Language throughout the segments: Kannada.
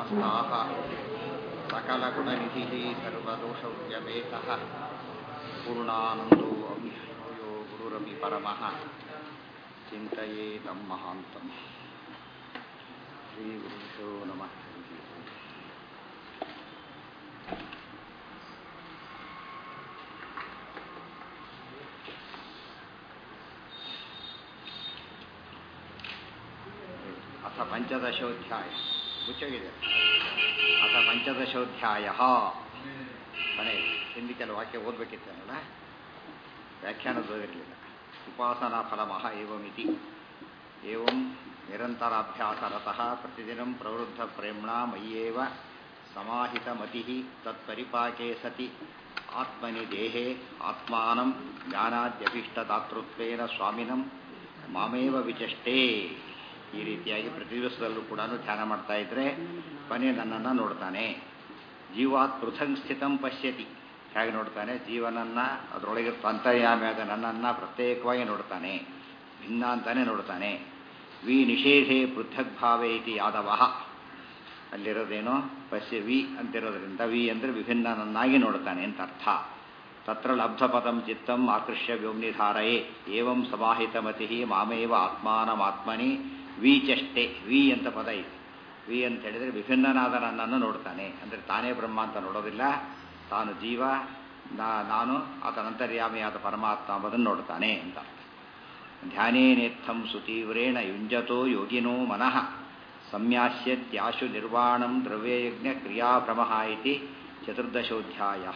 समस्ताः सकलगुणनिधिः सर्वदोषव्यपेतः पूर्णानन्दो अव्ययो गुरुरपि परमः चिन्तयेदं महान्तम् श्रीगुरुभ्यो नमः ಅಥ ಪಂಚದಶೋಧ್ಯಾಯ ಮುಚ್ಚಗಿದೆ ಅಥ ಪಂಚದಶೋಧ್ಯಾಯ ಮನೆ ಹಿಂದಿ ಕೆಲವು ವಾಕ್ಯ ಓದಬೇಕಿತ್ತೇನಲ್ಲ ವ್ಯಾಖ್ಯಾನದ ಓದಿರಲಿಲ್ಲ ಉಪಾಸನಾ ಫಲಮಃ ಏವಮಿತಿ ಏವಂ ನಿರಂತರಾಭ್ಯಾಸರತಃ ಪ್ರತಿದಿನಂ ಪ್ರವೃದ್ಧ ಪ್ರೇಮ್ಣ ಮಯ್ಯೇವ ಸಮಾಹಿತಮತಿ ತತ್ಪರಿಪಾಕೆ ಸತಿ ಆತ್ಮನಿ ದೇಹೇ ಆತ್ಮಾನಂ ಜ್ಞಾನಾದ್ಯಭಿಷ್ಟದಾತೃತ್ವೇನ ಸ್ವಾಮಿನಂ ಮಾಮೇವ ವಿಚಷ್ಟೇ ಈ ರೀತಿಯಾಗಿ ಪ್ರತಿ ದಿವಸದಲ್ಲೂ ಕೂಡ ಧ್ಯಾನ ಮಾಡ್ತಾ ಇದ್ರೆ ಕೊನೆ ನನ್ನನ್ನು ನೋಡ್ತಾನೆ ಜೀವಾತ್ ಪೃಥಂಗ್ ಸ್ಥಿತಂ ಪಶ್ಯತಿ ಹೇಗೆ ನೋಡ್ತಾನೆ ಜೀವನನ್ನ ಅದರೊಳಗೆ ಅಂತರ್ಯಾಮಿಯಾದ ನನ್ನನ್ನು ಪ್ರತ್ಯೇಕವಾಗಿ ನೋಡ್ತಾನೆ ಭಿನ್ನ ಅಂತಾನೆ ನೋಡ್ತಾನೆ ವಿ ನಿಷೇಧೆ ಪೃಥಕ್ ಭಾವೇ ಇತಿ ಯಾದವ ಅಲ್ಲಿರೋದೇನೋ ಪಶ್ಯ ವಿ ಅಂತಿರೋದ್ರಿಂದ ವಿ ಅಂದರೆ ವಿಭಿನ್ನನನ್ನಾಗಿ ನೋಡ್ತಾನೆ ಅಂತ ಅರ್ಥ ತತ್ರ ಲಬ್ಧಪದಂ ಚಿತ್ತಂ ಆಕೃಷ್ಯ ವ್ಯೋಮ್ನಿಧಾರಯೇ ಏವಂ ಸಮಾಹಿತಮತಿ ಮಾಮೇವ ಆತ್ಮಾನಮಾತ್ಮನಿ ವಿ ಚಷ್ಟೆ ವಿ ಅಂತ ಪದ ಇದೆ ವಿ ಅಂತ ಹೇಳಿದರೆ ವಿಭಿನ್ನನಾದ ನನ್ನನ್ನು ನೋಡ್ತಾನೆ ಅಂದರೆ ತಾನೇ ಬ್ರಹ್ಮ ಅಂತ ನೋಡೋದಿಲ್ಲ ತಾನು ಜೀವ ನಾನು ಆತನ ಅಂತರ್ಯಾಮಿಯಾದ ಪರಮಾತ್ಮ ಎಂಬುದನ್ನು ನೋಡ್ತಾನೆ ಅಂತ ಧ್ಯಾನೇನೇತ್ಥಂ ಸುತೀವ್ರೇಣ ಯುಂಜತೋ ಯೋಗಿನೋ ಮನಃ ಸಂಯಾಸ್ಯತ್ಯಾಶು ನಿರ್ವಾಣಂ ದ್ರವ್ಯಯಜ್ಞ ಕ್ರಿಯಾಭ್ರಮಃ ಇತಿ ಚತುರ್ದಶೋಧ್ಯಾಯ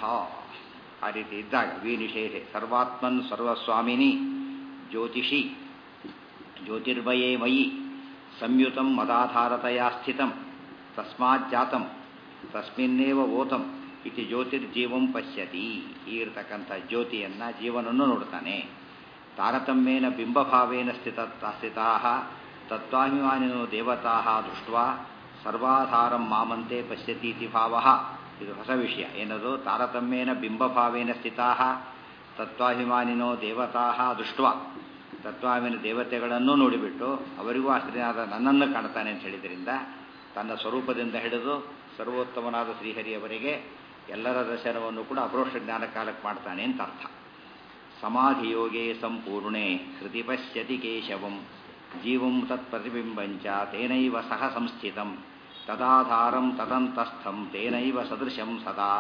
ಆ ರೀತಿ ಇದ್ದಾಗ ವಿ ನಿಷೇಧೆ ಸರ್ವಾತ್ಮನ್ ಸರ್ವಸ್ವಾಮಿನಿ ಜ್ಯೋತಿಷಿ ಜ್ಯೋತಿರ್ಮಯೇ ಮಯಿ ಸಂಯುತಂ ಮದಾಧಾರತೆಯ ಸ್ಥಿತಂ ತಸ್ಮಾಜ್ಜಾತಂ ತಸ್ಮಿನ್ನೇವ ಓತಂ ಇತಿ ಜ್ಯೋತಿರ್ಜೀವಂ ಪಶ್ಯತಿ ಹೀಗಿರ್ತಕ್ಕಂಥ ಜ್ಯೋತಿಯನ್ನ ಜೀವನನ್ನು ನೋಡ್ತಾನೆ ತಾರತಮ್ಯೇನ ಬಿಂಬಭಾವೇನ ಸ್ಥಿತ ಸ್ಥಿತಾ ತತ್ವಾಭಿಮಾನಿನೋ ದೇವತಾ ದೃಷ್ಟ ಸರ್ವಾಧಾರಂ ಮಾಮಂತೆ ಪಶ್ಯತೀತಿ ಭಾವ ಇದು ಹೊಸ ವಿಷಯ ಏನದು ತಾರತಮ್ಯೇನ ಬಿಂಬಭಾವೇನ ಸ್ಥಿತಾ ತತ್ವಾಭಿಮಾನಿನೋ ದೇವತಾ ದೃಷ್ಟ ತತ್ವಾಮಿನ ದೇವತೆಗಳನ್ನು ನೋಡಿಬಿಟ್ಟು ಅವರಿಗೂ ಆಶ್ರಯನಾದ ನನ್ನನ್ನು ಕಾಣ್ತಾನೆ ಅಂತ ಹೇಳಿದ್ರಿಂದ ತನ್ನ ಸ್ವರೂಪದಿಂದ ಹಿಡಿದು ಸರ್ವೋತ್ತಮನಾದ ಶ್ರೀಹರಿಯವರೆಗೆ ಎಲ್ಲರ ದರ್ಶನವನ್ನು ಕೂಡ ಅಪರೋಕ್ಷ ಜ್ಞಾನ ಕಾಲಕ್ಕೆ ಮಾಡ್ತಾನೆ ಅಂತ ಅರ್ಥ ಸಮಾಧಿಯೋಗೇ ಸಂಪೂರ್ಣೆ ಹೃದಯ ಪಶ್ಯತಿ ಕೇಶವಂ ಜೀವಂ ತತ್ಪ್ರತಿಬಿಂಬಂಚ ತೇನೈವ ಸಹ ಸಂಸ್ಥಿತಂ ತದಾಧಾರಂ ತದಂತಸ್ಥಂ ತೇನೈವ ಸದೃಶಂ ಸದಾ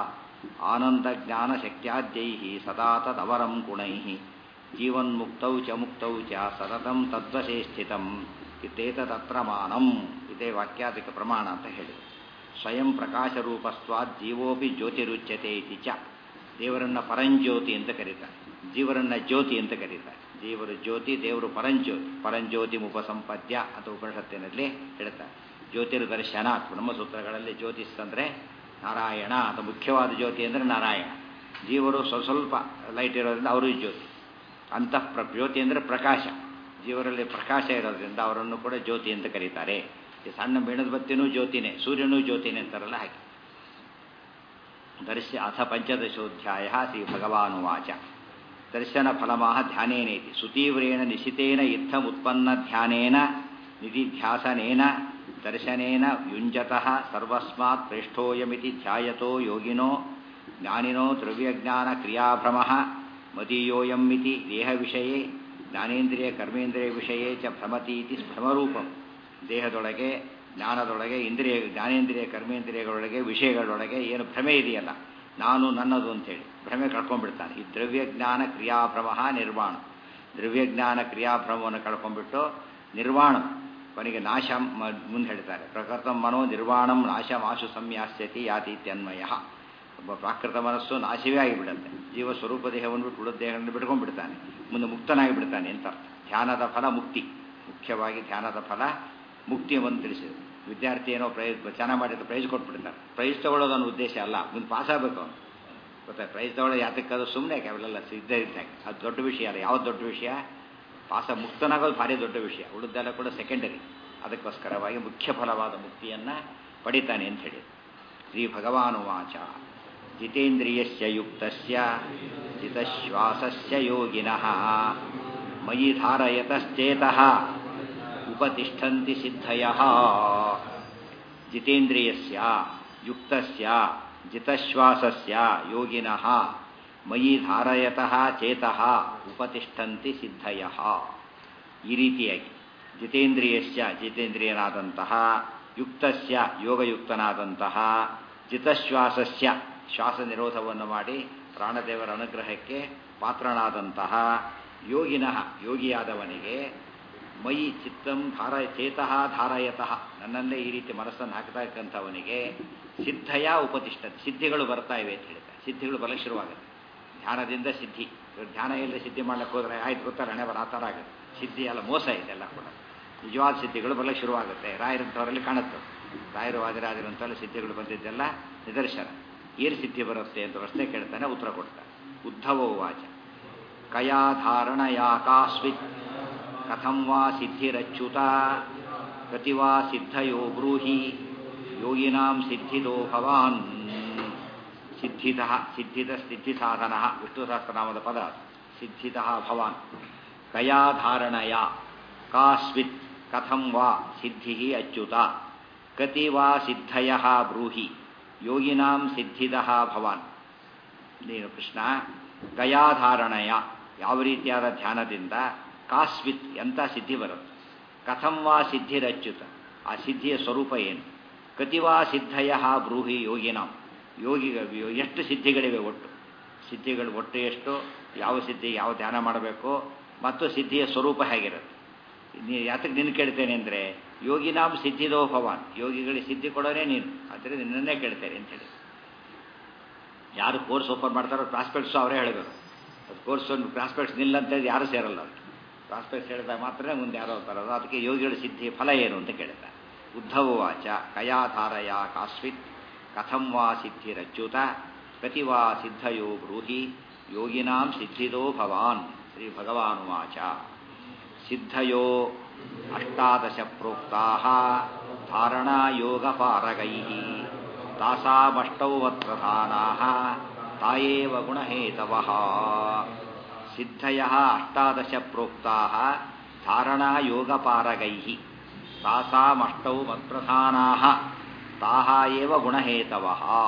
ಆನಂದಜ್ಞಾನಶಕ್ತ್ಯಾದ್ಯೈ ಸದಾ ತದವರಂ ಗುಣೈ ಜೀವನ್ಮುಕ್ತೌ ಚ ಮುಕ್ತೌ ಚ ಸತತಂ ತದ್ವಶೇ ಸ್ಥಿತಂ ಇತೇತದಪ್ರಮಾಣಂ ಇದೇ ವಾಕ್ಯಾದಿಕ ಪ್ರಮಾಣ ಅಂತ ಹೇಳಿದೆ ಸ್ವಯಂ ಪ್ರಕಾಶರೂಪಸ್ವಾದ್ ಜೀವೋಪಿ ಜ್ಯೋತಿರುಚ್ಯತೆ ಇತಿ ಚ ದೇವರನ್ನ ಪರಂಜ್ಯೋತಿ ಅಂತ ಕರೀತಾರೆ ಜೀವರನ್ನ ಜ್ಯೋತಿ ಅಂತ ಕರೀತಾರೆ ಜೀವರು ಜ್ಯೋತಿ ದೇವರು ಪರಂಜ್ಯೋತಿ ಪರಂಜ್ಯೋತಿ ಉಪಸಂಪದ್ಯ ಅಂತ ಉಪನಿಷತ್ತಿನಲ್ಲಿ ಹೇಳ್ತಾರೆ ಜ್ಯೋತಿರ್ ದರ್ಶನ ಬ್ರಹ್ಮಸೂತ್ರಗಳಲ್ಲಿ ಜ್ಯೋತಿಸ್ ಅಂದರೆ ನಾರಾಯಣ ಅಂತ ಮುಖ್ಯವಾದ ಜ್ಯೋತಿ ಅಂದರೆ ನಾರಾಯಣ ಜೀವರು ಸ್ವಲ್ಪ ಸ್ವಲ್ಪ ಲೈಟ್ ಇರೋದ್ರಿಂದ ಅವರು ಜ್ಯೋತಿ ಅಂತಃ ಪ್ರ ಜ್ಯೋತಿ ಅಂದರೆ ಪ್ರಕಾಶ ಜೀವರಲ್ಲಿ ಪ್ರಕಾಶ ಇರೋದ್ರಿಂದ ಅವರನ್ನು ಕೂಡ ಜ್ಯೋತಿ ಅಂತ ಕರೀತಾರೆ ಈ ಸಣ್ಣ ಮೇಣದ ಬತ್ತಿನೂ ಜ್ಯೋತಿನೇ ಸೂರ್ಯನೂ ಜ್ಯೋತಿನೇ ಅಂತಾರಲ್ಲ ಹಾಗೆ ದರ್ಶ ಅಥ ಪಂಚದಶೋಧ್ಯಾಯ ಶ್ರೀ ಭಗವಾನುವಾಚ ದರ್ಶನ ಫಲಮಾಹ ಧ್ಯಾನೇನೇತಿ ಸುತೀವ್ರೇಣ ನಿಶಿತೇನ ಇತ್ತಮುತ್ಪನ್ನ ಧ್ಯಾನೇನ ನಿಧಿಧ್ಯಾಸನೇನ ದರ್ಶನೇನ ಯುಂಜತಃ ಸರ್ವಸ್ಮಾತ್ ಪ್ರೇಷ್ಠೋಯಮಿತಿ ಧ್ಯಾಯತೋ ಯೋಗಿನೋ ಜ್ಞಾನಿನೋ ದ್ರವ್ಯಜ್ಞಾನ ಕ್ರಿಯಾಭ್ರಮಃ ಮದೀಯೋಯಮಿತಿ ದೇಹವಿಷಯೇ ಜ್ಞಾನೇಂದ್ರಿಯ ಕರ್ಮೇಂದ್ರಿಯ ವಿಷಯೇ ಚ ಭ್ರಮತೀತಿ ಭ್ರಮರೂಪಂ ದೇಹದೊಳಗೆ ಜ್ಞಾನದೊಳಗೆ ಇಂದ್ರಿಯ ಜ್ಞಾನೇಂದ್ರಿಯ ಕರ್ಮೇಂದ್ರಿಯಗಳೊಳಗೆ ವಿಷಯಗಳೊಳಗೆ ಏನು ಭ್ರಮೆ ಇದೆಯಲ್ಲ ನಾನು ನನ್ನದು ಅಂತೇಳಿ ಭ್ರಮೆ ಕಳ್ಕೊಂಡ್ಬಿಡ್ತಾನೆ ಈ ದ್ರವ್ಯಜ್ಞಾನ ಕ್ರಿಯಾಭ್ರಮ ನಿರ್ವಾಣ ದ್ರವ್ಯಜ್ಞಾನ ಕ್ರಿಯಾಭ್ರಮವನ್ನು ಕಳ್ಕೊಂಡ್ಬಿಟ್ಟು ನಿರ್ವಾಣ ಕೊನೆಗೆ ನಾಶ ಮುಂದೆ ಹೇಳ್ತಾರೆ ಪ್ರಕೃತ ಮನೋ ನಿರ್ವಾಣಂ ನಾಶ ಮಾಶು ಸಂಯಾಸ್ಯತಿ ಯಾತೀತ್ಯನ್ವಯ ಒಬ್ಬ ಪ್ರಾಕೃತ ಮನಸ್ಸು ನಾಶವೇ ಆಗಿಬಿಡುತ್ತೆ ಜೀವ ಸ್ವರೂಪ ದೇಹವನ್ನು ಬಿಟ್ಟು ಉಳಿದ ದೇಹಗಳನ್ನು ಬಿಟ್ಕೊಂಡ್ಬಿಡ್ತಾನೆ ಮುಂದೆ ಮುಕ್ತನಾಗಿ ಬಿಡ್ತಾನೆ ಅಂತ ಅರ್ಥ ಧ್ಯಾನದ ಫಲ ಮುಕ್ತಿ ಮುಖ್ಯವಾಗಿ ಧ್ಯಾನದ ಫಲ ಮುಕ್ತಿಯನ್ನು ತಿಳಿಸಿದೆ ವಿದ್ಯಾರ್ಥಿ ಏನೋ ಪ್ರೈಸ್ ಚೆನ್ನಾಗಿ ಮಾಡಿದ್ರೆ ಪ್ರೈಸ್ ಕೊಟ್ಬಿಡ್ತಾರೆ ಪ್ರೈಸ್ ತಗೊಳ್ಳೋದು ಅನ್ನೋ ಉದ್ದೇಶ ಅಲ್ಲ ಮುಂದೆ ಪಾಸ್ ಆಗಬೇಕು ಅವನು ಗೊತ್ತಾ ಪ್ರೈಸ್ ತಗೊಳ್ಳೋ ಯಾತಕ್ಕದು ಸುಮ್ಮನೆ ಅವೆಲ್ಲ ಸಿದ್ಧ ಇದ್ದಾಗ ಅದು ದೊಡ್ಡ ವಿಷಯ ಅಲ್ಲ ಯಾವ್ದು ದೊಡ್ಡ ವಿಷಯ ಪಾಸ ಮುಕ್ತನಾಗೋದು ಭಾರಿ ದೊಡ್ಡ ವಿಷಯ ಉಳಿದೆಲ್ಲ ಕೂಡ ಸೆಕೆಂಡರಿ ಅದಕ್ಕೋಸ್ಕರವಾಗಿ ಮುಖ್ಯ ಫಲವಾದ ಮುಕ್ತಿಯನ್ನು ಪಡಿತಾನೆ ಅಂತ ಹೇಳಿ ಶ್ರೀ ಭಗವಾನುವಾಚ ಜಿತೇಂದ್ರಿಯಸ್ಯ ಯುಕ್ತಸ್ಯ ಜಿತಶ್ವಾಸಸ್ಯ ಯೋಗಿನಃ ಮಯಿ ಧಾರಯತಶ್ಚೇತಃ ಉಪತಿಷ್ಠಂತಿ ಸಿದ್ಧಯ ಜಿತೇಂದ್ರಿಯಸ್ಯ ಯುಕ್ತಸ್ಯ ಜಿತಶ್ವಾಸಸ್ಯ ಯೋಗಿನಃ ಮಯಿ ಧಾರಯತಃ ಚೇತಃ ಉಪತಿಷ್ಠಂತಿ ಸಿದ್ಧಯಃ ಈ ರೀತಿಯಾಗಿ ಜಿತೇಂದ್ರಿಯಸ್ಯ ಜಿತೇಂದ್ರಿಯನಾದಂತಹ ಯುಕ್ತಸ್ಯ ಯೋಗಯುಕ್ತನಾದಂತಹ ಜಿತಶ್ವಾಸಸ್ಯ ಶ್ವಾಸ ನಿರೋಧವನ್ನು ಮಾಡಿ ಪ್ರಾಣದೇವರ ಅನುಗ್ರಹಕ್ಕೆ ಪಾತ್ರನಾದಂತಹ ಯೋಗಿನಃ ಯೋಗಿಯಾದವನಿಗೆ ಮಯಿ ಚಿತ್ತಂ ಧಾರ ಚೇತಃ ಧಾರಯತಃ ನನ್ನಲ್ಲೇ ಈ ರೀತಿ ಮನಸ್ಸನ್ನು ಹಾಕ್ತಾ ಇರ್ತಕ್ಕಂಥವನಿಗೆ ಸಿದ್ಧಯ ಉಪತಿಷ್ಠ ಸಿದ್ಧಿಗಳು ಬರ್ತಾ ಇವೆ ಅಂತ ಹೇಳ್ತಾರೆ ಸಿದ್ಧಿಗಳು ಬರಲಿಕ್ಕೆ ಶುರುವಾಗುತ್ತೆ ಧ್ಯಾನದಿಂದ ಸಿದ್ಧಿ ಇವ್ರು ಧ್ಯಾನ ಇಲ್ಲದೆ ಸಿದ್ಧಿ ಮಾಡ್ಲಿಕ್ಕೆ ಹೋದ್ರೆ ಆಯ್ತು ಗೊತ್ತಾರೆ ಹಣೆ ಬರ ಆ ಥರ ಆಗುತ್ತೆ ಸಿದ್ಧಿ ಎಲ್ಲ ಮೋಸ ಇದೆಲ್ಲ ಕೂಡ ನಿಜವಾದ ಸಿದ್ಧಿಗಳು ಬರಲಿಕ್ಕೆ ಶುರುವಾಗುತ್ತೆ ರಾಯರಂಥವರಲ್ಲಿ ಕಾಣುತ್ತೆ ರಾಯರು ವಾದಿರಾಜರಂಥವಲ್ಲಿ ಸಿದ್ಧಿಗಳು ಬಂದಿದ್ದೆಲ್ಲ ನಿದರ್ಶನ ಏನು ಸಿದ್ಧಿ ಬರುತ್ತೆ ಅಂತ ಪ್ರಶ್ನೆ ಕೇಳ್ತಾನೆ ಉತ್ತರ ಕೊಡ್ತಾನೆ ಉದ್ಧವ ವಾಚ ಕಯಾಧಾರಣಯಾ ಕಾಸ್ವಿತ್ ಕಥಂ ವಾ ಸಿದ್ಧಿರಚ್ಯುತ ಕತಿ ವಾ ಸಿದ್ಧಯೋ ಬ್ರೂಹಿ ಯೋಗಿನಾಂ ಸಿದ್ಧಿದೋ ಭವಾನ್ ಸಿದ್ಧಿತ ಸಿದ್ಧಿತ ಸಿದ್ಧಿಸಾಧನ ವಿಷ್ಣು ಸಹಸ್ರನಾಮದ ಪದ ಸಿದ್ಧಿತ ಭವಾನ್ ಕಯಾಧಾರಣಯ ಕಾಸ್ವಿತ್ ಕಥಂ ವಾ ಸಿದ್ಧಿ ಅಚ್ಯುತ ಕತಿ ವಾ ಸಿದ್ಧಯ ಬ್ರೂಹಿ ಯೋಗಿನಾಂ ಸಿದ್ಧಿದ ಭವಾನ್ ನೀನು ಕೃಷ್ಣ ಗಯಾಧಾರಣಯ ಯಾವ ರೀತಿಯಾದ ಧ್ಯಾನದಿಂದ ಕಾಸ್ವಿತ್ ಎಂಥ ಸಿದ್ಧಿ ಬರುತ್ತೆ ಕಥಂ ವಾ ಸಿದ್ಧಿರಚ್ಯುತ ಆ ಸಿದ್ಧಿಯ ಸ್ವರೂಪ ಏನು ಕತಿವಾ ಸಿದ್ಧಯ ಬ್ರೂಹಿ ಯೋಗಿನಾಂ ಯೋಗಿ ಎಷ್ಟು ಸಿದ್ಧಿಗಳಿವೆ ಒಟ್ಟು ಸಿದ್ಧಿಗಳು ಒಟ್ಟು ಎಷ್ಟು ಯಾವ ಸಿದ್ಧಿ ಯಾವ ಧ್ಯಾನ ಮಾಡಬೇಕು ಮತ್ತು ಸಿದ್ಧಿಯ ಸ್ವರೂಪ ಹೇಗಿರುತ್ತೆ ನೀ ಯಾತಕ್ಕೆ ನಿನ್ನ ಕೇಳ್ತೇನೆ ಅಂದರೆ ಯೋಗಿನಾಂ ಸಿದ್ಧಿದೋ ಭವಾನ್ ಯೋಗಿಗಳಿಗೆ ಸಿದ್ಧಿ ಕೊಡೋನೇ ನೀನು ಆದ್ದರಿಂದ ನಿನ್ನನ್ನೇ ಕೇಳ್ತೇನೆ ಅಂತೇಳಿ ಯಾರು ಕೋರ್ಸ್ ಓಪನ್ ಮಾಡ್ತಾರೋ ಪ್ರಾಸ್ಪೆಕ್ಟ್ಸು ಅವರೇ ಹೇಳಬೇಕು ಅದು ಕೋರ್ಸ್ ಒಂದು ಪ್ರಾಸ್ಪೆಕ್ಟ್ಸ್ ನಿಲ್ಲಂತ ಯಾರು ಸೇರಲ್ಲ ಅದು ಪ್ರಾಸ್ಪೆಕ್ಟ್ಸ್ ಹೇಳಿದಾಗ ಮಾತ್ರ ಮುಂದೆ ಯಾರೋ ಬರೋದು ಅದಕ್ಕೆ ಯೋಗಿಗಳ ಸಿದ್ಧಿ ಫಲ ಏನು ಅಂತ ಕೇಳ್ತಾರೆ ಉದ್ಧವ ವಾಚ ಕಯಾಧಾರಯ ಕಾಸ್ವಿತ್ ಕಥಂ ವಾ ಸಿದ್ಧಿರಚ್ಯುತ ಕತಿ ವಾ ಸಿದ್ಧಯೋ ಬ್ರೂಹಿ ಯೋಗಿನಾಂ ಸಿದ್ಧಿದೋ ಭವಾನ್ ಶ್ರೀ ಭಗವಾನುವಾಚ ಸಿದ್ಧಯೋ ಅಷ್ಟಾದಶ ಪ್ರೋಕ್ತಾ ಧಾರಣಾಯೋಗಪಾರಗೈ ತಾಸಾಮಷ್ಟೌ ಪ್ರಧಾನಾ ತಾಯೇವ ಗುಣಹೇತವ ಸಿದ್ಧಯ ಅಷ್ಟಾದಶ ಪ್ರೋಕ್ತಾ ಧಾರಣಾಯೋಗಪಾರಗೈ ತಾಸಾಮಷ್ಟೌ ಮತ್ಪ್ರಧಾನಾ ತಾಹ ಏವ ಗುಣಹೇತವ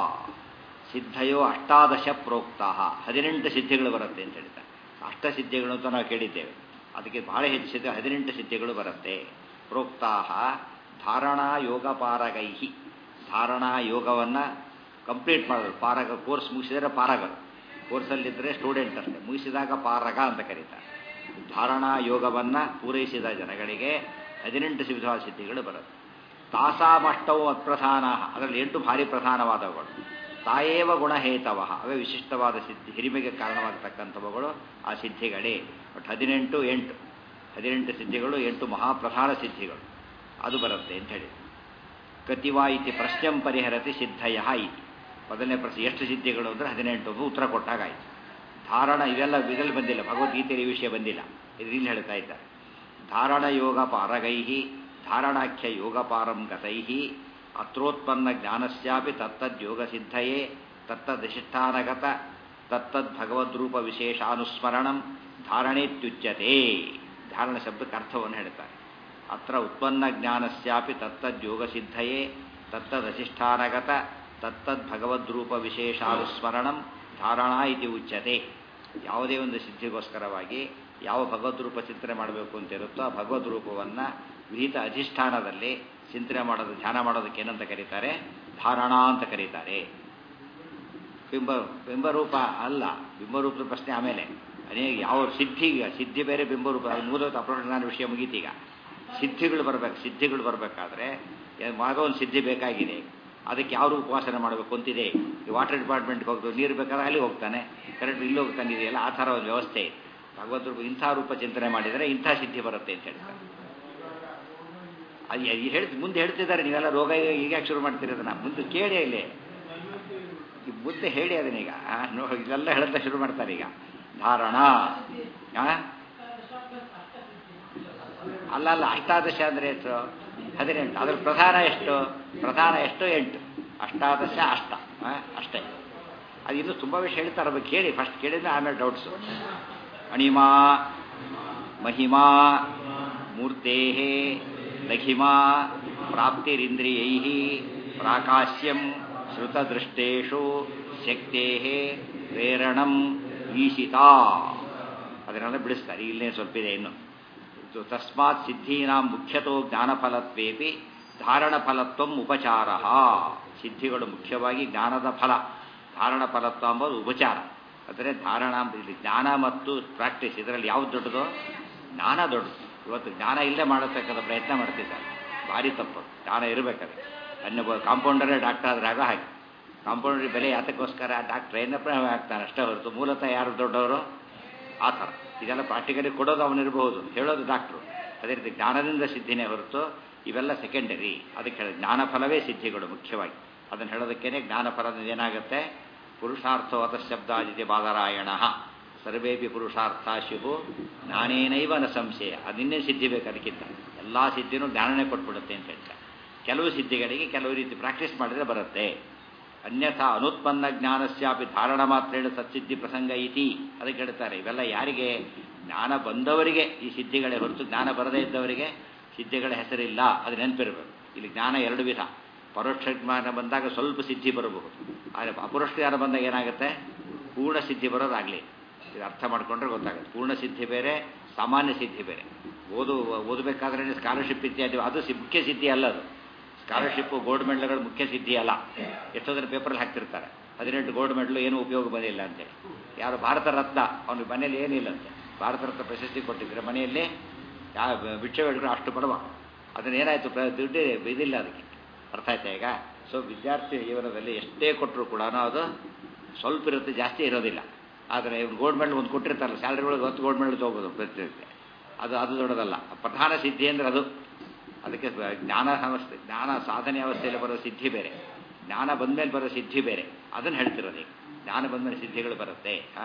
ಸಿದ್ಧಯೋ ಅಷ್ಟಾದಶ ಪ್ರೋಕ್ತಾ ಹದಿನೆಂಟು ಸಿದ್ಧಿಗಳು ಬರುತ್ತೆ ಅಂತ ಹೇಳ್ತಾರೆ ಅಷ್ಟಸಿದ್ಧಿಗಳು ಅಂತ ನಾವು ಕೇಳಿದ್ದೇವೆ ಅದಕ್ಕೆ ಬಹಳ ಹೆಚ್ಚು ಸಿದ್ಧ ಹದಿನೆಂಟು ಸಿದ್ಧಿಗಳು ಬರುತ್ತೆ ಪ್ರೋಕ್ತಾ ಧಾರಣಾ ಯೋಗ ಪಾರಗೈಹಿ ಧಾರಣಾ ಯೋಗವನ್ನು ಕಂಪ್ಲೀಟ್ ಮಾಡೋದು ಪಾರಗ ಕೋರ್ಸ್ ಮುಗಿಸಿದರೆ ಪಾರಗರು ಕೋರ್ಸಲ್ಲಿದ್ದರೆ ಸ್ಟೂಡೆಂಟ್ ಅಷ್ಟೇ ಮುಗಿಸಿದಾಗ ಪಾರಗ ಅಂತ ಕರೀತಾರೆ ಧಾರಣಾ ಯೋಗವನ್ನು ಪೂರೈಸಿದ ಜನಗಳಿಗೆ ಹದಿನೆಂಟು ವಿಧವಾದ ಸಿದ್ಧಿಗಳು ಬರುತ್ತೆ ತಾಸಾಮಷ್ಟವು ಅಪ್ರಧಾನ ಅದರಲ್ಲಿ ಎಂಟು ಭಾರಿ ಪ್ರಧಾನವಾದವುಗಳು ತಾಯೇವ ಗುಣಹೇತವ ಅವೇ ವಿಶಿಷ್ಟವಾದ ಸಿದ್ಧಿ ಹಿರಿಮೆಗೆ ಕಾರಣವಾಗತಕ್ಕಂಥವುಗಳು ಆ ಸಿದ್ಧಿಗಳೇ ಬಟ್ ಹದಿನೆಂಟು ಎಂಟು ಹದಿನೆಂಟು ಸಿದ್ಧಿಗಳು ಎಂಟು ಮಹಾಪ್ರಧಾನ ಸಿದ್ಧಿಗಳು ಅದು ಬರುತ್ತೆ ಅಂತ ಹೇಳಿ ಕತಿವಾ ಇತಿ ಪ್ರಶ್ನಂ ಪರಿಹರತಿ ಸಿದ್ಧಯ ಇತಿ ಮೊದಲನೇ ಪ್ರಶ್ನೆ ಎಷ್ಟು ಸಿದ್ಧಿಗಳು ಅಂದರೆ ಹದಿನೆಂಟು ಉತ್ತರ ಕೊಟ್ಟಾಗಾಯಿತು ಧಾರಣ ಇವೆಲ್ಲ ಇದರಲ್ಲಿ ಬಂದಿಲ್ಲ ಭಗವದ್ಗೀತೆಯಲ್ಲಿ ಈ ವಿಷಯ ಬಂದಿಲ್ಲ ಇದು ಇಲ್ಲಿ ಹೇಳ್ತಾ ಇದ್ದಾರೆ ಧಾರಣ ಯೋಗ ಪಾರಗೈ ಧಾರಣಾಖ್ಯ ಯೋಗಪಾರಂ ಗತೈ ಅತ್ರೋತ್ಪನ್ನ ಜ್ಞಾನಸ್ಯಾಪಿ ತತ್ತದ್ಯೋಗ ಸಿದ್ಧಯೇ ತತ್ತದಿಷ್ಠಾನಗತ ತತ್ತದ್ಭಗವದ್ರೂಪ ವಿಶೇಷಾನುಸ್ಮರಣಂ ಧಾರಣೇತ್ಯುಚ್ಯತೆ ಧಾರಣ ಶಬ್ದಕ್ಕೆ ಅರ್ಥವನ್ನು ಹೇಳ್ತಾರೆ ಅತ್ರ ಉತ್ಪನ್ನ ಜ್ಞಾನಸ್ಯಾಪಿ ತತ್ತದ್ಯೋಗ ಸಿದ್ಧಯೇ ತತ್ತದಧಿಷ್ಠಾನಗತ ತತ್ತದ್ಭಗವದ್ರೂಪ ವಿಶೇಷಾನುಸ್ಮರಣಂ ಧಾರಣಾ ಇತಿ ಉಚ್ಯತೆ ಯಾವುದೇ ಒಂದು ಸಿದ್ಧಿಗೋಸ್ಕರವಾಗಿ ಯಾವ ಭಗವದ್ರೂಪ ಚಿಂತನೆ ಮಾಡಬೇಕು ಅಂತ ಇರುತ್ತೋ ಆ ಭಗವದ್ರೂಪವನ್ನು ವಿಹಿತ ಅಧಿಷ್ಠಾನದಲ್ಲಿ ಚಿಂತನೆ ಮಾಡೋದು ಧ್ಯಾನ ಮಾಡೋದಕ್ಕೆ ಏನಂತ ಕರೀತಾರೆ ಧಾರಣಾ ಅಂತ ಕರೀತಾರೆ ಬಿಂಬ ಬಿಂಬರೂಪ ಅಲ್ಲ ಬಿಂಬರೂಪದ ಪ್ರಶ್ನೆ ಆಮೇಲೆ ಅನೇಕ ಯಾವ ಸಿದ್ಧಿ ಸಿದ್ಧಿ ಬೇರೆ ಬಿಂಬರೂಪ ಅದು ಮೂಲದ ಅಪ್ರಜ್ಞಾನ ವಿಷಯ ಮುಗೀತೀಗ ಸಿದ್ಧಿಗಳು ಬರಬೇಕು ಸಿದ್ಧಿಗಳು ಬರಬೇಕಾದ್ರೆ ಆಗೋ ಒಂದು ಸಿದ್ಧಿ ಬೇಕಾಗಿದೆ ಅದಕ್ಕೆ ಯಾವ ಉಪವಾಸನೆ ಮಾಡಬೇಕು ಅಂತಿದೆ ಈ ವಾಟರ್ ಡಿಪಾರ್ಟ್ಮೆಂಟ್ಗೆ ಹೋಗ್ದು ನೀರು ಬೇಕಾದ್ರೆ ಅಲ್ಲಿ ಹೋಗ್ತಾನೆ ಕರೆಂಟ್ ಇಲ್ಲಿ ಹೋಗ್ತಾನೆ ಇದೆಯಲ್ಲ ಆ ಥರ ಒಂದು ವ್ಯವಸ್ಥೆ ಇದೆ ಭಗವದ್ ರೂಪ ಇಂಥ ರೂಪ ಚಿಂತನೆ ಮಾಡಿದರೆ ಇಂಥ ಸಿದ್ಧಿ ಬರುತ್ತೆ ಅಂತ ಹೇಳ್ತಾರೆ ಅದು ಹೇಳಿ ಮುಂದೆ ಹೇಳ್ತಿದ್ದಾರೆ ನೀವೆಲ್ಲ ರೋಗ ಈಗ ಯಾಕೆ ಶುರು ಮಾಡ್ತೀರಿ ಅದನ್ನ ಮುಂದೆ ಕೇಳಿ ಇಲ್ಲಿ ಮುಂದೆ ಹೇಳಿ ಅದನ್ನೀಗ ನೋ ಇದೆಲ್ಲ ಹೇಳ್ತಾ ಶುರು ಮಾಡ್ತಾರೆ ಈಗ ಧಾರಣ ಅಲ್ಲ ಅಲ್ಲ ಅಷ್ಟಾದಶ ಅಂದರೆ ಎಷ್ಟು ಹದಿನೆಂಟು ಅದ್ರ ಪ್ರಧಾನ ಎಷ್ಟು ಪ್ರಧಾನ ಎಷ್ಟು ಎಂಟು ಅಷ್ಟಾದಶ ಅಷ್ಟ ಅಷ್ಟೇ ಅದು ಇನ್ನೂ ತುಂಬ ವಿಷಯ ಹೇಳ್ತಾರೆ ಬಗ್ಗೆ ಕೇಳಿ ಫಸ್ಟ್ ಕೇಳಿದ್ರೆ ಆಮೇಲೆ ಡೌಟ್ಸು ಅಣಿಮಾ ಮಹಿಮಾ ಮೂರ್ತೆ ಲಘಿಮಾ ಪ್ರಾಪ್ತಿರಿಂದ್ರಿಯೈ ಪ್ರಾಕಾಶ್ಯಂ ಶ್ರುತದೃಷ್ಟೇಶು ಶಕ್ತೇ ಪ್ರೇರಣಂ ಈಶಿತಾ ಅದನ್ನೆಲ್ಲ ಬಿಡಿಸ್ತಾರೆ ಇಲ್ಲೇ ಸ್ವಲ್ಪ ಇದೆ ಇನ್ನು ಇದು ತಸ್ಮಾತ್ ಸಿದ್ಧೀನಾಂ ಮುಖ್ಯತೋ ಜ್ಞಾನಫಲತ್ವೇಪಿ ಧಾರಣ ಫಲತ್ವ ಉಪಚಾರ ಸಿದ್ಧಿಗಳು ಮುಖ್ಯವಾಗಿ ಜ್ಞಾನದ ಫಲ ಧಾರಣ ಫಲತ್ವ ಎಂಬುದು ಉಪಚಾರ ಅಂದರೆ ಧಾರಣ ಇಲ್ಲಿ ಜ್ಞಾನ ಮತ್ತು ಪ್ರಾಕ್ಟೀಸ್ ಇದರಲ್ಲಿ ಯಾವ್ದು ದೊಡ್ಡದು ಜ್ಞಾನ ದೊಡ್ಡದು ಇವತ್ತು ಜ್ಞಾನ ಇಲ್ಲೇ ಮಾಡತಕ್ಕಂಥ ಪ್ರಯತ್ನ ಮಾಡ್ತಿದ್ದಾರೆ ಭಾರಿ ತಪ್ಪು ಜ್ಞಾನ ಇರಬೇಕಾದ್ರೆ ಅನ್ನ ಕಾಂಪೌಂಡರೇ ಡಾಕ್ಟರ್ ಆದ್ರೆ ಆಗ ಹಾಗೆ ಕಾಂಪೌಂಡರ್ ಬೆಲೆ ಯಾತಕ್ಕೋಸ್ಕರ ಡಾಕ್ಟರ್ ಏನಪ್ಪ ಆಗ್ತಾನೆ ಅಷ್ಟೇ ಹೊರತು ಮೂಲತಃ ಯಾರು ದೊಡ್ಡವರು ಆ ಥರ ಇದೆಲ್ಲ ಪ್ರಾಕ್ಟಿಕಲಿ ಕೊಡೋದು ಅವನಿರಬಹುದು ಹೇಳೋದು ಡಾಕ್ಟ್ರು ಅದೇ ರೀತಿ ಜ್ಞಾನದಿಂದ ಸಿದ್ಧಿನೇ ಹೊರತು ಇವೆಲ್ಲ ಸೆಕೆಂಡರಿ ಅದಕ್ಕೆ ಹೇಳಿ ಜ್ಞಾನ ಫಲವೇ ಸಿದ್ಧಿಗಳು ಮುಖ್ಯವಾಗಿ ಅದನ್ನು ಹೇಳೋದಕ್ಕೇನೆ ಜ್ಞಾನ ಫಲದಿಂದ ಏನಾಗುತ್ತೆ ಪುರುಷಾರ್ಥವತ ಶಬ್ದಾದಿತಿ ಬಾದರಾಯಣ ಸರ್ವೇಪಿ ಪುರುಷಾರ್ಥ ಶಿವು ಜ್ಞಾನೇನೈವ ನ ಸಂಶಯ ಅದಿನ್ನೇ ಸಿದ್ಧಿ ಬೇಕು ಅದಕ್ಕಿಂತ ಎಲ್ಲ ಸಿದ್ಧಿನೂ ಜ್ಞಾನನೇ ಕೊಟ್ಬಿಡುತ್ತೆ ಅಂತ ಹೇಳ್ತಾರೆ ಕೆಲವು ಸಿದ್ಧಿಗಳಿಗೆ ಕೆಲವು ರೀತಿ ಪ್ರಾಕ್ಟೀಸ್ ಮಾಡಿದ್ರೆ ಬರುತ್ತೆ ಅನ್ಯಥಾ ಅನುತ್ಪನ್ನ ಜ್ಞಾನಸ್ಯಾಪಿ ಧಾರಣ ಮಾತ್ರೇಣ ಸತ್ಸಿದ್ಧಿ ಪ್ರಸಂಗ ಇತಿ ಅದಕ್ಕೆ ಹೇಳ್ತಾರೆ ಇವೆಲ್ಲ ಯಾರಿಗೆ ಜ್ಞಾನ ಬಂದವರಿಗೆ ಈ ಸಿದ್ಧಿಗಳೇ ಹೊರತು ಜ್ಞಾನ ಬರದೇ ಇದ್ದವರಿಗೆ ಸಿದ್ಧಿಗಳ ಹೆಸರಿಲ್ಲ ಅದು ನೆನಪಿರಬೇಕು ಇಲ್ಲಿ ಜ್ಞಾನ ಎರಡು ವಿಧ ಪರೋಕ್ಷ ಜ್ಞಾನ ಬಂದಾಗ ಸ್ವಲ್ಪ ಸಿದ್ಧಿ ಬರಬಹುದು ಆದರೆ ಅಪರೋಕ್ಷ ಜ್ಞಾನ ಬಂದಾಗ ಏನಾಗುತ್ತೆ ಪೂರ್ಣ ಸಿದ್ಧಿ ಬರೋದಾಗಲಿ ಇದು ಅರ್ಥ ಮಾಡ್ಕೊಂಡ್ರೆ ಗೊತ್ತಾಗುತ್ತೆ ಪೂರ್ಣ ಸಿದ್ಧಿ ಬೇರೆ ಸಾಮಾನ್ಯ ಸಿದ್ಧಿ ಬೇರೆ ಓದು ಓದಬೇಕಾದ್ರೆ ಸ್ಕಾಲರ್ಶಿಪ್ ಇತ್ಯಾದಿ ಅದು ಸಿ- ಮುಖ್ಯ ಸಿದ್ಧಿ ಅಲ್ಲ ಅದು ಸ್ಕಾಲರ್ಶಿಪ್ ಗೋಲ್ಡ್ ಮೆಡಲ್ಗಳು ಮುಖ್ಯ ಸಿದ್ಧಿ ಅಲ್ಲ ಎಷ್ಟೋದ್ರ ಪೇಪರಲ್ಲಿ ಹಾಕ್ತಿರ್ತಾರೆ ಹದಿನೆಂಟು ಗೋಲ್ಡ್ ಮೆಡಲ್ ಏನೂ ಉಪಯೋಗ ಬಂದಿಲ್ಲ ಅಂತೇಳಿ ಯಾರು ಭಾರತ ರತ್ನ ಅವನಿಗೆ ಮನೇಲಿ ಏನಿಲ್ಲ ಅಂತೆ ಭಾರತ ರತ್ನ ಪ್ರಶಸ್ತಿ ಕೊಟ್ಟಿದ್ರೆ ಮನೆಯಲ್ಲಿ ಯಾವ ಭಿಕ್ಷೆ ಬೇಡಿದ್ರು ಅಷ್ಟು ಬಡವ ಅದನ್ನೇನಾಯಿತು ಪ್ರ ದುಡ್ಡು ಇದಿಲ್ಲ ಅದಕ್ಕೆ ಅರ್ಥ ಆಯ್ತಾ ಈಗ ಸೊ ವಿದ್ಯಾರ್ಥಿ ಜೀವನದಲ್ಲಿ ಎಷ್ಟೇ ಕೊಟ್ಟರು ಕೂಡ ಅದು ಸ್ವಲ್ಪ ಇರುತ್ತೆ ಜಾಸ್ತಿ ಇರೋದಿಲ್ಲ ಆದರೆ ಇವ್ರು ಗೋಲ್ಡ್ ಮೆಡಲ್ ಒಂದು ಕೊಟ್ಟಿರ್ತಾರಲ್ಲ ಸ್ಯಾಲ್ರಿ ಒಳಗೆ ಹೊತ್ತು ಗೋಲ್ಡ್ ಮೆಡಲ್ ತೊಗೋಬೋದು ಪ್ರತಿನಿತ್ಯ ಅದು ಅದು ದೊಡ್ಡದಲ್ಲ ಪ್ರಧಾನ ಸಿದ್ಧಿ ಅಂದರೆ ಅದು ಅದಕ್ಕೆ ಸ್ವ- ಜ್ಞಾನ ಅವಸ್ಥೆ ಜ್ಞಾನ ಸಾಧನೆ ಅವಸ್ಥೆಯಲ್ಲಿ ಬರೋ ಸಿದ್ಧಿ ಬೇರೆ ಜ್ಞಾನ ಬಂದಮೇಲೆ ಬರೋ ಸಿದ್ಧಿ ಬೇರೆ ಅದನ್ನು ಹೇಳ್ತಿರೋದು ಈಗ ಜ್ಞಾನ ಬಂದಮೇಲೆ ಸಿದ್ಧಿಗಳು ಬರುತ್ತೆ ಆ?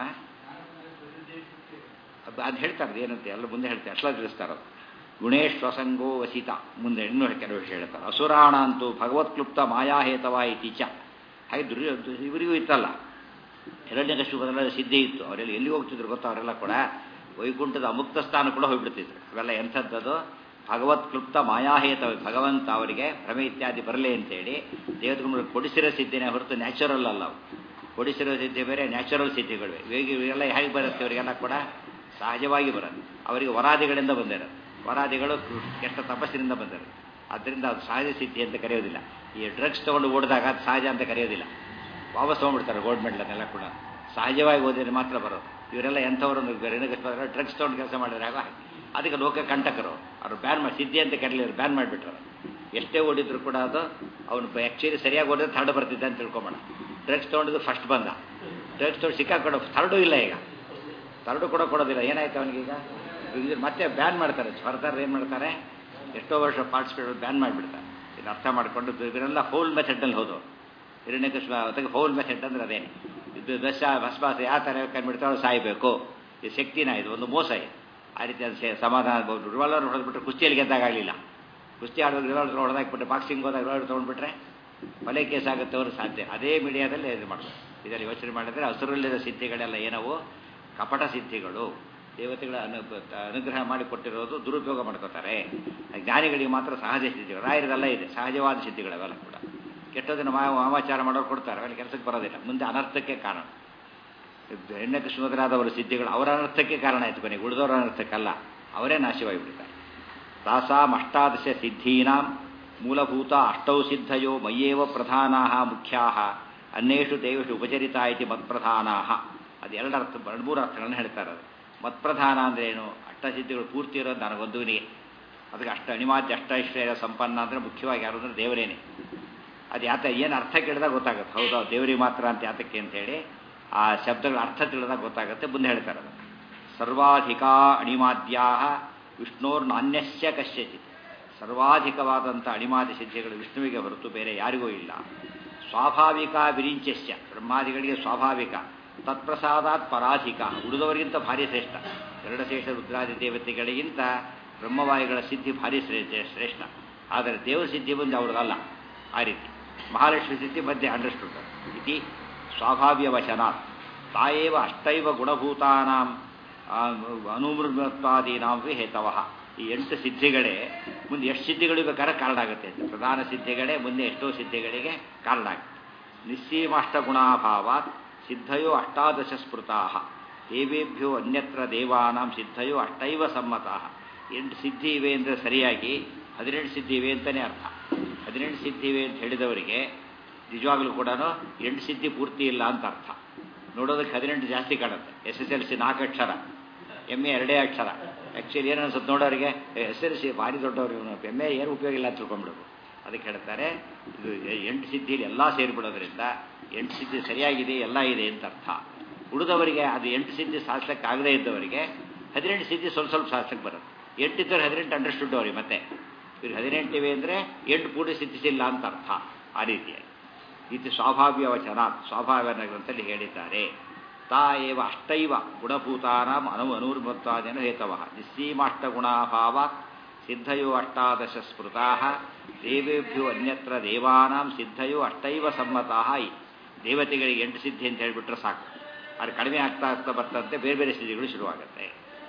ಅದು ಅದು ಹೇಳ್ತಾರೆ ಏನಂತೆ ಎಲ್ಲ ಮುಂದೆ ಹೇಳ್ತಾರೆ ಅಷ್ಟಲ ತಿಳಿಸ್ತಾರೆ ಗುಣೇಶ್ವಸಂಗೋ ವಸಿತ ಮುಂದೆ ಇನ್ನೂ ಕೆಲವು ವಿಷಯ ಹೇಳ್ತಾರೆ ಅಸುರಾಣ ಅಂತೂ ಭಗವತ್ಕ್ಲುಪ್ತ ಮಾಯಾಹೇತವ ಇತಿ ಚ ಹಾಗೆ ದುರ್ಯ ಇವರಿಗೂ ಇತ್ತಲ್ಲ ಹಿರಣ್ಯಕಶಿಪದಲ್ಲ ಸಿದ್ಧಿ ಇತ್ತು ಅವರೆಲ್ಲ ಎಲ್ಲಿ ಹೋಗ್ತಿದ್ರು ಗೊತ್ತಾ ಅವರೆಲ್ಲ ಕೂಡ ವೈಕುಂಠದ ಅಮುಕ್ತ ಸ್ಥಾನ ಕೂಡ ಹೋಗ್ಬಿಡ್ತಿದ್ರು ಅವೆಲ್ಲ ಎಂಥದ್ದದು ಭಗವತ್ ಕ್ಲುಪ್ತ ಮಾಯಾಹೇತವ ಭಗವಂತ ಅವರಿಗೆ ಭ್ರಮೆ ಇತ್ಯಾದಿ ಬರಲಿ ಅಂತೇಳಿ ದೇವತೆಗಳು ಕೊಡಿಸಿರೋ ಸಿದ್ಧಿನೇ ಹೊರತು ನ್ಯಾಚುರಲ್ ಅಲ್ಲ ಅವು ಕೊಡಿಸಿರೋ ಸಿದ್ಧಿ ಬೇರೆ ನ್ಯಾಚುರಲ್ ಸಿದ್ಧಿಗಳು ಇವಾಗ ಇವೆಲ್ಲ ಹೇಗೆ ಬರುತ್ತೆ ಇವರಿಗೆಲ್ಲ ಕೂಡ ಸಹಜವಾಗಿ ಬರೋದು ಅವರಿಗೆ ವರಾದಿಗಳಿಂದ ಬಂದಿರೋದು ವರಾದಿಗಳು ಕೆಟ್ಟ ತಪಸ್ಸಿನಿಂದ ಬಂದಿರೋದು ಅದರಿಂದ ಅದು ಸಹಜ ಸಿದ್ಧಿ ಅಂತ ಕರೆಯೋದಿಲ್ಲ ಈ ಡ್ರಗ್ಸ್ ತೊಗೊಂಡು ಓಡಿದಾಗ ಅದು ಸಹಜ ಅಂತ ಕರೆಯೋದಿಲ್ಲ ವಾಪಸ್ ತೊಗೊಂಡ್ಬಿಡ್ತಾರೆ ಗೋಲ್ಡ್ ಮೆಡಲ್ ಅದನ್ನೆಲ್ಲ ಕೂಡ ಸಹಜವಾಗಿ ಓದಿದ್ರೆ ಮಾತ್ರ ಬರೋದು ಇವರೆಲ್ಲ ಎಂಥವರು ಡ್ರಗ್ಸ್ ತೊಗೊಂಡು ಕೆಲಸ ಮಾಡಿದ್ರೆ ಆಗ ಅದಕ್ಕೆ ಲೋಕ ಕಂಟಕರು ಅವರು ಬ್ಯಾನ್ ಮಾಡಿ ಸಿದ್ಧಿ ಅಂತ ಕರೀಲಿದ್ರು ಬ್ಯಾನ್ ಮಾಡಿಬಿಟ್ರು ಎಷ್ಟೇ ಓಡಿದ್ರು ಕೂಡ ಅದು ಅವನು ಆ್ಯಕ್ಚುಲಿ ಸರಿಯಾಗಿ ಓದಿದ್ರೆ ಥರ್ಡ್ ಬರ್ತಿದ್ದೆ ಅಂತ ತಿಳ್ಕೊಂಬೋಣ ಡ್ರಗ್ಸ್ ತೊಗೊಂಡಿದ್ದು ಫಸ್ಟ್ ಬಂದ ಡ್ರಗ್ಸ್ ತೊಗೊಂಡು ಸಿಕ್ಕಾಕೊಂಡು ಥರ್ಡು ಇಲ್ಲ ಈಗ ಥರ್ಡು ಕೂಡ ಕೊಡೋದಿಲ್ಲ ಏನಾಯ್ತು ಅವನಿಗೀಗ ಈಗ ಮತ್ತೆ ಬ್ಯಾನ್ ಮಾಡ್ತಾರೆ ಸರ್ಕಾರ ಏನು ಮಾಡ್ತಾರೆ ಎಷ್ಟೋ ವರ್ಷ ಪಾರ್ಟಿಸಿಪೇಟ್ ಬ್ಯಾನ್ ಮಾಡಿಬಿಡ್ತಾರೆ ಇದು ಅರ್ಥ ಮಾಡಿಕೊಂಡು ಇವರೆಲ್ಲ ಫೌಲ್ ಮೆಥಡ್ನಲ್ಲಿ ಹೋದವು ಹಿರಣ್ಯಕೃಷ್ಣ ಅದಕ್ಕೆ ಫೌಲ್ ಮೆಥಡ್ ಅಂದ್ರೆ ಅದೇ ಇದು ದಶ ಭಸ್ಮಾಸ ಯಾವ ಥರ ಕಂಡುಬಿಡ್ತಾರೋ ಸಾಯಬೇಕು ಇದು ಶಕ್ತಿನ ಇದು ಒಂದು ಮೋಸ ಇದು ಆ ರೀತಿ ಅದು ಸೇ- ಸಮಾಧಾನ ರಿವಾಲ್ವರ್ ಹೊಡೆದ್ಬಿಟ್ರೆ ಕುಸ್ತಿಯಲ್ಲಿ ಗೆದ್ದಾಗಲಿಲ್ಲ ಕುಸ್ತಿ ಆಡುವಾಗ ರಿವಾಲ್ವರ್ ಹೊಡೆದಾಕ್ಬಿಟ್ರೆ ಬಾಕ್ಸಿಂಗ್ ಹೋದಾಗ ರಿವಾಲ್ವರ್ ತೊಗೊಂಡ್ಬಿಟ್ರೆ ಕೊಲೆ ಕೇಸ್ ಆಗುತ್ತೆ ಅವರು ಸಾಧ್ಯ ಅದೇ ಮೀಡಿಯಾದಲ್ಲಿ ಇದು ಮಾಡ್ತಾರೆ ಇದರಲ್ಲಿ ಯೋಚನೆ ಮಾಡಿದ್ರೆ ಹಸುರಲ್ಲಿರೋ ಸಿದ್ಧಿಗಳೆಲ್ಲ ಏನವು ಕಪಟ ಸಿದ್ಧಿಗಳು ದೇವತೆಗಳ ಅನು ಅನುಗ್ರಹ ಮಾಡಿ ಕೊಟ್ಟಿರೋದು ದುರುಪಯೋಗ ಮಾಡ್ಕೋತಾರೆ ಜ್ಞಾನಿಗಳಿಗೆ ಮಾತ್ರ ಸಹಜ ಸಿದ್ಧಿಗಳು ರಾಯರದೆಲ್ಲ ಇದೆ ಸಹಜವಾದ ಸಿದ್ಧಿಗಳು ಅವೆಲ್ಲ ಕೂಡ ಕೆಟ್ಟದನ್ನು ಮಾ ವಾಮಾಚಾರ ಮಾಡೋರು ಕೊಡ್ತಾರೆ ಅವೆಲ್ಲ ಕೆಲಸಕ್ಕೆ ಬರೋದಿಲ್ಲ ಮುಂದೆ ಅನರ್ಥಕ್ಕೆ ಕಾರಣ ಹೆಣ್ಣಕೃಷ್ಣರಾದವರ ಸಿದ್ಧಿಗಳು ಅವರ ಅನರ್ಥಕ್ಕೆ ಕಾರಣ ಆಯಿತು ಕೊನೆಗೆ ಉಳಿದವರ ಅನರ್ಥಕ್ಕಲ್ಲ ಅವರೇ ನಾಶವಾಗಿ ಬಿಡ್ತಾರೆ ತಾಸಾಂ ಅಷ್ಟಾದಶ ಸಿದ್ಧೀನಾಂ ಮೂಲಭೂತ ಅಷ್ಟೌ ಸಿದ್ಧಯೋ ಮಯ್ಯೇವ ಪ್ರಧಾನಾ ಮುಖ್ಯಾ ಅನ್ಯೇಷು ದೇವೇಶು ಉಪಚರಿತ ಇತಿ ಮತ್ಪ್ರಧಾನಾ ಅದು ಎರಡು ಅರ್ಥ ಎರಡು ಮೂರು ಅರ್ಥಗಳನ್ನು ಹೇಳ್ತಾರೆ ಅದು ಮತ್ಪ್ರಧಾನ ಅಂದ್ರೆ ಏನು ಅಷ್ಟಸಿದ್ಧಿಗಳು ಪೂರ್ತಿ ಇರೋದು ನನಗೊಂದುವಿನಿಗೆ ಅದಕ್ಕೆ ಅಷ್ಟ ಅಣಿಮಾದ್ಯ ಅಷ್ಟೈಶ್ವರ್ಯ ಸಂಪನ್ನ ಅಂದರೆ ಮುಖ್ಯವಾಗಿ ಯಾರು ಅಂದರೆ ದೇವರೇನೆ ಅದು ಯಾತ ಏನು ಅರ್ಥ ಕೇಳಿದಾಗ ಗೊತ್ತಾಗುತ್ತೆ ಹೌದಾ ದೇವರಿಗೆ ಮಾತ್ರ ಅಂತ ಯಾತಕ್ಕೆ ಅಂತೇಳಿ ಆ ಶಬ್ದಗಳ ಅರ್ಥ ತಿಳಿದಾಗ ಗೊತ್ತಾಗುತ್ತೆ ಮುಂದೆ ಹೇಳ್ತಾರೆ ಅದು ಸರ್ವಾಧಿಕಾ ಅಣಿಮಾದ್ಯಾ ವಿಷ್ಣೋರ್ ನಾನ್ಯಸ್ಯ ಕಶ್ಯಚಿತ್ ಸರ್ವಾಧಿಕವಾದಂಥ ಅಣಿಮಾದಿ ಸಿದ್ಧಿಗಳು ವಿಷ್ಣುವಿಗೆ ಹೊರತು ಬೇರೆ ಯಾರಿಗೂ ಇಲ್ಲ ಸ್ವಾಭಾವಿಕ ವಿರಿಂಚಸ್ಯ ಬ್ರಹ್ಮಾದಿಗಳಿಗೆ ಸ್ವಾಭಾವಿಕ ತತ್ಪ್ರಸಾದಾತ್ ಪರಾಧಿಕ ಉಳಿದವರಿಗಿಂತ ಭಾರಿ ಶ್ರೇಷ್ಠ ಗರುಡಶೇಷ ರುದ್ರಾದಿ ದೇವತೆಗಳಿಗಿಂತ ಬ್ರಹ್ಮವಾಯುಗಳ ಸಿದ್ಧಿ ಭಾರಿ ಶ್ರೇ- ಶ್ರೇಷ್ಠ ಆದರೆ ದೇವರ ಸಿದ್ಧಿ ಬಂದು ಅವ್ರದ್ದಲ್ಲ ಆ ರೀತಿ ಮಹಾಲಕ್ಷ್ಮಿ ಸಿದ್ಧಿ ಮಧ್ಯೆ ಅಂಡರ್ಸ್ಟುಡ್ ಇತಿ ಸ್ವಾಭಾವ್ಯವಶನಾತ್ ತಾಯೇವ ಅಷ್ಟೈವ ಗುಣಭೂತಾನಾಂ ಅನುಮೃತ್ವಾದೀನಾಂ ಹೇತವ ಈ ಎಂಟು ಸಿದ್ಧಿಗಳೇ ಮುಂದೆ ಎಷ್ಟು ಸಿದ್ಧಿಗಳು ಬೇಕಾದ್ರೆ ಕಾರಣ ಆಗುತ್ತೆ ಅಂತ ಪ್ರಧಾನ ಸಿದ್ಧಿಗಳೇ ಮುಂದೆ ಎಷ್ಟೋ ಸಿದ್ಧಿಗಳಿಗೆ ಕಾರಣ ಆಗುತ್ತೆ ನಿಸ್ಸೀಮಾಷ್ಟಗುಣಾಭಾವಾತ್ ಸಿದ್ಧಯೋ ಅಷ್ಟಾದಶ ಸ್ಮೃತಾ ದೇವೇಭ್ಯೋ ಅನ್ಯತ್ರ ದೇವಾನಾಂ ಸಿದ್ಧಯೋ ಅಷ್ಟೈವ ಸಮ್ಮತಃ ಎಂಟು ಸಿದ್ಧಿ ಇವೆ ಅಂದರೆ ಸರಿಯಾಗಿ ಹದಿನೆಂಟು ಸಿದ್ಧಿ ಇವೆ ಅಂತಲೇ ಅರ್ಥ ಹದಿನೆಂಟು ಸಿದ್ಧಿ ಇವೆ ಅಂತ ಹೇಳಿದವರಿಗೆ ನಿಜವಾಗ್ಲೂ ಕೂಡ ಎಂಟು ಸಿದ್ಧಿ ಪೂರ್ತಿ ಇಲ್ಲ ಅಂತ ಅರ್ಥ ನೋಡೋದಕ್ಕೆ ಹದಿನೆಂಟು ಜಾಸ್ತಿ ಕಾಣುತ್ತೆ ಎಸ್ ಎಸ್ ಎಲ್ ಸಿ ನಾಲ್ಕು ಅಕ್ಷರ ಎಮ್ ಎ ಎರಡೇ ಅಕ್ಷರ ಆ್ಯಕ್ಚುಲಿ ಏನು ಅನ್ಸುತ್ತೆ ನೋಡೋರಿಗೆ ಎಸ್ ಎಲ್ ಸಿ ಭಾರಿ ದೊಡ್ಡವ್ರು ಇವನು ಎಮ್ ಎ ಏನು ಉಪಯೋಗ ಇಲ್ಲ ಅಂತ ತಿಳ್ಕೊಂಡ್ಬಿಡೋದು ಅದಕ್ಕೆ ಹೇಳ್ತಾರೆ ಇದು ಎಂಟು ಸಿದ್ಧಿಯಲ್ಲಿ ಎಲ್ಲ ಸೇರಿಬಿಡೋದ್ರಿಂದ ಎಂಟು ಸಿದ್ಧಿ ಸರಿಯಾಗಿದೆ ಎಲ್ಲ ಇದೆ ಅಂತ ಅರ್ಥ ಉಳಿದವರಿಗೆ ಅದು ಎಂಟು ಸಿದ್ಧಿ ಸಾಧಿಸಕ್ಕೆ ಆಗದೇ ಇದ್ದವರಿಗೆ ಹದಿನೆಂಟು ಸಿದ್ಧಿ ಸ್ವಲ್ಪ ಸ್ವಲ್ಪ ಸಾಧಿಸಕ್ಕೆ ಬರುತ್ತೆ ಎಂಟಿದ್ದರೆ ಹದಿನೆಂಟು ಅಂಡರ್ಸ್ಟುಡ್ ಅವ್ರಿಗೆ ಮತ್ತೆ ಇವ್ರಿಗೆ ಹದಿನೆಂಟಿವೆ ಅಂದರೆ ಎಂಟು ಪೂರ್ತಿ ಸಿದ್ಧಿಸಿಲ್ಲ ಅಂತ ಅರ್ಥ ಆ ರೀತಿಯಾಗಿ ಇದು ಸ್ವಾಭಾವ್ಯ ವಚನ ಸ್ವಾಭಾವ್ಯ ಗ್ರಂಥದಲ್ಲಿ ಹೇಳಿದ್ದಾರೆ ತಾ ಏವ ಅಷ್ಟೈವ ಗುಣಭೂತಾನಾಂ ಅನು ಅನುರ್ಮತ್ವಾದೇನ ಹೇತವ ನಿಸ್ಸೀಮಾಷ್ಟಗುಣಾಭಾವ ಸಿದ್ಧಯೋ ಅಷ್ಟಾದಶ ಸ್ಮೃತಾ ದೇವೇಭ್ಯೋ ಅನ್ಯತ್ರ ದೇವಾನಾಂ ಸಿದ್ಧಯೋ ಅಷ್ಟೈವ ಸಮ್ಮತಾ ದೇವತೆಗಳಿಗೆ ಎಂಟು ಸಿದ್ಧಿ ಅಂತ ಹೇಳಿಬಿಟ್ರೆ ಸಾಕು ಅದು ಕಡಿಮೆ ಆಗ್ತಾ ಆಗ್ತಾ ಬರ್ತಂತೆ ಬೇರೆ ಬೇರೆ ಸಿದ್ಧಿಗಳು ಶುರುವಾಗುತ್ತೆ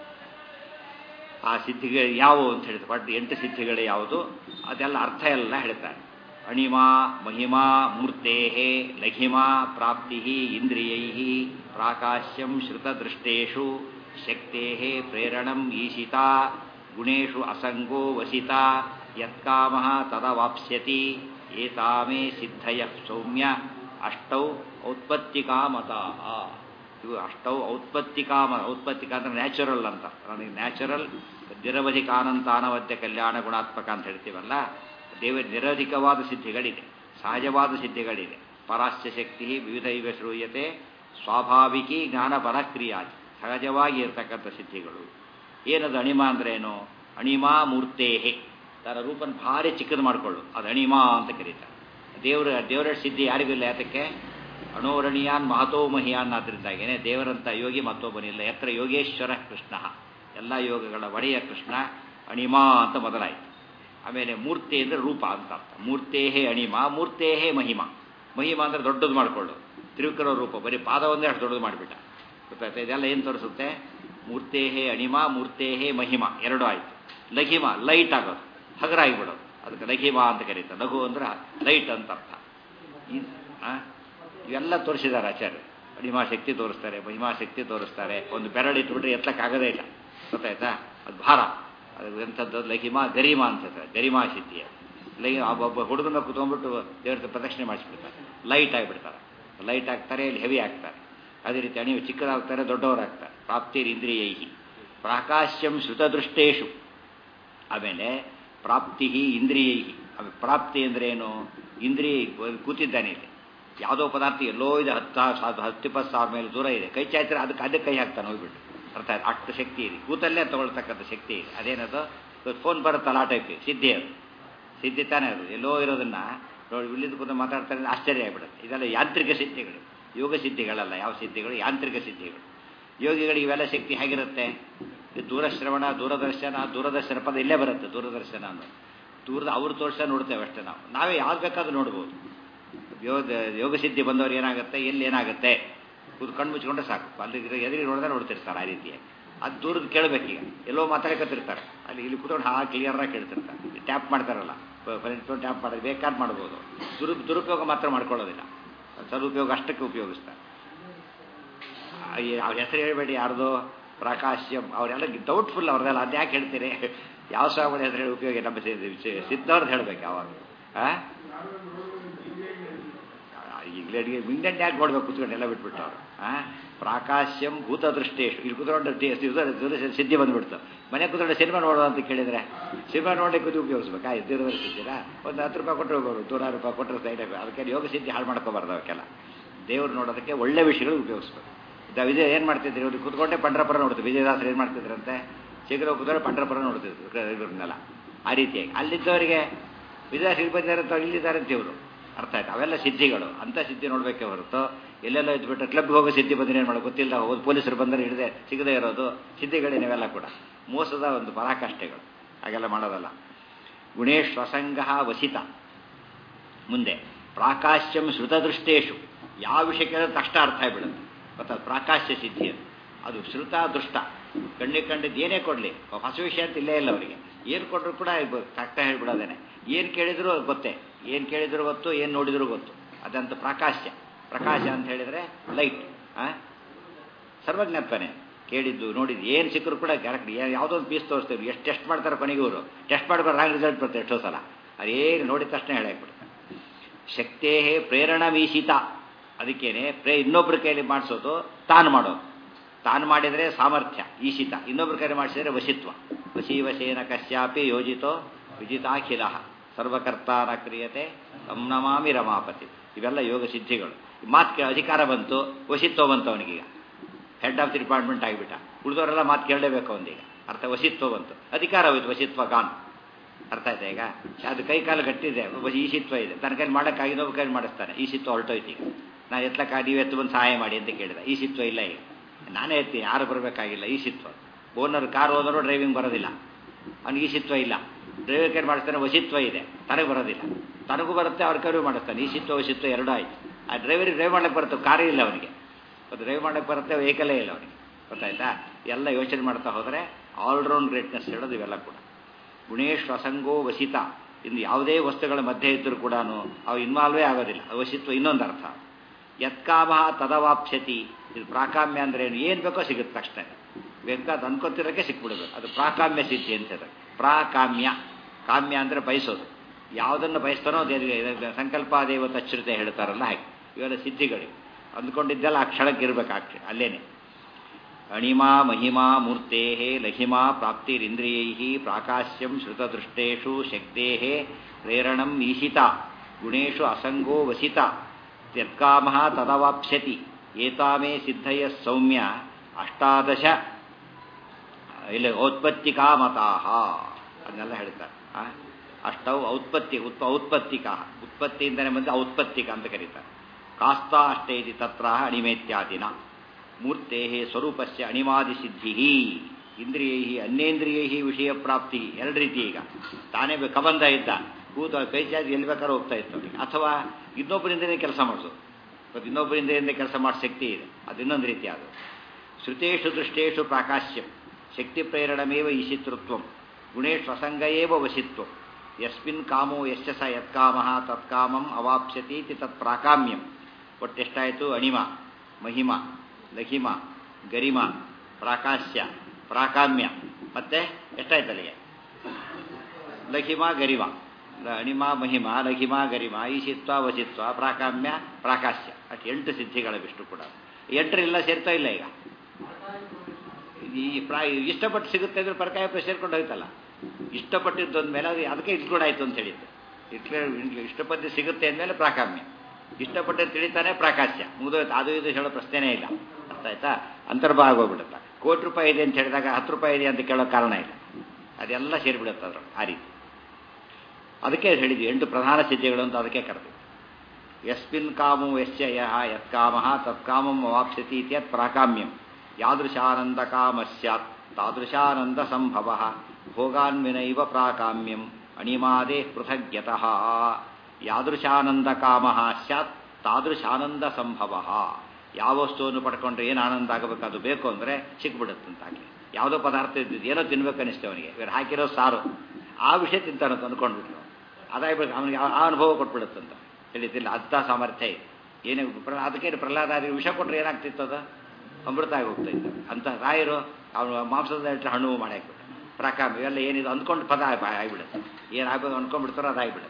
ಆ ಸಿದ್ಧಿಗಳು ಯಾವುವು ಅಂತ ಹೇಳಿದ್ರು ಬಟ್ ಎಂಟು ಸಿದ್ಧಿಗಳು ಯಾವುದು ಅದೆಲ್ಲ ಅರ್ಥ ಎಲ್ಲ ಹೇಳ್ತಾರೆ ಅಣಿಮಾ ಮಹಿಮಾ ಮೂರ್ತೆ ಲಘಿಮಾ ಪ್ರಾಪ್ತಿ ಇಂದ್ರಿಯೈ ಪ್ರಾಕಾಶ್ಯಂ ಶ್ರುತದೃಷ್ಟೇಶು ಶಕ್ತೆ ಪ್ರೇರಣಂ ಈಶಿತಾ ಗುಣೇಶು ಅಸಂಗೋ ವಸಿತ ಯತ್ಕಾಮ ತದವಾಪ್ಸ್ಯತಿ ಏತಾಮೇ ಸಿದ್ಧಯ ಸೌಮ್ಯ ಅಷ್ಟೌ ಔತ್ಪತ್ತಿಕಾಮತಾ ಇವು ಅಷ್ಟೌ ಔತ್ಪತ್ತಿಕಾಮ ಔತ್ಪತ್ತಿಕ ಅಂದ್ರೆ ನ್ಯಾಚುರಲ್ ಅಂತ ನನಗೆ ನ್ಯಾಚುರಲ್ ನಿರವಧಿಕ ಅನಂತ ಅನವದ್ಯ ಕಲ್ಯಾಣ ಗುಣಾತ್ಮಕ ಅಂತ ಹೇಳ್ತೀವಲ್ಲ ದೇವ ನಿರಧಿಕವಾದ ಸಿದ್ಧಿಗಳಿದೆ ಸಹಜವಾದ ಸಿದ್ಧಿಗಳಿದೆ ಪರಾಶ್ಯ ಶಕ್ತಿ ವಿವಿಧ ಇವ ಶ್ರೂಯತೆ ಸ್ವಾಭಾವಿಕಿ ಜ್ಞಾನ ಬಲಕ್ರಿಯಾ ಸಹಜವಾಗಿ ಇರತಕ್ಕಂಥ ಸಿದ್ಧಿಗಳು ಏನದು ಅಣಿಮ ಅಂದ್ರೇನು ಅಣಿಮಾ ಮೂರ್ತೇಹೆ ತನ್ನ ರೂಪನ ಭಾರಿ ಚಿಕ್ಕದು ಮಾಡಿಕೊಳ್ಳು ಅದು ಅಣಿಮಾ ಅಂತ ಕರೀತಾರೆ ದೇವರ ದೇವರ ಸಿದ್ಧಿ ಯಾರಿಗಿಲ್ಲ ಯಾತಕ್ಕೆ ಅಣೋರಣೀಯಾನ್ ಮಹತೋ ಮಹಿಯಾನ್ ಆದ್ರಿಂದಾಗೇನೆ ದೇವರಂತ ಯೋಗಿ ಮತ್ತೊಬ್ಬನಿಲ್ಲ ಎತ್ತರ ಯೋಗೇಶ್ವರ ಕೃಷ್ಣ ಎಲ್ಲ ಯೋಗಗಳ ಒಡೆಯ ಕೃಷ್ಣ ಅಣಿಮಾ ಅಂತ ಮೊದಲಾಯಿತು ಆಮೇಲೆ ಮೂರ್ತಿ ಅಂದರೆ ರೂಪ ಅಂತ ಅರ್ಥ ಮೂರ್ತೇಹೇ ಅಣಿಮ ಮೂರ್ತೇಹೇ ಮಹಿಮಾ ಮಹಿಮಾ ಅಂದರೆ ದೊಡ್ಡದು ಮಾಡಿಕೊಳ್ಳು ತ್ರಿವಿಕ್ರಮ ರೂಪ ಬರೀ ಪಾದ ಒಂದೇ ಅಷ್ಟು ದೊಡ್ಡದು ಮಾಡಿಬಿಟ್ಟ ಗೊತ್ತಾಯ್ತಾ ಇದೆಲ್ಲ ಏನು ತೋರಿಸುತ್ತೆ ಮೂರ್ತೇಹೇ ಅಣಿಮ ಮೂರ್ತೇಹೇ ಮಹಿಮಾ ಎರಡು ಆಯಿತು ಲಘಿಮ ಲೈಟ್ ಆಗೋದು ಹಗರ ಆಗಿಬಿಡೋದು ಅದಕ್ಕೆ ಲಘಿಮ ಅಂತ ಕರೀತಾರೆ ಲಘು ಅಂದ್ರೆ ಲೈಟ್ ಅಂತ ಅರ್ಥ ಇವೆಲ್ಲ ತೋರಿಸಿದ್ದಾರೆ ಆಚಾರ್ಯ ಅಣಿಮಾ ಶಕ್ತಿ ತೋರಿಸ್ತಾರೆ ಮಹಿಮಾ ಶಕ್ತಿ ತೋರಿಸ್ತಾರೆ ಒಂದು ಬೆರಳು ಇಟ್ಬಿಟ್ರೆ ಎತ್ತಕ್ಕಾಗದೇ ಇಲ್ಲ ಗೊತ್ತಾಯ್ತಾ ಅದು ಭಾರ ಅದು ಎಂಥದ್ದು ಲಘಿಮಾ ಗರಿಮಾ ಅಂತ ಗರಿಮಾ ಸಿದ್ಧಿ ಲಘಿ ಒಬ್ಬ ಹುಡುಗನ ಕುತ್ಕೊಂಡ್ಬಿಟ್ಟು ದೇವ್ರ ಪ್ರದಕ್ಷಿಣೆ ಮಾಡಿಸ್ಬಿಡ್ತಾರೆ ಲೈಟ್ ಆಗಿಬಿಡ್ತಾರೆ ಲೈಟ್ ಆಗ್ತಾರೆ ಇಲ್ಲಿ ಹೆವಿ ಆಗ್ತಾರೆ ಅದೇ ರೀತಿ ಅಣಿವು ಚಿಕ್ಕದಾಗ್ತಾರೆ ದೊಡ್ಡವರಾಗ್ತಾರೆ ಪ್ರಾಪ್ತಿರ್ ಇಂದ್ರಿಯೈಹಿ ಪ್ರಾಕಾಶ್ಯಂ ಶ್ರುತದೃಷ್ಟೇಶು ಆಮೇಲೆ ಪ್ರಾಪ್ತಿ ಇಂದ್ರಿಯೈಹಿ ಆಮೇಲೆ ಪ್ರಾಪ್ತಿ ಅಂದ್ರೆ ಏನು ಇಂದ್ರಿಯ ಕೂತಿದ್ದಾನೆ ಇಲ್ಲಿ ಯಾವುದೋ ಪದಾರ್ಥ ಎಲ್ಲೋ ಇದೆ ಹತ್ತು ಹತ್ತು ಇಪ್ಪತ್ತು ಸಾವಿರ ಮೇಲೆ ದೂರ ಇದೆ ಕೈ ಚಾಯ್ತಾರೆ ಅದಕ್ಕೆ ಅದಕ್ಕೆ ಕೈ ಹಾಕ್ತಾನೆ ಹೋಗ್ಬಿಟ್ಟು ಅರ್ಥ ಆಯ್ತು ಅಷ್ಟು ಶಕ್ತಿ ಇದೆ ಕೂತಲ್ಲೇ ತಗೊಳ್ತಕ್ಕಂಥ ಶಕ್ತಿ ಇದೆ ಅದೇನದು ಫೋನ್ ಬರುತ್ತಲ್ಲ ಆ ಟೈಪ್ ಸಿದ್ಧಿ ಅದು ಸಿದ್ಧಿ ತಾನೇ ಅದು ಎಲ್ಲೋ ಇರೋದನ್ನ ನೋಡಿ ಇಲ್ಲಿಂದ ಕೂತು ಮಾತಾಡ್ತಾರೆ ಆಶ್ಚರ್ಯ ಆಗಿಬಿಡುತ್ತೆ ಇದೆಲ್ಲ ಯಾಂತ್ರಿಕ ಸಿದ್ಧಿಗಳು ಯೋಗ ಸಿದ್ಧಿಗಳಲ್ಲ ಯಾವ ಸಿದ್ಧಿಗಳು ಯಾಂತ್ರಿಕ ಸಿದ್ಧಿಗಳು ಯೋಗಿಗಳಿಗೆ ಇವೆಲ್ಲ ಶಕ್ತಿ ಹೇಗಿರುತ್ತೆ ದೂರಶ್ರವಣ ದೂರದರ್ಶನ ದೂರದರ್ಶನ ಪದ ಇಲ್ಲೇ ಬರುತ್ತೆ ದೂರದರ್ಶನ ಅನ್ನೋದು ದೂರದ ಅವ್ರು ತೋರಿಸ ನೋಡ್ತೇವೆ ಅಷ್ಟೇ ನಾವು ನಾವೇ ಯಾವ್ದು ಬೇಕಾದ್ರೂ ನೋಡ್ಬೋದು ಯೋಗ ಯೋಗ ಸಿದ್ಧಿ ಬಂದವ್ರು ಏನಾಗುತ್ತೆ ಎಲ್ಲಿ ಏನಾಗುತ್ತೆ ಕೂತು ಕಣ್ಣು ಮುಚ್ಕೊಂಡ್ರೆ ಸಾಕು ಅಲ್ಲಿ ಎದುರಿಗೆ ನೋಡಿದ್ರೆ ನೋಡ್ತಿರ್ತಾರೆ ಆ ರೀತಿಯಾಗಿ ಅದು ದೂರದ ಕೇಳಬೇಕೀಗ ಎಲ್ಲೋ ಮಾತಾಡಕತ್ತಿರ್ತಾರೆ ಅಲ್ಲಿ ಇಲ್ಲಿ ಕೂತ್ಕೊಂಡು ಹಾ ಕ್ಲಿಯರಾಗಿ ಕೇಳ್ತಿರ್ತಾರೆ ಟ್ಯಾಪ್ ಮಾಡ್ತಾರಲ್ಲ ಫೋನ್ ಟ್ಯಾಪ್ ಮಾಡೋದು ಬೇಕಾದ್ ಮಾಡ್ಬೋದು ದುರು ದುರುಪಯೋಗ ಮಾತ್ರ ಮಾಡ್ಕೊಳ್ಳೋದಿಲ್ಲ ಸದುಪಯೋಗ ಅಷ್ಟಕ್ಕೆ ಉಪಯೋಗಿಸ್ತಾರೆ ಅವ್ರ ಹೆಸರು ಹೇಳಬೇಡಿ ಯಾರ್ದು ಪ್ರಕಾಶ್ಯಂ ಅವರೆಲ್ಲ ಡೌಟ್ಫುಲ್ ಅವ್ರದೆಲ್ಲ ಅದು ಯಾಕೆ ಹೇಳ್ತೀರಿ ಯಾವ ಸ್ವಾಮಿಗಳ ಹೆಸರು ಹೇಳಿ ಉಪಯೋಗ ನಮ್ಮ ಸಿದ್ಧವ್ರದ್ದು ಹೇಳ್ಬೇಕು ಯಾವಾಗ ಈಗಲೇ ಮಿಂಗಂಟೆ ಯಾಕೆ ನೋಡ್ಬೇಕು ಕೂತ್ಕೊಂಡು ಎಲ್ಲ ಬಿಟ್ಬಿಟ್ಟು ಅವರು ಪ್ರಾಕಾಶ್ಯಂ ಭೂತ ದೃಷ್ಟೇಶು ಇಲ್ಲಿ ಕೂತ್ಕೊಂಡು ಸಿದ್ಧಿ ಬಂದ್ಬಿಡ್ತು ಮನೆ ಕೂತ್ಕೊಂಡು ಸಿನಿಮಾ ನೋಡೋದು ಅಂತ ಕೇಳಿದ್ರೆ ಸಿನಿಮಾ ನೋಡಲಿಕ್ಕೆ ಇದು ಉಪಯೋಗಿಸ್ಬೇಕಾ ದೂರದಲ್ಲಿ ಸಿದ್ಧಿರಾ ಒಂದು ಹತ್ತು ರೂಪಾಯಿ ಕೊಟ್ಟರೆ ಹೋಗೋರು ನೂರಾರು ರೂಪಾಯಿ ಕೊಟ್ಟರೆ ಸೈಡ್ ಅದಕ್ಕೆ ಯೋಗ ಸಿದ್ಧಿ ಹಾಳು ಮಾಡ್ಕೋಬಾರ್ದು ಅವಕ್ಕೆಲ್ಲ ದೇವ್ರು ನೋಡೋದಕ್ಕೆ ಒಳ್ಳೆ ವಿಷಯಗಳು ಉಪಯೋಗಿಸ್ಬೇಕು ವಿಜಯ ಏನು ಮಾಡ್ತಿದ್ರಿ ಇವ್ರು ಕೂತ್ಕೊಂಡೆ ಪಂಡ್ರಪುರ ನೋಡ್ತೀವಿ ವಿಜಯದಾಸರು ಏನು ಮಾಡ್ತಿದ್ರಂತೆ ಶೀಘ್ರ ಕೂತ್ಕೊಂಡು ಪಂಡ್ರಪುರ ನೋಡ್ತಿದ್ರು ಇವ್ರನ್ನೆಲ್ಲ ಆ ರೀತಿಯಾಗಿ ಅಲ್ಲಿದ್ದವರಿಗೆ ವಿಜಯದಾಸ ಇಲ್ಲಿ ಬಂದಿದ್ದಾರೆ ಅಂತ ಇಲ್ಲಿದ್ದಾರೆ ಅಂತ ಇವರು ಅರ್ಥ ಆಯ್ತು ಅವೆಲ್ಲ ಸಿದ್ಧಿಗಳು ಅಂಥ ಸಿದ್ಧಿ ನೋಡಬೇಕೆ ಹೊರತು ಎಲ್ಲೆಲ್ಲ ಇದ್ಬಿಟ್ಟು ಕ್ಲಬ್ಗೆ ಹೋಗೋ ಸಿದ್ಧಿ ಬಂದರೆ ಏನು ಮಾಡೋದು ಗೊತ್ತಿಲ್ಲ ಹೋಗೋದು ಪೊಲೀಸರು ಬಂದರೆ ಹಿಡಿದೆ ಸಿಗದೆ ಇರೋದು ಸಿದ್ಧಿಗಳೇ ನೀವೆಲ್ಲ ಕೂಡ ಮೋಸದ ಒಂದು ಪರಾಕಾಷ್ಠೆಗಳು ಹಾಗೆಲ್ಲ ಮಾಡೋದಲ್ಲ ಗುಣೇಶ್ ಸ್ವಸಂಗ ವಸಿತ ಮುಂದೆ ಪ್ರಾಕಾಶ್ಯಂ ಶ್ರುತದೃಷ್ಟೇಶು ಯಾವ ವಿಷಯಕ್ಕೆ ತಕ್ಷಣ ಅರ್ಥ ಆಗಿಬಿಡುತ್ತೆ ಗೊತ್ತಾ ಪ್ರಾಕಾಶ್ಯ ಸಿದ್ಧಿ ಅದು ಅದು ಶ್ರುತ ದುಷ್ಟ ಕಣ್ಣಿಗೆ ಕಂಡಿದ್ದು ಏನೇ ಕೊಡಲಿ ಹೊಸ ವಿಷಯ ಅಂತ ಇಲ್ಲೇ ಇಲ್ಲ ಅವರಿಗೆ ಏನು ಕೊಟ್ಟರು ಕೂಡ ಕರೆಕ್ಟಾಗಿ ಹೇಳ್ಬಿಡೋದೇನೆ ಏನು ಕೇಳಿದ್ರು ಗೊತ್ತೇ ಏನು ಕೇಳಿದ್ರು ಗೊತ್ತು ಏನು ನೋಡಿದ್ರು ಗೊತ್ತು ಅದಂತ ಪ್ರಕಾಶ್ಯ ಪ್ರಕಾಶ ಅಂತ ಹೇಳಿದರೆ ಲೈಟ್ ಸರ್ವಜ್ಞತ್ವನೇ ಕೇಳಿದ್ದು ನೋಡಿದ್ದು ಏನು ಸಿಕ್ಕರು ಕೂಡ ಕರೆಕ್ಟ್ ಯಾವುದೋ ಒಂದು ಪೀಸ್ ತೋರಿಸ್ತೀವಿ ಎಷ್ಟು ಟೆಸ್ಟ್ ಮಾಡ್ತಾರೆ ಕೊನೆಗೆ ಇವರು ಟೆಸ್ಟ್ ಮಾಡ್ಬಾರ್ದು ರಾಂಗ್ ರಿಸಲ್ಟ್ ಬರುತ್ತೆ ಎಷ್ಟೋ ಸಲ ಅದೇನು ನೋಡಿದ ತಕ್ಷಣ ಹೇಳಾಕ್ಬಿಡ್ತಾರೆ ಶಕ್ತೇ ಪ್ರೇರಣ ಮೀಸಿತ ಅದಕ್ಕೇನೆ ಪ್ರೇ ಇನ್ನೊಬ್ಬರ ಕೈಯಲ್ಲಿ ಮಾಡಿಸೋದು ತಾನು ಮಾಡೋದು ತಾನು ಮಾಡಿದರೆ ಸಾಮರ್ಥ್ಯ ಈಶಿತ ಇನ್ನೊಬ್ಬರ ಕೈಲಿ ಮಾಡಿಸಿದರೆ ವಶಿತ್ವ ವಶಿ ವಶೇನ ಕಶ್ಯಾಪಿ ಯೋಜಿತೋ ವಿಜಿತಾಖಿಲ ಸರ್ವಕರ್ತಾನ ಕ್ರಿಯತೆ ನಮಾಮಿ ರಮಾಪತಿ ಇವೆಲ್ಲ ಯೋಗ ಸಿದ್ಧಿಗಳು ಮಾತು ಅಧಿಕಾರ ಬಂತು ವಶಿತ್ವ ಬಂತು ಅವನಿಗೀಗ ಹೆಡ್ ಆಫ್ ದಿ ಡಿಪಾರ್ಟ್ಮೆಂಟ್ ಆಗಿಬಿಟ್ಟ ಉಳಿದವರೆಲ್ಲ ಮಾತು ಕೇಳಲೇಬೇಕು ಅವನಿಗೆ ಅರ್ಥ ವಶಿತ್ವ ಬಂತು ಅಧಿಕಾರ ಹೋಯ್ತು ವಶಿತ್ವ ಗಾನ್ ಅರ್ಥ ಆಯ್ತಾ ಈಗ ಅದು ಕೈ ಕಾಲು ಗಟ್ಟಿದೆ ಈಶಿತ್ವ ಇದೆ ತನ್ನ ಕೈಲಿ ಮಾಡೋಕ್ಕಾಗಿ ಇನ್ನೊಬ್ಬ ಕೈಲಿ ಮಾಡಿಸ್ತಾನೆ ಈಶಿತ್ವ ಹೊರಟೋಯ್ತು ಈಗ ನಾನು ಎತ್ತಲಕ್ಕ ನೀವು ಎತ್ತು ಬಂದು ಸಹಾಯ ಮಾಡಿ ಅಂತ ಕೇಳಿದೆ ಈಶಿತ್ವ ಇಲ್ಲ ಈಗ ನಾನೇ ಎತ್ತೀನಿ ಯಾರು ಬರಬೇಕಾಗಿಲ್ಲ ಈಶಿತ್ವ ಓನರ್ ಕಾರ್ ಓನರು ಡ್ರೈವಿಂಗ್ ಬರೋದಿಲ್ಲ ಅವ್ನಿಗೆ ಈಶಿತ್ವ ಇಲ್ಲ ಡ್ರೈವರ್ ಕೈ ಮಾಡಿಸ್ತಾನೆ ವಶಿತ್ವ ಇದೆ ತನಗೆ ಬರೋದಿಲ್ಲ ತನಗೂ ಬರುತ್ತೆ ಅವ್ರ ಕೈಲೂ ಮಾಡಿಸ್ತಾನೆ ಈಶಿತ್ವ ವಶಿತ್ವ ಎರಡೂ ಆಯ್ತು ಆ ಡ್ರೈವರಿಗೆ ಡ್ರೈವ್ ಮಾಡಕ್ಕೆ ಬರುತ್ತೆ ಕಾರೇ ಇಲ್ಲ ಅವನಿಗೆ ಡ್ರೈವ್ ಮಾಡಕ್ಕೆ ಬರುತ್ತೆ ವೆಹಿಕಲೇ ಇಲ್ಲ ಅವನಿಗೆ ಗೊತ್ತಾಯ್ತಾ ಎಲ್ಲ ಯೋಚನೆ ಮಾಡ್ತಾ ಹೋದರೆ ಆಲ್ರೌಂಡ್ ಗ್ರೇಟ್ನೆಸ್ ಹೇಳೋದು ಇವೆಲ್ಲ ಕೂಡ ಗುಣೇಶ್ ಅಸಂಗೋ ವಸಿತ ಇನ್ನು ಯಾವುದೇ ವಸ್ತುಗಳ ಮಧ್ಯೆ ಇದ್ದರೂ ಕೂಡ ಅವು ಇನ್ವಾಲ್ವೇ ಆಗೋದಿಲ್ಲ ವಶಿತ್ವ ಇನ್ನೊಂದು ಅರ್ಥ ಯತ್ಕಾಮ ತದವಾಪ್ಸ್ಯತಿ ಇದು ಪ್ರಾಕಾಮ್ಯ ಅಂದ್ರೆ ಏನು ಏನು ಬೇಕೋ ಸಿಗುತ್ತೆ ತಕ್ಷಣ ಬೇಕಾದ ಅನ್ಕೊತಿರೋಕ್ಕೆ ಸಿಕ್ಬಿಡೋದು ಅದು ಪ್ರಾಕಾಮ್ಯ ಸಿದ್ಧಿ ಅಂತ ಪ್ರಾಕಾಮ್ಯ ಕಾಮ್ಯ ಅಂದರೆ ಬಯಸೋದು ಯಾವುದನ್ನು ಬಯಸ್ತಾನೋ ಅದೇ ಸಂಕಲ್ಪ ದೇವ ತಚ್ಚುರತೆ ಹೇಳ್ತಾರಲ್ಲ ಹಾಗೆ ಇವೆಲ್ಲ ಸಿದ್ಧಿಗಳಿಗೆ ಅಂದ್ಕೊಂಡಿದ್ದೆಲ್ಲ ಆ ಕ್ಷಣಕ್ಕೆ ಇರಬೇಕು ಆ ಕ್ಷಣ ಅಲ್ಲೇನೆ ಅಣಿಮಾ ಮಹಿಮಾ ಮೂರ್ತೆ ಲಹಿಮಾ ಪ್ರಾಪ್ತಿರಿಂದ್ರಿಯೈ ಪ್ರಾಕಾಶ್ಯಂ ಶ್ರುತದೃಷ್ಟೇಶು ಶಕ್ತೇ ಪ್ರೇರಣಂ ಈಶಿತ ಗುಣೇಶು ಅಸಂಗೋ ವಸಿತ ತ್ಯತ್ಕಾಮ ತದವಾಪ್ಸ್ಯತಿ ಏತಾಮೇ ಸಿದ್ಧಯ ಸೌಮ್ಯ ಅಷ್ಟಾದಶ ಇಲ್ಲಿ ಔತ್ಪತ್ತಿಕಾ ಮತಾಹ ಅದನ್ನೆಲ್ಲ ಹೇಳ್ತಾರೆ ಅಷ್ಟೌ ಔತ್ಪತ್ತಿ ಉತ್ ಔತ್ಪತ್ತಿಕ ಉತ್ಪತ್ತಿಯಿಂದಲೇ ಬಂದು ಔತ್ಪತ್ತಿಕ ಅಂತ ಕರೀತಾರೆ ಕಾಸ್ತಾ ಅಷ್ಟೇ ಇತಿ ತತ್ರ ಅಣಿಮೇತ್ಯಾದಿನ ಮೂರ್ತೆ ಸ್ವರೂಪಸ್ಯ ಅಣಿಮಾದಿಸಿದ್ಧಿ ಇಂದ್ರಿಯೈ ಅನ್ಯೇಂದ್ರಿಯೈ ವಿಷಯ ಪ್ರಾಪ್ತಿ ಎರಡು ರೀತಿ ಈಗ ತಾನೇ ಕಬಂಧ ಇದ್ದ ಕೂತ ಕೈ ಚಾಚಿ ಎಲ್ಲಿ ಬೇಕಾದ್ರೂ ಹೋಗ್ತಾ ಇತ್ತು ಅವನಿಗೆ ಅಥವಾ ಇನ್ನೊಬ್ಬರಿಂದನೇ ಕೆಲಸ ಮಾಡಿಸೋದು ಮತ್ತು ಇನ್ನೊಬ್ಬರಿಂದ ಕೆಲಸ ಮಾಡೋ ಶಕ್ತಿ ಇದೆ ಅದು ಇನ್ನೊಂದು ರೀತಿ ಅದು ಶ್ರುತೇಶು ದೃಷ್ಟೇಶು ಪ್ರಾಕಾಶ್ಯಂ ಶಕ್ತಿ ಪ್ರೇರಣಮೇವ ಈಶಿತೃತ್ವಂ ಗುಣೇಶ್ ಅಸಂಗಯೇವ ವಶಿತ್ವಂ ಯಸ್ಮಿನ್ ಕಾಮೋ ಯಶ್ಚ ಸ ಯತ್ಕಾಮ ತತ್ಕಾಮಂ ಅವಾಪ್ಸ್ಯತಿ ತತ್ ಪ್ರಾಕಾಮ್ಯಂ ಒಟ್ಟೆಷ್ಟಾಯಿತು ಅಣಿಮ ಮಹಿಮ ಲಹಿಮ ಗರಿಮ ಪ್ರಾಕಾಶ್ಯ ಪ್ರಾಕಾಮ್ಯ ಮತ್ತೆ ಎಷ್ಟಾಯ್ತು ಅಲ್ಲಿಗೆ ಲಹಿಮ ಗರಿಮ ಅಣಿಮ ಮಹಿಮ ಲಹಿಮ ಗರಿಮ ಈಶಿತ್ವ ವಶಿತ್ವ ಪ್ರಾಕಾಮ್ಯ ಪ್ರಾಕಾಶ್ಯ ಅಷ್ಟು ಎಂಟು ಸಿದ್ಧಿಗಳ ವಿಷ್ಣು ಕೂಡ ಎಂಟರೆಲ್ಲ ಸೇರ್ತಾ ಇಲ್ಲ ಈಗ ಈ ಪ್ರಾ ಇಷ್ಟಪಟ್ಟು ಸಿಗುತ್ತೆ ಅಂದ್ರೆ ಪರಕಾಯ ಸೇರ್ಕೊಂಡು ಹೋಯ್ತಲ್ಲ ಇಷ್ಟಪಟ್ಟಿದ್ದೊಂದ ಮೇಲೆ ಅದು ಅದಕ್ಕೆ ಇಟ್ಕೊಂಡಾಯ್ತು ಅಂತ ಹೇಳಿದ್ದು ಇಟ್ಲೇ ಇಷ್ಟಪಟ್ಟು ಸಿಗುತ್ತೆ ಅಂದಮೇಲೆ ಪ್ರಾಕಾಮ್ಯ ಇಷ್ಟಪಟ್ಟು ತಿಳಿತಾನೆ ಪ್ರಾಕಾಶ್ಯ ಮುಗಿದೋಯ್ತು ಅದು ಇದು ಹೇಳೋ ಪ್ರಶ್ನೆನೇ ಇಲ್ಲ ಅರ್ಥ ಆಯ್ತಾ ಅಂತರ್ಭಾಗ ಹೋಗ್ಬಿಡುತ್ತೆ ಕೋಟಿ ರೂಪಾಯಿ ಇದೆ ಅಂತ ಹೇಳಿದಾಗ ಹತ್ತು ರೂಪಾಯಿ ಇದೆ ಅಂತ ಕೇಳೋ ಕಾರಣ ಇಲ್ಲ ಅದೆಲ್ಲ ಸೇರಿಬಿಡುತ್ತೆ ಅದ್ರಲ್ಲಿ ಆ ರೀತಿ ಅದಕ್ಕೆ ಹೇಳಿದ್ವಿ ಎಂಟು ಪ್ರಧಾನ ಸಿದ್ಧಿಗಳು ಅಂತ ಅದಕ್ಕೆ ಕರೆದು ಯಸ್ಮಿನ್ ಕಾಮು ಯಶ್ಚ ಯಹ ಯತ್ಕಾಮ ತತ್ಕಾಮಂ ಅವಾಪ್ಸ್ಯತಿ ಇತ್ಯತ್ ಪ್ರಾಕಾಮ್ಯಂ ಯಾದೃಶಾನಂದ ಕಾಮ ಸ್ಯಾತ್ ತಾದೃಶಾನಂದ ಸಂಭವ ಭೋಗಾನ್ವಿನೈವ ಪ್ರಾಕಾಮ್ಯಂ ಅಣಿಮಾದೇ ಪೃಥಗ್ಯತಃ ಯಾದೃಶಾನಂದ ಕಾಮ ಸ್ಯಾತ್ ತಾದೃಶಾನಂದ ಸಂಭವ ಯಾವ ವಸ್ತುವನ್ನು ಪಡ್ಕೊಂಡ್ರೆ ಏನು ಆನಂದ ಆಗಬೇಕು ಅದು ಬೇಕು ಅಂದರೆ ಸಿಕ್ಬಿಡುತ್ತಂತಾಗಿ ಯಾವುದೋ ಪದಾರ್ಥ ಇದ್ದಿದ್ದು ಏನೋ ತಿನ್ಬೇಕು ಅನಿಸ್ತೇವೆ ಅವನಿಗೆ ಇವರು ಹಾಕಿರೋ ಸಾರು ಆ ವಿಷಯ ತಿಂತಾನಂತ ಅಂದ್ಕೊಂಡ್ಬಿಟ್ರು ಅದಾಗ್ಬೇಕು ಅವನಿಗೆ ಆ ಅನುಭವ ಕೊಟ್ಬಿಡುತ್ತಂತ ಹೇಳಿದ್ದಿಲ್ಲ ಅಂಥ ಸಾಮರ್ಥ್ಯ ಇದೆ ಏನೇ ಅದಕ್ಕೆ ಪ್ರಹ್ಲಾದಾರಿ ವಿಷ ಕೊಟ್ಟರೆ ಏನಾಗ್ತಿತ್ತು ಅದು ಅಮೃತ ಆಗಿ ಹೋಗ್ತಾ ಇತ್ತು ಅಂತ ರಾಯರು ಅವನು ಮಾಂಸದ ಇಟ್ಟರೆ ಹಣ್ಣು ಮಾಡಿ ಹಾಕ್ಬಿಟ್ಟು ಪ್ರಾಕಾಮ ಇವೆಲ್ಲ ಏನಿದೆ ಅಂದ್ಕೊಂಡು ಪದ ಆಗಿಬಿಡುತ್ತೆ ಏನಾಗಬೇಕು ಅಂದ್ಕೊಂಡ್ಬಿಡ್ತಾರೋ ಅದಾಗಿಬಿಡುತ್ತೆ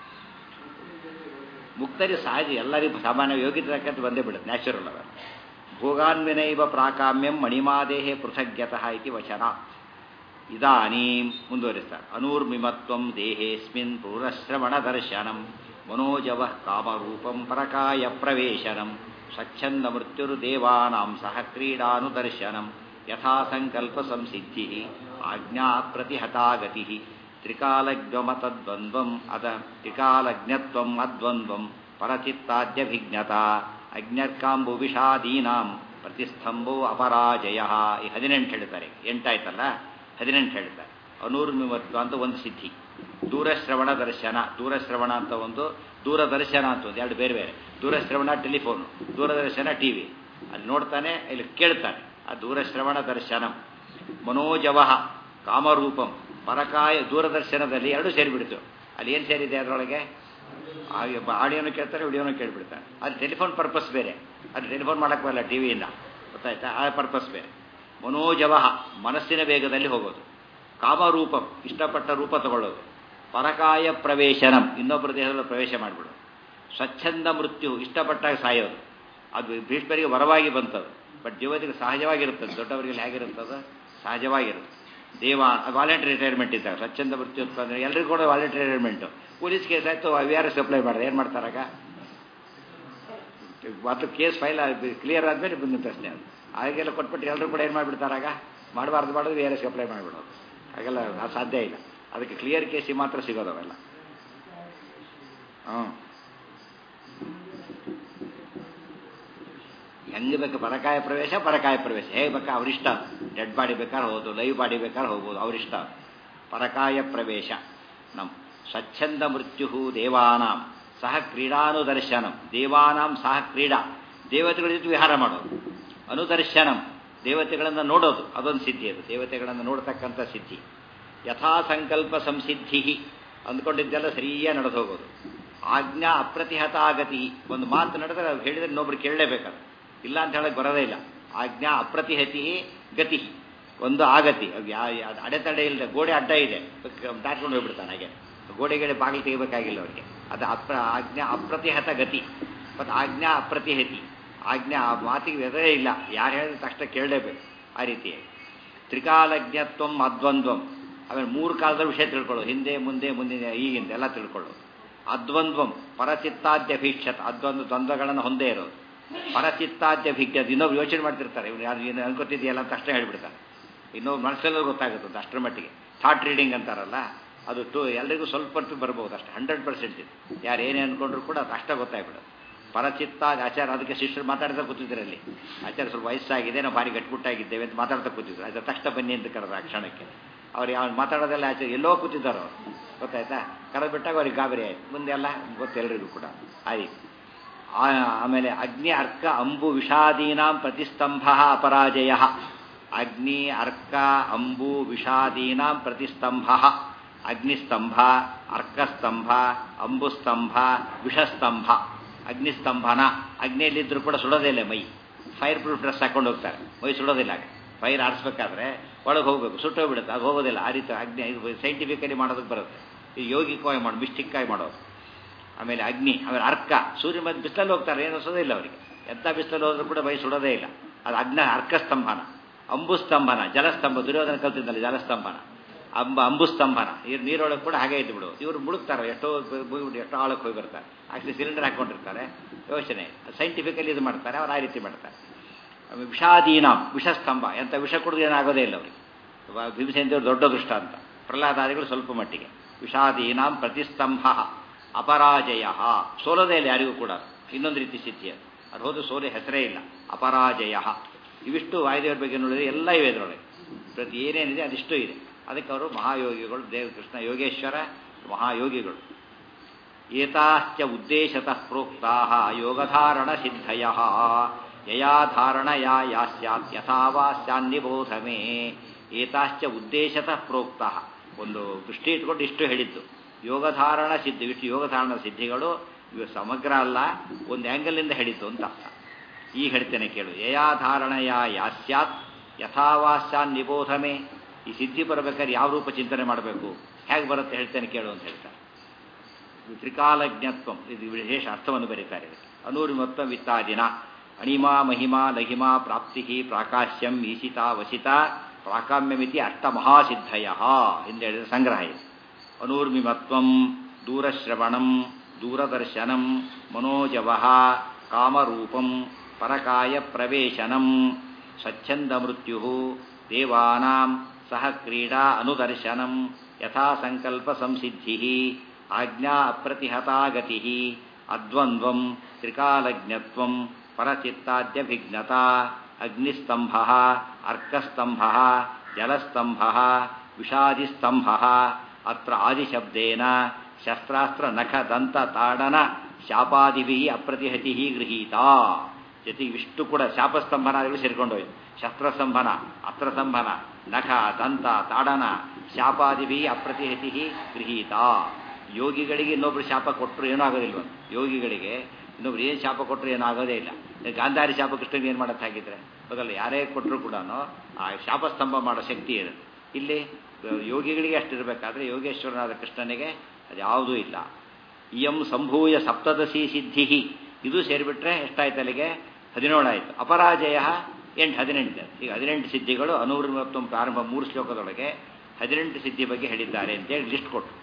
ಮುಕ್ತರಿ ಸಹಜ ಎಲ್ಲರಿಗೂ ಸಾಮಾನ್ಯ ಯೋಗಿತಕ್ಕಂತ ಬಂದೇ ಬಿಡುತ್ತೆ ನ್ಯಾಚುರಲ್ ಅವೆಲ್ಲ ಭೋಗಾನ್ವಿನೈವ ಪ್ರಾಕಾಮ್ಯಂ ಮಣಿಮಾದೇಹೆ ಪೃಥಗ್ಯತಃ ಇತಿ ವಚನ ಇದಾನೀಂ ಮುಂದುವರಿಸ್ತಾರೆ ಅನೂರ್ಮಿಮತ್ವಂ ದೇಹೇಸ್ಮಿನ್ ಪೂರಶ್ರವಣ ದರ್ಶನಂ ಮನೋಜವ ಕಾಮರೂಪಂ ಪರಕಾಯ ಪ್ರವೇಶನಂ ಸ್ವಚ್ಛಂದ ಮೃತ್ಯುರ್ದೇವಾನಾಂ ಸಹ ಕ್ರೀಡಾನುದರ್ಶನಂ ಯಥಾ ಸಂಕಲ್ಪ ಸಂಸಿದ್ಧಿ ಆಜ್ಞಾ ಪ್ರತಿಹತಾಗತಿ ತ್ರಿಕಾಲಜ್ಞಮತದ್ವಂದ್ವಂ ಅದ ತ್ರಿಕಾಲಜ್ಞತ್ವಂ ಅದ್ವಂದ್ವಂ ಪರಚಿತ್ತಾದ್ಯಭಿಜ್ಞತಾ ಅಜ್ಞರ್ಕಾಂಬು ವಿಷಾದೀನಾಂ ಪ್ರತಿಸ್ತಂಭೋ ಅಪರಾಜಯ ಈ ಹದಿನೆಂಟು ಹೇಳ್ತಾರೆ ಎಂಟಾಯ್ತಲ್ಲ ಹದಿನೆಂಟು ಹೇಳ್ತಾರೆ ಅನೂರ್ಮಿಮತ್ವ ಅಂತ ಒಂದು ಸಿದ್ಧಿ ದೂರಶ್ರವಣ ದರ್ಶನ ದೂರಶ್ರವಣ ಅಂತ ಒಂದು ದೂರದರ್ಶನ ಅಂತ ಒಂದು ಎರಡು ಬೇರೆ ಬೇರೆ ದೂರಶ್ರವಣ ಟೆಲಿಫೋನು ದೂರದರ್ಶನ ಟಿವಿ ಅಲ್ಲಿ ನೋಡ್ತಾನೆ ಇಲ್ಲಿ ಕೇಳ್ತಾನೆ ಆ ದೂರಶ್ರವಣ ದರ್ಶನ ಮನೋಜವ ಕಾಮರೂಪಂ ಪರಕಾಯ ದೂರದರ್ಶನದಲ್ಲಿ ಎರಡು ಸೇರಿಬಿಡ್ತು ಅಲ್ಲಿ ಏನು ಸೇರಿದೆ ಅದರೊಳಗೆ ಆಡಿಯೋನು ಕೇಳ್ತಾರೆ ವಿಡಿಯೋನು ಕೇಳಿಬಿಡ್ತಾರೆ ಅದು ಟೆಲಿಫೋನ್ ಪರ್ಪಸ್ ಬೇರೆ ಅದು ಟೆಲಿಫೋನ್ ಮಾಡೋಕ್ಕೆ ಬರಲ್ಲ ಟಿ ವಿಯಿಂದ ಗೊತ್ತಾಯ್ತಾ ಆ ಪರ್ಪಸ್ ಬೇರೆ ಮನೋಜವ ಮನಸ್ಸಿನ ವೇಗದಲ್ಲಿ ಹೋಗೋದು ಕಾಮರೂಪಂ ಇಷ್ಟಪಟ್ಟ ರೂಪ ತಗೊಳ್ಳೋದು ಪರಕಾಯ ಪ್ರವೇಶನಂ ಇನ್ನೊಬ್ಬರ ದೇಹದಲ್ಲಿ ಪ್ರವೇಶ ಮಾಡಿಬಿಡೋದು ಸ್ವಚ್ಛಂದ ಮೃತ್ಯು ಇಷ್ಟಪಟ್ಟಾಗ ಸಾಯೋದು ಅದು ಭೀಷ್ಮರಿಗೆ ವರವಾಗಿ ಬಂತದು ಬಟ್ ಜೀವತಿಗೆ ಸಹಜವಾಗಿರುತ್ತದೆ ದೊಡ್ಡವರಿಗೆ ಹೇಗಿರುತ್ತದೆ ಸಹಜವಾಗಿರುತ್ತೆ ದೇವ ವಾಲಂಟರಿ ರಿಟೈರ್ಮೆಂಟ್ ಇದ್ದಾಗ ಸ್ವಚ್ಛಂದ ಮೃತ್ಯು ಉತ್ಪಾದನೆ ಎಲ್ಲರಿಗೂ ಕೂಡ ವಾಲಂಟರಿ ರಿಟೈರ್ಮೆಂಟು ಪೊಲೀಸ್ ಕೇಸ್ ಆಯಿತು ವಿ ಆರ್ ಎಸ್ ಅಪ್ಲೈ ಮಾಡಿದೆ ಏನು ಮಾಡ್ತಾರಾಗ ಮತ್ತು ಕೇಸ್ ಫೈಲ್ ಕ್ಲಿಯರ್ ಆದಮೇಲೆ ಬಂದ ಪ್ರಶ್ನೆ ಅದು ಹಾಗೆಲ್ಲ ಕೊಟ್ಬಿಟ್ಟು ಎಲ್ಲರೂ ಕೂಡ ಏನು ಮಾಡಿಬಿಡ್ತಾರಾಗ ಮಾಡಬಾರ್ದು ಮಾಡೋದು ವಿ ಆರ್ ಎಸ್ ಅಪ್ಲೈ ಮಾಡಿಬಿಡೋದು ಹಾಗೆಲ್ಲ ಅದು ಸಾಧ್ಯ ಇಲ್ಲ ಅದಕ್ಕೆ ಕ್ಲಿಯರ್ ಕೇಸಿಗೆ ಮಾತ್ರ ಸಿಗೋದು ಅವೆಲ್ಲ ಹಾಂ ಹೆಂಗೆ ಬೇಕು ಪರಕಾಯ ಪ್ರವೇಶ ಪರಕಾಯ ಪ್ರವೇಶ ಹೇಗೆ ಬೇಕಾ ಅವರಿಷ್ಟ ಡೆಡ್ ಬಾಡಿ ಬೇಕಾದ್ರೆ ಹೋಗೋದು ಲೈವ್ ಬಾಡಿ ಬೇಕಾದ್ರೆ ಹೋಗ್ಬೋದು ಅವರಿಷ್ಟ ಪರಕಾಯ ಪ್ರವೇಶ ನಮ್ ಸ್ವಚ್ಛಂದ ಮೃತ್ಯು ದೇವಾನಾಂ ಸಹ ಕ್ರೀಡಾನುದರ್ಶನಂ ದೇವಾನಾಂ ಸಹ ಕ್ರೀಡಾ ದೇವತೆಗಳ ಜೊತೆ ವಿಹಾರ ಮಾಡೋದು ಅನುದರ್ಶನಂ ದೇವತೆಗಳನ್ನು ನೋಡೋದು ಅದೊಂದು ಸಿದ್ಧಿ ಅದು ದೇವತೆಗಳನ್ನು ನೋಡ್ತಕ್ಕಂಥ ಸಿದ್ಧಿ ಯಥಾ ಸಂಕಲ್ಪ ಸಂಸಿದ್ಧಿ ಅಂದ್ಕೊಂಡಿದ್ದೆಲ್ಲ ಸರಿಯಾಗಿ ನಡೆದು ಹೋಗೋದು ಆಜ್ಞಾ ಅಪ್ರತಿಹತ ಆಗತಿ ಒಂದು ಮಾತು ನಡೆದ್ರೆ ಅದು ಹೇಳಿದ್ರೆ ಇನ್ನೊಬ್ರು ಕೇಳಲೇಬೇಕಾದ್ರೆ ಇಲ್ಲ ಅಂತ ಹೇಳಕ್ ಬರೋದೇ ಇಲ್ಲ ಆಜ್ಞಾ ಅಪ್ರತಿಹತಿ ಗತಿ ಒಂದು ಆಗತಿ ಅಡೆತಡೆ ಇಲ್ಲದೆ ಗೋಡೆ ಅಡ್ಡ ಇದೆ ದಾಟ್ಕೊಂಡು ಹೋಗ್ಬಿಡ್ತಾನೆ ಹಾಗೆ ಗೋಡೆಗೆ ಬಾಗಿಲು ತೆಗಿಬೇಕಾಗಿಲ್ಲ ಅವರಿಗೆ ಅದು ಅಪ್ರ ಆಜ್ಞಾ ಅಪ್ರತಿಹತ ಗತಿ ಮತ್ತು ಆಜ್ಞಾ ಅಪ್ರತಿಹತಿ ಆಜ್ಞಾ ಆ ಮಾತಿಗೆ ವ್ಯದಯ ಇಲ್ಲ ಯಾರು ಹೇಳಿದ ತಕ್ಷಣ ಕೇಳಲೇಬೇಕು ಆ ರೀತಿಯಾಗಿ ತ್ರಿಕಾಲಜ್ಞತ್ವಂ ಅದ್ವಂದ್ವಂ ಆಮೇಲೆ ಮೂರು ಕಾಲದ ವಿಷಯ ತಿಳ್ಕೊಳ್ಳೋದು ಹಿಂದೆ ಮುಂದೆ ಮುಂದಿನ ಈಗಿಂದ ಎಲ್ಲ ತಿಳ್ಕೊಳ್ಳೋದು ಅದ್ವಂದ್ವಂ ಪರಚಿತ್ತಾದ್ಯಭೀಕ್ಷತ್ ಅದ್ವಂದ್ವ ದ್ವಂದ್ವಗಳನ್ನು ಹೊಂದೇ ಇರೋದು ಪರಚಿತ್ತಾದ್ಯಭಿಜ್ಞತ್ ಇನ್ನೊಬ್ರು ಯೋಚನೆ ಮಾಡ್ತಿರ್ತಾರೆ ಇವ್ರು ಯಾರು ಏನು ಅನ್ಕೋತಿದೆಯಲ್ಲ ಅಂತ ಅಷ್ಟೇ ಹೇಳ್ಬಿಡ್ತಾರೆ ಇನ್ನೊಬ್ಬ ಮನಸ್ಸೆಲ್ಲ ಗೊತ್ತಾಗುತ್ತೆ ಅಷ್ಟರ ಮಟ್ಟಿಗೆ ಥಾಟ್ ರೀಡಿಂಗ್ ಅಂತಾರಲ್ಲ ಅದು ಟು ಎಲ್ಲರಿಗೂ ಸ್ವಲ್ಪ ಬರ್ಬೋದು ಅಷ್ಟೇ ಹಂಡ್ರೆಡ್ ಪರ್ಸೆಂಟ್ ಇದು ಯಾರು ಏನೇ ಅಂದ್ಕೊಂಡ್ರು ಕೂಡ ಅದು ಅಷ್ಟೇ ಗೊತ್ತಾಗ್ಬಿಡೋದು ಪರಚಿತ್ತ ಆಚಾರ ಅದಕ್ಕೆ ಶಿಷ್ಯರು ಮಾತಾಡ್ತಾ ಕೂತಿದ್ರು ಅಲ್ಲಿ ಆಚಾರ ಸ್ವಲ್ಪ ವಯಸ್ಸಾಗಿದೆ ನಾವು ಭಾರಿ ಗಟ್ಟಿಮುಟ್ಟಾಗಿದ್ದೇವೆ ಅಂತ ಮಾತಾಡ್ತಾ ಕೂತಿದ್ರು ಆಚಾರ ತಕ್ಷಣ ಬನ್ನಿ ಅಂತ ಕರೆದ ಆ ಕ್ಷಣಕ್ಕೆ ಅವ್ರು ಯಾವ ಮಾತಾಡೋದೆಲ್ಲ ಆಚಾರ ಎಲ್ಲೋ ಕೂತಿದ್ದಾರೆ ಅವರು ಗೊತ್ತಾಯ್ತಾ ಕರೆದು ಬಿಟ್ಟಾಗ ಅವ್ರಿಗೆ ಗಾಬರಿ ಆಯ್ತು ಮುಂದೆ ಎಲ್ಲ ಗೊತ್ತೆಲ್ಲರಿಗೂ ಕೂಡ ಆಯ್ತು ಆಮೇಲೆ ಅಗ್ನಿ ಅರ್ಕ ಅಂಬು ವಿಷಾದೀನಾಂ ಪ್ರತಿಸ್ತಂಭ ಅಪರಾಜಯ ಅಗ್ನಿ ಅರ್ಕ ಅಂಬು ವಿಷಾದೀನಾಂ ಪ್ರತಿಸ್ತಂಭ ಅಗ್ನಿಸ್ತಂಭ ಅರ್ಕಸ್ತಂಭ ಅಂಬುಸ್ತಂಭ ವಿಷಸ್ತಂಭ ಅಗ್ನಿಸ್ತಂಭನ ಅಗ್ನಿಯಲ್ಲಿದ್ದರೂ ಕೂಡ ಸುಡೋದಿಲ್ಲ ಮೈ ಫೈರ್ ಪ್ರೂಫ್ ಡ್ರೆಸ್ ಹಾಕೊಂಡು ಹೋಗ್ತಾರೆ ಮೈ ಸುಡೋದಿಲ್ಲ ಫೈರ್ ಆರಿಸ್ಬೇಕಾದ್ರೆ ಒಳಗೆ ಹೋಗಬೇಕು ಸುಟ್ಟೋಗ್ಬಿಡುತ್ತೆ ಅದು ಹೋಗೋದಿಲ್ಲ ಆ ರೀತಿ ಅಗ್ನಿ ಇದು ಸೈಂಟಿಫಿಕಲಿ ಮಾಡೋದಕ್ಕೆ ಬರುತ್ತೆ ಈ ಯೋಗಿಕವಾಗಿ ಮಾಡೋದು ಮಿಸ್ಟಿಕ್ಕಾಗಿ ಮಾಡೋದು ಆಮೇಲೆ ಅಗ್ನಿ ಆಮೇಲೆ ಅರ್ಕ ಸೂರ್ಯ ಮಧ್ಯ ಬಿಸಿಲಲ್ಲಿ ಹೋಗ್ತಾರೆ ಏನು ಅನ್ಸೋದಿಲ್ಲ ಅವರಿಗೆ ಎಂಥ ಬಿಸಿಲಲ್ಲಿ ಹೋದ್ರೂ ಕೂಡ ಮೈ ಸುಡೋದೇ ಇಲ್ಲ ಅದು ಅಗ್ನ ಅರ್ಕಸ್ತಂಭನ ಅಂಬುಸ್ತಂಭನ ಜಲಸ್ತಂಭ ದುರ್ಯೋಧನ ಕಲ್ತಿದ್ದಲ್ಲ ಜಲಸ್ತಂಭನ ಅಂಬ ಅಂಬುಸ್ತಂಭನ ನೀರು ನೀರೊಳಗೆ ಕೂಡ ಹಾಗೆ ಇದ್ದು ಬಿಡು ಇವರು ಮುಳುಗ್ತಾರೆ ಎಷ್ಟೋ ಮುಳುಗ್ಬಿಟ್ಟು ಎಷ್ಟೋ ಆಳಕ್ಕೆ ಹೋಗಿ ಬರ್ತಾರೆ ಆಕ್ಚುಲಿ ಸಿಲಿಂಡರ್ ಹಾಕೊಂಡಿರ್ತಾರೆ ಯೋಚನೆ ಸೈಂಟಿಫಿಕಲಿ ಇದು ಮಾಡ್ತಾರೆ ಅವ್ರು ಆ ರೀತಿ ಮಾಡ್ತಾರೆ ವಿಷಾದೀನಾಂ ವಿಷಸ್ತಂಭ ಎಂಥ ವಿಷ ಕುಡಿದು ಏನಾಗೋದೇ ಇಲ್ಲ ಅವರಿಗೆ ಭೀಮಸೇಂದ್ರ ದೊಡ್ಡ ದೃಷ್ಟ ಅಂತ ಪ್ರಹ್ಲಾದಾದಿಗಳು ಸ್ವಲ್ಪ ಮಟ್ಟಿಗೆ ವಿಷಾದೀನಾಂ ಪ್ರತಿಸ್ತಂಭ ಅಪರಾಜಯ ಸೋಲದೇ ಇಲ್ಲ ಯಾರಿಗೂ ಕೂಡ ಇನ್ನೊಂದು ರೀತಿ ಸಿದ್ಧಿ ಅದು ಅದು ಹೋದು ಸೋಲೆ ಹೆಸರೇ ಇಲ್ಲ ಅಪರಾಜಯ ಇವಿಷ್ಟು ವಾಯುದೇವರ ಬಗ್ಗೆ ನೋಡಿದ್ರೆ ಎಲ್ಲ ಇವೆ ಇದರೊಳಗೆ ಪ್ರತಿ ಏನೇನಿದೆ ಅದಿಷ್ಟು ಇದೆ ಅದಕ್ಕೆ ಅವರು ಮಹಾಯೋಗಿಗಳು ದೇವಕೃಷ್ಣ ಯೋಗೇಶ್ವರ ಮಹಾಯೋಗಿಗಳು ಏತಾಶ್ಚ ಉದ್ದೇಶತಃ ಪ್ರೋಕ್ತಾ ಯೋಗಧಾರಣ ಸಿದ್ಧಯ ಯಯಾಧಾರಣಯ ಯಾ ಸ್ಯಾತ್ ಯಥಾವಾ ಸ್ಯಾನ್ನಿಬೋಧ ಮೇ ಏತಾಶ್ಚ ಉದ್ದೇಶತಃ ಪ್ರೋಕ್ತಾ ಒಂದು ದೃಷ್ಟಿ ಇಟ್ಕೊಂಡು ಇಷ್ಟು ಹೇಳಿದ್ದು ಯೋಗಧಾರಣ ಸಿದ್ಧಿ ಇಷ್ಟು ಯೋಗಧಾರಣ ಸಿದ್ಧಿಗಳು ಇವು ಸಮಗ್ರ ಅಲ್ಲ ಒಂದು ಆ್ಯಂಗಲಿಂದ ಹೇಳಿದ್ದು ಅಂತ ಅರ್ಥ ಈಗ ಹೇಳ್ತೇನೆ ಕೇಳು ಯಯಾಧಾರಣಯ ಯಾ ಸ್ಯಾತ್ ಯಥಾವಾಸ್ಯಾನ್ ನಿಬೋಧಮೆ ಈ ಸಿದ್ಧಿ ಬರಬೇಕಾದ್ರೆ ಯಾವ ರೂಪ ಚಿಂತನೆ ಮಾಡಬೇಕು ಹೇಗೆ ಬರುತ್ತೆ ಹೇಳ್ತೇನೆ ಕೇಳು ಅಂತ ಹೇಳ್ತಾರೆ ತ್ರಿಕಾಲಜ್ಞತ್ವಂ ಇದು ವಿಶೇಷ ಅರ್ಥವನ್ನು ಬರೀತಾರೆ ಅನೂರ್ಮತ್ವ ವಿತ್ತಾದಿನ ಅಣಿಮಾ ಮಹಿಮಾ ಲಹಿಮಾ ಪ್ರಾಪ್ತಿ ಪ್ರಾಕಾಶ್ಯಂ ಈಶಿತ ವಸಿತ ಪ್ರಾಕಾಮ್ಯಮಿತಿ ಅಷ್ಟಮಹಾಸಿದ್ಧಯ ಎಂದು ಹೇಳಿದ ಸಂಗ್ರಹ ಇದೆ ಅನೂರ್ಮಿಮತ್ವಂ ದೂರಶ್ರವಣಂ ದೂರದರ್ಶನಂ ಮನೋಜವ ಕಾಮರೂಪಂ ಪರಕಾಯ ಪ್ರವೇಶನಂ ಸ್ವಚ್ಛಂದ ಮೃತ್ಯು ದೇವಾನಾಂ ಸಹ ಕ್ರೀಡಾ ಅನುದರ್ಶನಂ ಯಥಾ ಸಂಕಲ್ಪ ಸಂಸಿದ್ಧಿ ಆಜ್ಞಾ ಅಪ್ರತಿಹತಾ ಗತಿ ಅದ್ವಂದ್ವಂ ತ್ರಿಕಾಲಜ್ಞತ್ವಂ ಪರಚಿತ್ತಾದ್ಯಭಿಜ್ಞತಾ ಅಗ್ನಿಸ್ತಂಭ ಅರ್ಕಸ್ತಂಭ ಜಲಸ್ತಂಭ ವಿಷಾದಿಸ್ತಂಭ ಅತ್ರ ಆದಿಶಬ್ದೇನ ಶಸ್ತ್ರಾಸ್ತ್ರ ನಖ ದಂತ ತಾಡನ ಶಾಪಾದಿಭಿ ಅಪ್ರತಿಹತಿ ಗೃಹೀತ ಜೊತೆಗೆ ಇಷ್ಟು ಕೂಡ ಶಾಪಸ್ತಂಭನಾದಿಗಳು ಸೇರ್ಕೊಂಡೋಯ್ತು ಶಸ್ತ್ರಸ್ತಂಭನ ಅಸ್ತ್ರಸ್ತಂಭನ ನಖ ದಂತ ತಾಡನ ಶಾಪಾದಿಭಿ ಅಪ್ರತಿಹತಿ ಗೃಹೀತ ಯೋಗಿಗಳಿಗೆ ಇನ್ನೊಬ್ರು ಶಾಪ ಕೊಟ್ಟರು ಏನೂ ಆಗೋದಿಲ್ವ ಯೋಗಿಗಳಿಗೆ ಇನ್ನೊಬ್ರು ಏನು ಶಾಪ ಕೊಟ್ಟರು ಏನೂ ಆಗೋದೇ ಇಲ್ಲ ಗಾಂಧಾರಿ ಶಾಪ ಕೃಷ್ಣನಿಗೆ ಏನು ಮಾಡತ್ತೆ ಹಾಗಿದ್ರೆ ಹೌದಲ್ಲ ಯಾರೇ ಕೊಟ್ಟರು ಕೂಡ ಆ ಶಾಪಸ್ತಂಭ ಮಾಡೋ ಶಕ್ತಿ ಇರುತ್ತೆ ಇಲ್ಲಿ ಯೋಗಿಗಳಿಗೆ ಅಷ್ಟಿರಬೇಕಾದ್ರೆ ಯೋಗೇಶ್ವರನಾದ ಕೃಷ್ಣನಿಗೆ ಅದು ಯಾವುದೂ ಇಲ್ಲ ಇಯಂ ಸಂಭೂಯ ಸಪ್ತದಶಿ ಸಿದ್ಧಿ ಇದು ಸೇರಿಬಿಟ್ರೆ ಎಷ್ಟಾಯ್ತು ಅಲ್ಲಿಗೆ ಹದಿನೇಳು ಆಯಿತು ಅಪರಾಜಯ ಎಂಟು ಹದಿನೆಂಟು ಈಗ ಹದಿನೆಂಟು ಸಿದ್ಧಿಗಳು ಅನೂರ ಮೂವತ್ತೊಂದು ಪ್ರಾರಂಭ ಮೂರು ಶ್ಲೋಕದೊಳಗೆ ಹದಿನೆಂಟು ಸಿದ್ಧಿ ಬಗ್ಗೆ ಹೇಳಿದ್ದಾರೆ ಅಂತೇಳಿ ಲಿಸ್ಟ್ ಕೊಟ್ಟರು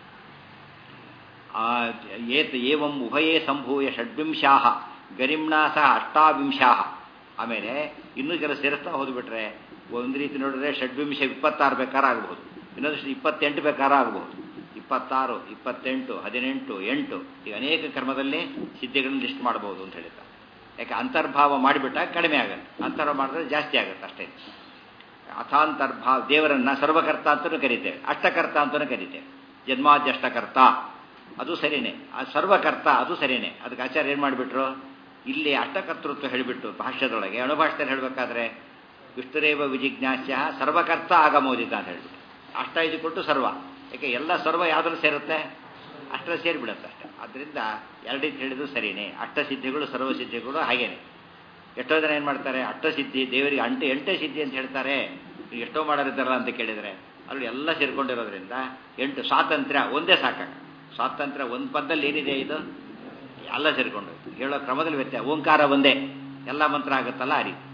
ಏತ್ ಏವಂ ಉಭಯೇ ಸಂಭೂಯ ಷಡ್ವಿಂಶಾ ಗರಿಮ್ನಾ ಸಹ ಅಷ್ಟಾವಿಂಶಾ ಆಮೇಲೆ ಇನ್ನೂ ಕೆಲವು ಸೇರಿಸ್ತಾ ಹೋದ್ಬಿಟ್ರೆ ಒಂದು ರೀತಿ ನೋಡಿದ್ರೆ ಷಡ್ವಿಂಶ ಇಪ್ಪತ್ತಾರು ಬೇಕಾರ ಆಗ್ಬೋದು ಇನ್ನೊಂದಷ್ಟು ಇಪ್ಪತ್ತೆಂಟು ಬೇಕಾರ ಆಗ್ಬೋದು ಇಪ್ಪತ್ತಾರು ಇಪ್ಪತ್ತೆಂಟು ಹದಿನೆಂಟು ಎಂಟು ಈಗ ಅನೇಕ ಕರ್ಮದಲ್ಲಿ ಸಿದ್ಧಿಗಳನ್ನು ಲಿಸ್ಟ್ ಮಾಡ್ಬೋದು ಅಂತ ಹೇಳಿದ್ದಾರೆ ಯಾಕೆ ಅಂತರ್ಭಾವ ಮಾಡಿಬಿಟ್ಟಾಗ ಕಡಿಮೆ ಆಗುತ್ತೆ ಅಂತರ್ಭಾವ ಮಾಡಿದ್ರೆ ಜಾಸ್ತಿ ಆಗುತ್ತೆ ಅಷ್ಟೇ ಅಥಾಂತರ್ಭಾವ ದೇವರನ್ನ ಸರ್ವಕರ್ತ ಅಂತಲೂ ಕರಿತೇವೆ ಅಷ್ಟಕರ್ತ ಅಂತಲೂ ಕರಿತೇವೆ ಜನ್ಮಾದ್ಯಷ್ಟಕರ್ತ ಅದು ಸರಿನೇ ಆ ಸರ್ವಕರ್ತ ಅದು ಸರಿನೇ ಅದಕ್ಕೆ ಆಚಾರ್ಯ ಏನು ಮಾಡಿಬಿಟ್ರು ಇಲ್ಲಿ ಅಷ್ಟಕರ್ತೃತ್ವ ಹೇಳಿಬಿಟ್ಟು ಭಾಷ್ಯದೊಳಗೆ ಅಣುಭಾಷ್ಯದಲ್ಲಿ ಹೇಳಬೇಕಾದ್ರೆ ವಿಷ್ಣುರೇವ ವಿಜಿಜ್ಞಾಸ್ಯ ಸರ್ವಕರ್ತ ಆಗಮೋದಿತ ಅಂತ ಹೇಳ್ಬಿಟ್ಟು ಅಷ್ಟ ಇದು ಕೊಟ್ಟು ಸರ್ವ ಯಾಕೆ ಎಲ್ಲ ಸರ್ವ ಯಾವ್ದ್ರಲ್ಲಿ ಸೇರುತ್ತೆ ಅಷ್ಟರ ಸೇರಿಬಿಡುತ್ತೆ ಅಷ್ಟೇ ಆದ್ದರಿಂದ ಎರಡಿದ್ದು ಹೇಳಿದ್ರು ಸರಿನೇ ಅಷ್ಟಸಿದ್ಧಿಗಳು ಸರ್ವಸಿದ್ಧಿಗಳು ಹಾಗೇನೆ ಎಷ್ಟೋ ಜನ ಏನು ಮಾಡ್ತಾರೆ ಅಷ್ಟಸಿದ್ಧಿ ದೇವರಿಗೆ ಅಂಟು ಎಂಟೇ ಸಿದ್ಧಿ ಅಂತ ಹೇಳ್ತಾರೆ ಎಷ್ಟೋ ಮಾಡೋರಿದ್ದಾರಲ್ಲ ಅಂತ ಕೇಳಿದರೆ ಅಲ್ಲಿ ಎಲ್ಲ ಸೇರ್ಕೊಂಡಿರೋದ್ರಿಂದ ಎಂಟು ಸ್ವಾತಂತ್ರ್ಯ ಒಂದೇ ಸಾಕಾಗ ಸ್ವಾತಂತ್ರ್ಯ ಒಂದು ಪದದಲ್ಲಿ ಏನಿದೆ ಇದು ಎಲ್ಲ ಸೇರಿಕೊಂಡು ಹೇಳೋ ಕ್ರಮದಲ್ಲಿ ವ್ಯತ್ಯಾಸ ಓಂಕಾರ ಒಂದೇ ಎಲ್ಲ ಮಂತ್ರ ಆಗುತ್ತಲ್ಲ ಆ ರೀತಿ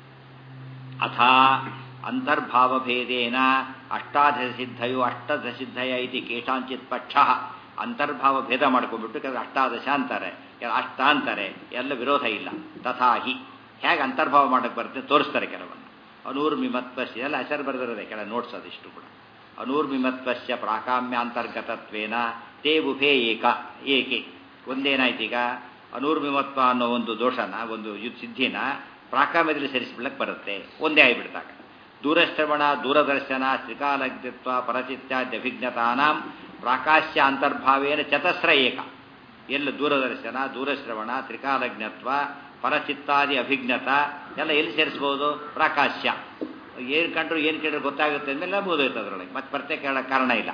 ಅಥ ಅಂತರ್ಭಾವ ಭೇದೇನ ಅಷ್ಟಾದಶ ಸಿದ್ಧಯೋ ಅಷ್ಟದಶ ಸಿದ್ಧಯ ಇತಿ ಕೇಶಾಂಚಿತ್ ಪಕ್ಷ ಅಂತರ್ಭಾವ ಭೇದ ಮಾಡ್ಕೊಂಡ್ಬಿಟ್ಟು ಕೆಲವು ಅಷ್ಟಾದಶ ಅಂತಾರೆ ಅಷ್ಟ ಅಂತಾರೆ ಎಲ್ಲ ವಿರೋಧ ಇಲ್ಲ ತಥಾ ಹಿ ಹೇಗೆ ಅಂತರ್ಭಾವ ಮಾಡಕ್ಕೆ ಬರುತ್ತೆ ತೋರಿಸ್ತಾರೆ ಕೆಲವನ್ನು ಅನೂರ್ಮಿಮತ್ವಸ್ಯ ಎಲ್ಲ ಹೆಸರು ಬರೆದಿರೋದೆ ಕೆಳ ನೋಟ್ಸ್ ಅದಿಷ್ಟು ಕೂಡ ಅನೂರ್ಮಿಮತ್ವಸ್ಯ ಪ್ರಾಕಾಮ್ಯಾಂತರ್ಗತತ್ವೇನ ತೇ ಉಭೇ ಏಕ ಏಕೆ ಒಂದೇನಾಯ್ತೀಗ ಅನೂರ್ಮಿಮತ್ವ ಅನ್ನೋ ಒಂದು ದೋಷನ ಒಂದು ಸಿದ್ಧಿನ ಪ್ರಾಕಾಮ್ಯದಲ್ಲಿ ಸೇರಿಸ್ಬಿಡಕ್ಕೆ ಬರುತ್ತೆ ಒಂದೇ ಆಗಿಬಿಡ್ತಾಗ ದೂರಶ್ರವಣ ದೂರದರ್ಶನ ತ್ರಿಕಾಲಜ್ಞತ್ವ ಪರಚಿತ್ಯಾದ್ಯಭಿಜ್ಞತಾನಾಂ ಪ್ರಾಕಾಶ್ಯ ಅಂತರ್ಭಾವೇನ ಚತಸ್ರ ಏಕ ಎಲ್ಲ ದೂರದರ್ಶನ ದೂರಶ್ರವಣ ತ್ರಿಕಾಲಜ್ಞತ್ವ ಪರಚಿತ್ತಾದಿ ಅಭಿಜ್ಞತ ಎಲ್ಲ ಎಲ್ಲಿ ಸೇರಿಸ್ಬೋದು ಪ್ರಾಕಾಶ್ಯ ಏನು ಕಂಡ್ರು ಏನು ಕೇಳಿದ್ರೆ ಗೊತ್ತಾಗುತ್ತೆ ಅಂದಮೇಲೆ ಮುಗಿದೋಯ್ತು ಅದರೊಳಗೆ ಮತ್ತೆ ಪ್ರತ್ಯೇಕ ಹೇಳೋಕ್ಕೆ ಕಾರಣ ಇಲ್ಲ